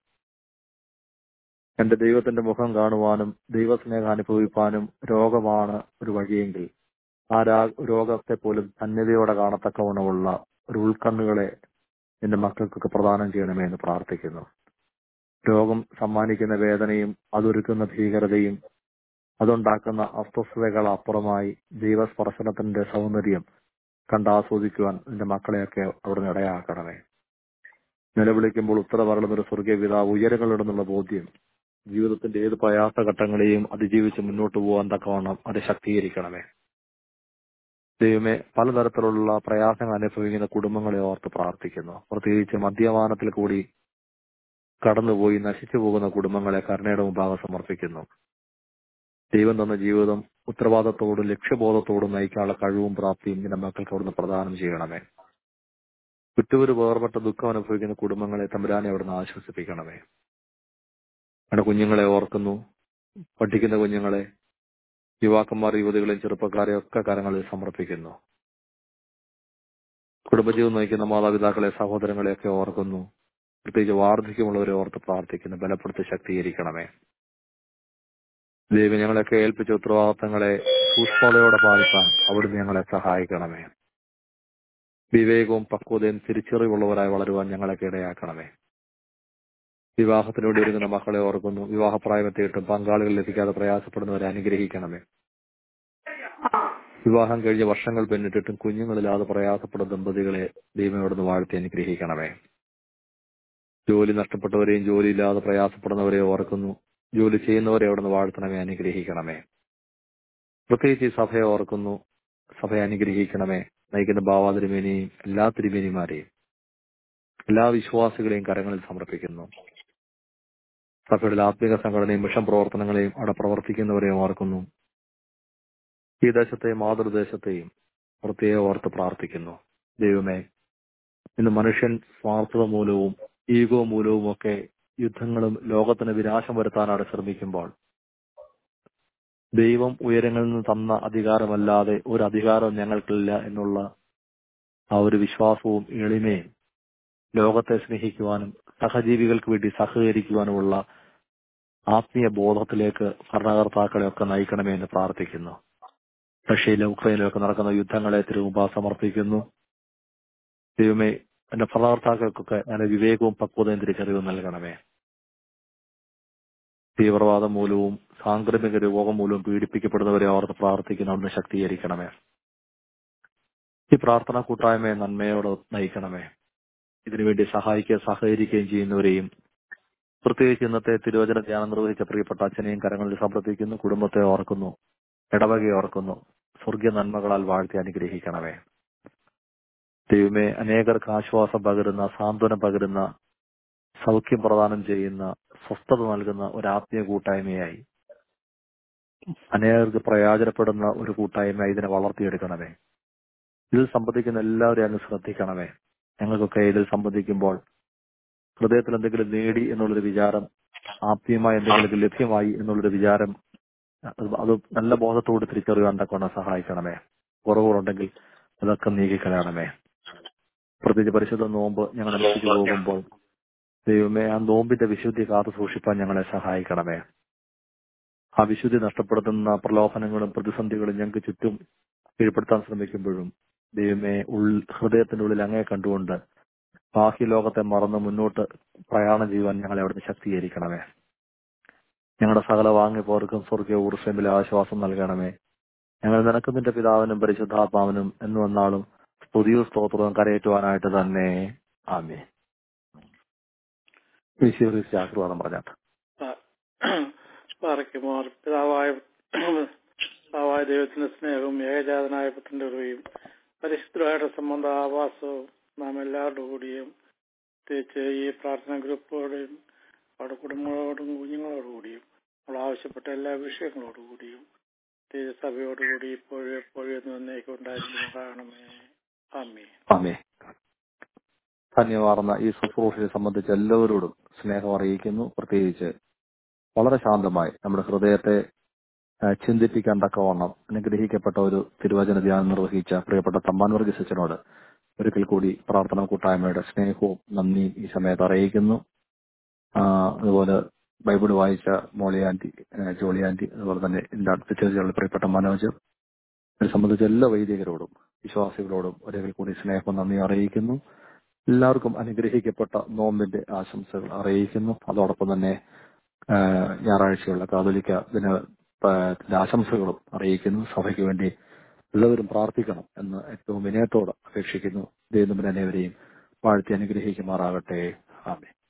Speaker 3: എന്റെ ദൈവത്തിന്റെ മുഖം കാണുവാനും ദൈവസ്നേഹം അനുഭവിപ്പാനും രോഗമാണ് ഒരു വഴിയെങ്കിൽ ആ രാ- രോഗത്തെ പോലും ധന്യതയോടെ കാണത്തക്കവണ്ണമുള്ള ഒരു ഉൾക്കണ്ണുകളെ എന്റെ മക്കൾക്കൊക്കെ പ്രദാനം ചെയ്യണമേ എന്ന് പ്രാർത്ഥിക്കുന്നു രോഗം സമ്മാനിക്കുന്ന വേദനയും അതൊരുക്കുന്ന ഭീകരതയും അതുണ്ടാക്കുന്ന അസ്വസ്ഥതകൾ അപ്പുറമായി ദൈവസ്പർശനത്തിന്റെ സൗന്ദര്യം കണ്ടാസ്വദിക്കുവാൻ എന്റെ മക്കളെയൊക്കെ അവിടുന്ന് ഇടയാക്കണമേ നിലവിളിക്കുമ്പോൾ ഉത്തരവരളുന്ന ഒരു സ്വർഗീയ പിതാവ് ഉയരങ്ങളിടുന്നുള്ള ബോധ്യം ജീവിതത്തിന്റെ ഏത് പ്രയാസഘട്ടങ്ങളെയും അതിജീവിച്ച് മുന്നോട്ട് പോകാൻ തക്കവണ്ണം അത് ശക്തീകരിക്കണമേ ദൈവമേ പലതരത്തിലുള്ള പ്രയാസങ്ങൾ അനുഭവിക്കുന്ന കുടുംബങ്ങളെ ഓർത്ത് പ്രാർത്ഥിക്കുന്നു പ്രത്യേകിച്ച് മദ്യപാനത്തിൽ കൂടി കടന്നുപോയി നശിച്ചു പോകുന്ന കുടുംബങ്ങളെ കരുണയുടെ മുമ്പാകെ സമർപ്പിക്കുന്നു ദൈവം തന്ന ജീവിതം ഉത്തരവാദിത്തോടും ലക്ഷ്യബോധത്തോടും നയിക്കാനുള്ള കഴിവും പ്രാപ്തിയും നിന്റെ മക്കൾക്ക് അവിടുന്ന് പ്രദാനം ചെയ്യണമേ കുറ്റൂര് വേർപെട്ട ദുഃഖം അനുഭവിക്കുന്ന കുടുംബങ്ങളെ തമ്പുരാനെ അവിടുന്ന് ആശ്വസിപ്പിക്കണമേ നമ്മുടെ കുഞ്ഞുങ്ങളെ ഓർക്കുന്നു പഠിക്കുന്ന കുഞ്ഞുങ്ങളെ യുവാക്കന്മാർ യുവതികളെയും ചെറുപ്പക്കാരെയും ഒക്കെ കരങ്ങളിൽ സമർപ്പിക്കുന്നു കുടുംബജീവിതം നയിക്കുന്ന മാതാപിതാക്കളെ സഹോദരങ്ങളെയൊക്കെ ഓർക്കുന്നു പ്രത്യേകിച്ച് വാർദ്ധക്യമുള്ളവരെ ഓർത്ത് പ്രാർത്ഥിക്കുന്നു ബലപ്പെടുത്തി ശക്തീകരിക്കണമേ ദൈവം ഞങ്ങളെയൊക്കെ ഏൽപ്പിച്ച ഉത്തരവാദിത്തങ്ങളെ സൂക്ഷ്മതയോടെ പാലിക്കാൻ അവിടുന്ന് ഞങ്ങളെ സഹായിക്കണമേ വിവേകവും പക്വതയും തിരിച്ചറിവുള്ളവരായി വളരുവാൻ ഞങ്ങളെയൊക്കെ ഇടയാക്കണമേ വിവാഹത്തിന് വേണ്ടി ഒരുങ്ങുന്ന മക്കളെ ഓർക്കുന്നു വിവാഹപ്രായമെത്തിയിട്ടും പങ്കാളികൾ ലഭിക്കാതെ പ്രയാസപ്പെടുന്നവരെ അനുഗ്രഹിക്കണമേ വിവാഹം കഴിഞ്ഞ് വർഷങ്ങൾ പിന്നിട്ടിട്ടും കുഞ്ഞുങ്ങളില്ലാതെ പ്രയാസപ്പെടുന്ന ദമ്പതികളെ ദൈവം അവിടുന്ന് വാഴ്ത്തി അനുഗ്രഹിക്കണമേ ജോലി നഷ്ടപ്പെട്ടവരെയും ജോലിയില്ലാതെ പ്രയാസപ്പെടുന്നവരെയും ഓർക്കുന്നു ജോലി ചെയ്യുന്നവരെ അവിടുന്ന് വാഴ്ത്തണമേ അനുഗ്രഹിക്കണമേ പ്രത്യേകിച്ച് ഈ സഭയെ ഓർക്കുന്നു സഭയെ അനുഗ്രഹിക്കണമേ നയിക്കുന്ന ബാവാ തിരുമേനിയും എല്ലാ തിരുമേനിമാരെയും എല്ലാ വിശ്വാസികളെയും കരങ്ങളിൽ സമർപ്പിക്കുന്നു സഭയുടെ ആത്മിക സംഘടനയും മിഷൻ പ്രവർത്തനങ്ങളെയും അവിടെ പ്രവർത്തിക്കുന്നവരെയും ഓർക്കുന്നു ഈ ദേശത്തെയും മാതൃദേശത്തെയും പ്രത്യേകം ഓർത്ത് പ്രാർത്ഥിക്കുന്നു ദൈവമേ ഇന്ന് മനുഷ്യൻ സ്വാർത്ഥത മൂലവും ഈഗോ മൂലവും ഒക്കെ യുദ്ധങ്ങളും ലോകത്തിന് വിനാശം വരുത്താനാണ് ശ്രമിക്കുമ്പോൾ ദൈവം ഉയരങ്ങളിൽ നിന്ന് തന്ന അധികാരമല്ലാതെ ഒരു അധികാരവും ഞങ്ങൾക്കില്ല എന്നുള്ള ആ ഒരു വിശ്വാസവും എളിമയും ലോകത്തെ സ്നേഹിക്കുവാനും സഹജീവികൾക്ക് വേണ്ടി സഹകരിക്കുവാനുമുള്ള ആത്മീയ ബോധത്തിലേക്ക് ഭരണകർത്താക്കളെ ഒക്കെ നയിക്കണമേ എന്ന് പ്രാർത്ഥിക്കുന്നു റഷ്യയിലും ഉക്രൈനിലും ഒക്കെ നടക്കുന്ന യുദ്ധങ്ങളെ തിരുമുമ്പ സമർപ്പിക്കുന്നു ദൈവമേ എന്റെ ഭരണകർത്താക്കൾക്കൊക്കെ നല്ല വിവേകവും പക്വതയും തിരിച്ചറിവും നൽകണമേ തീവ്രവാദം മൂലവും സാംക്രമിക രോഗം മൂലവും പീഡിപ്പിക്കപ്പെടുന്നവരെ ഓർത്ത് പ്രാർത്ഥിക്കുന്ന അവിടുന്ന് ശക്തീകരിക്കണമേ ഈ പ്രാർത്ഥന കൂട്ടായ്മയെ നന്മയോടെ നയിക്കണമേ ഇതിനുവേണ്ടി സഹായിക്കുകയും സഹകരിക്കുകയും ചെയ്യുന്നവരെയും പ്രത്യേകിച്ച് ഇന്നത്തെ തിരുവചന ധ്യാനം നിർവഹിച്ച പ്രിയപ്പെട്ട അച്ഛനെയും കരങ്ങളിൽ സമർപ്പിക്കുന്നു കുടുംബത്തെ ഓർക്കുന്നു ഇടവകയെ ഓർക്കുന്നു സ്വർഗീയ നന്മകളാൽ വാഴ്ത്തി അനുഗ്രഹിക്കണമേ ദൈവമേ അനേകർക്ക് ആശ്വാസം പകരുന്ന സാന്ത്വനം പകരുന്ന സൗഖ്യം പ്രദാനം ചെയ്യുന്ന സ്വസ്ഥത നൽകുന്ന ഒരു ആത്മീയ കൂട്ടായ്മയായി അനേകർക്ക് പ്രയോജനപ്പെടുന്ന ഒരു കൂട്ടായ്മയായി ഇതിനെ വളർത്തിയെടുക്കണമേ ഇതിൽ സംബന്ധിക്കുന്ന എല്ലാവരെയും അങ്ങ് ശ്രദ്ധിക്കണമേ ഞങ്ങൾക്കൊക്കെ ഇതിൽ സംബന്ധിക്കുമ്പോൾ ഹൃദയത്തിൽ എന്തെങ്കിലും നേടി എന്നുള്ളൊരു വിചാരം ആത്മീയമായി എന്തെങ്കിലും ലഭ്യമായി എന്നുള്ളൊരു വിചാരം അത് അത് നല്ല ബോധത്തോട് തിരിച്ചറിയാൻ തക്കവണ്ണം സഹായിക്കണമേ കുറവുകളുണ്ടെങ്കിൽ അതൊക്കെ നീക്കിക്കളയണമേ പ്രത്യേകിച്ച് പരിശുദ്ധ നോമ്പ് ഞങ്ങൾ അനുസരിച്ച് പോകുമ്പോൾ ദൈവമേ ആ നോമ്പിന്റെ വിശുദ്ധി കാത്തു സൂക്ഷിപ്പാൻ ഞങ്ങളെ സഹായിക്കണമേ ആ വിശുദ്ധി നഷ്ടപ്പെടുത്തുന്ന പ്രലോഭനങ്ങളും പ്രതിസന്ധികളും ഞങ്ങൾക്ക് ചുറ്റും കീഴ്പ്പെടുത്താൻ ശ്രമിക്കുമ്പോഴും ദൈവമേ ഉൾ ഹൃദയത്തിന്റെ ഉള്ളിൽ അങ്ങേ കണ്ടുകൊണ്ട് ബാഹ്യ ലോകത്തെ മറന്ന് മുന്നോട്ട് പ്രയാണം ചെയ്യുവാൻ ഞങ്ങളെ അവിടുന്ന് ശക്തീകരിക്കണമേ ഞങ്ങളുടെ സകല വാങ്ങിപ്പോർക്കും സ്വർഗീയ ഊർസ്വമിലെ ആശ്വാസം നൽകണമേ ഞങ്ങൾ നിനക്ക് നിന്റെ പിതാവിനും പരിശുദ്ധാത്മാവിനും എന്നു വന്നാളും സ്തുതിയും സ്തോത്രവും കരയേറ്റുവാനായിട്ട് തന്നെ ആമേ വിശീർഷിച്ച് ആശീർവാദം പറഞ്ഞാട്ട്
Speaker 2: പാറയ്ക്കുമാർ പിതാവായ പിതാവായ ദൈവത്തിന്റെ സ്നേഹവും ഏകജാതനായ പുത്രന്റെ കൃപയും പരിശുദ്ധമായിട്ട് സംബന്ധ ആവാസവും നാം എല്ലാവരുടെ കൂടിയും പ്രത്യേകിച്ച് ഈ പ്രാർത്ഥന ഗ്രൂപ്പോടും അവിടെ കുടുംബങ്ങളോടും കുഞ്ഞുങ്ങളോടും കൂടിയും നമ്മൾ ആവശ്യപ്പെട്ട എല്ലാ വിഷയങ്ങളോടും കൂടിയും സഭയോടുകൂടി ഇപ്പോഴും എപ്പോഴും എന്ന് എന്നേക്കും ഉണ്ടായിരിക്കുന്നു കാണമേ ആമേ
Speaker 3: ആമേ ധന്യമാർന്ന ഈ ശുശ്രൂഷയെ സംബന്ധിച്ച് എല്ലാവരോടും സ്നേഹം അറിയിക്കുന്നു പ്രത്യേകിച്ച് വളരെ ശാന്തമായി നമ്മുടെ ഹൃദയത്തെ ആ, ചിന്തിപ്പിക്കാൻ തക്കവണ്ണം അനുഗ്രഹിക്കപ്പെട്ട ഒരു തിരുവചന ധ്യാനം നിർവഹിച്ച പ്രിയപ്പെട്ട തമ്മാൻ വർഗീസ് അച്ഛനോട് ഒരിക്കൽ കൂടി പ്രാർത്ഥന കൂട്ടായ്മയുടെ സ്നേഹവും നന്ദി ഈ സമയത്ത് അറിയിക്കുന്നു ആ, അതുപോലെ ബൈബിൾ വായിച്ച മോളി ആന്റി ആ, ജോളി ആന്റി അതുപോലെ തന്നെ എല്ലാ തെറ്റുകളുടെ പ്രിയപ്പെട്ട മനോജ് ഇതിനെ സംബന്ധിച്ച എല്ലാ വൈദികരോടും വിശ്വാസികളോടും ഒരിക്കൽ കൂടി സ്നേഹം നന്ദി അറിയിക്കുന്നു എല്ലാവർക്കും അനുഗ്രഹിക്കപ്പെട്ട നോമ്പിന്റെ ആശംസകൾ അറിയിക്കുന്നു അതോടൊപ്പം തന്നെ ആ, ഞായറാഴ്ചയുള്ള കാതോലിക്ക ദിന ആ, ത്തിന്റെ ആശംസകളും അറിയിക്കുന്നു സഭയ്ക്ക് വേണ്ടി എല്ലാവരും പ്രാർത്ഥിക്കണം എന്ന് ഏറ്റവും വിനയത്തോട് അപേക്ഷിക്കുന്നു ദൈവം അനേവരെയും വാഴ്ത്തി അനുഗ്രഹിക്കുമാറാകട്ടെ ആമേ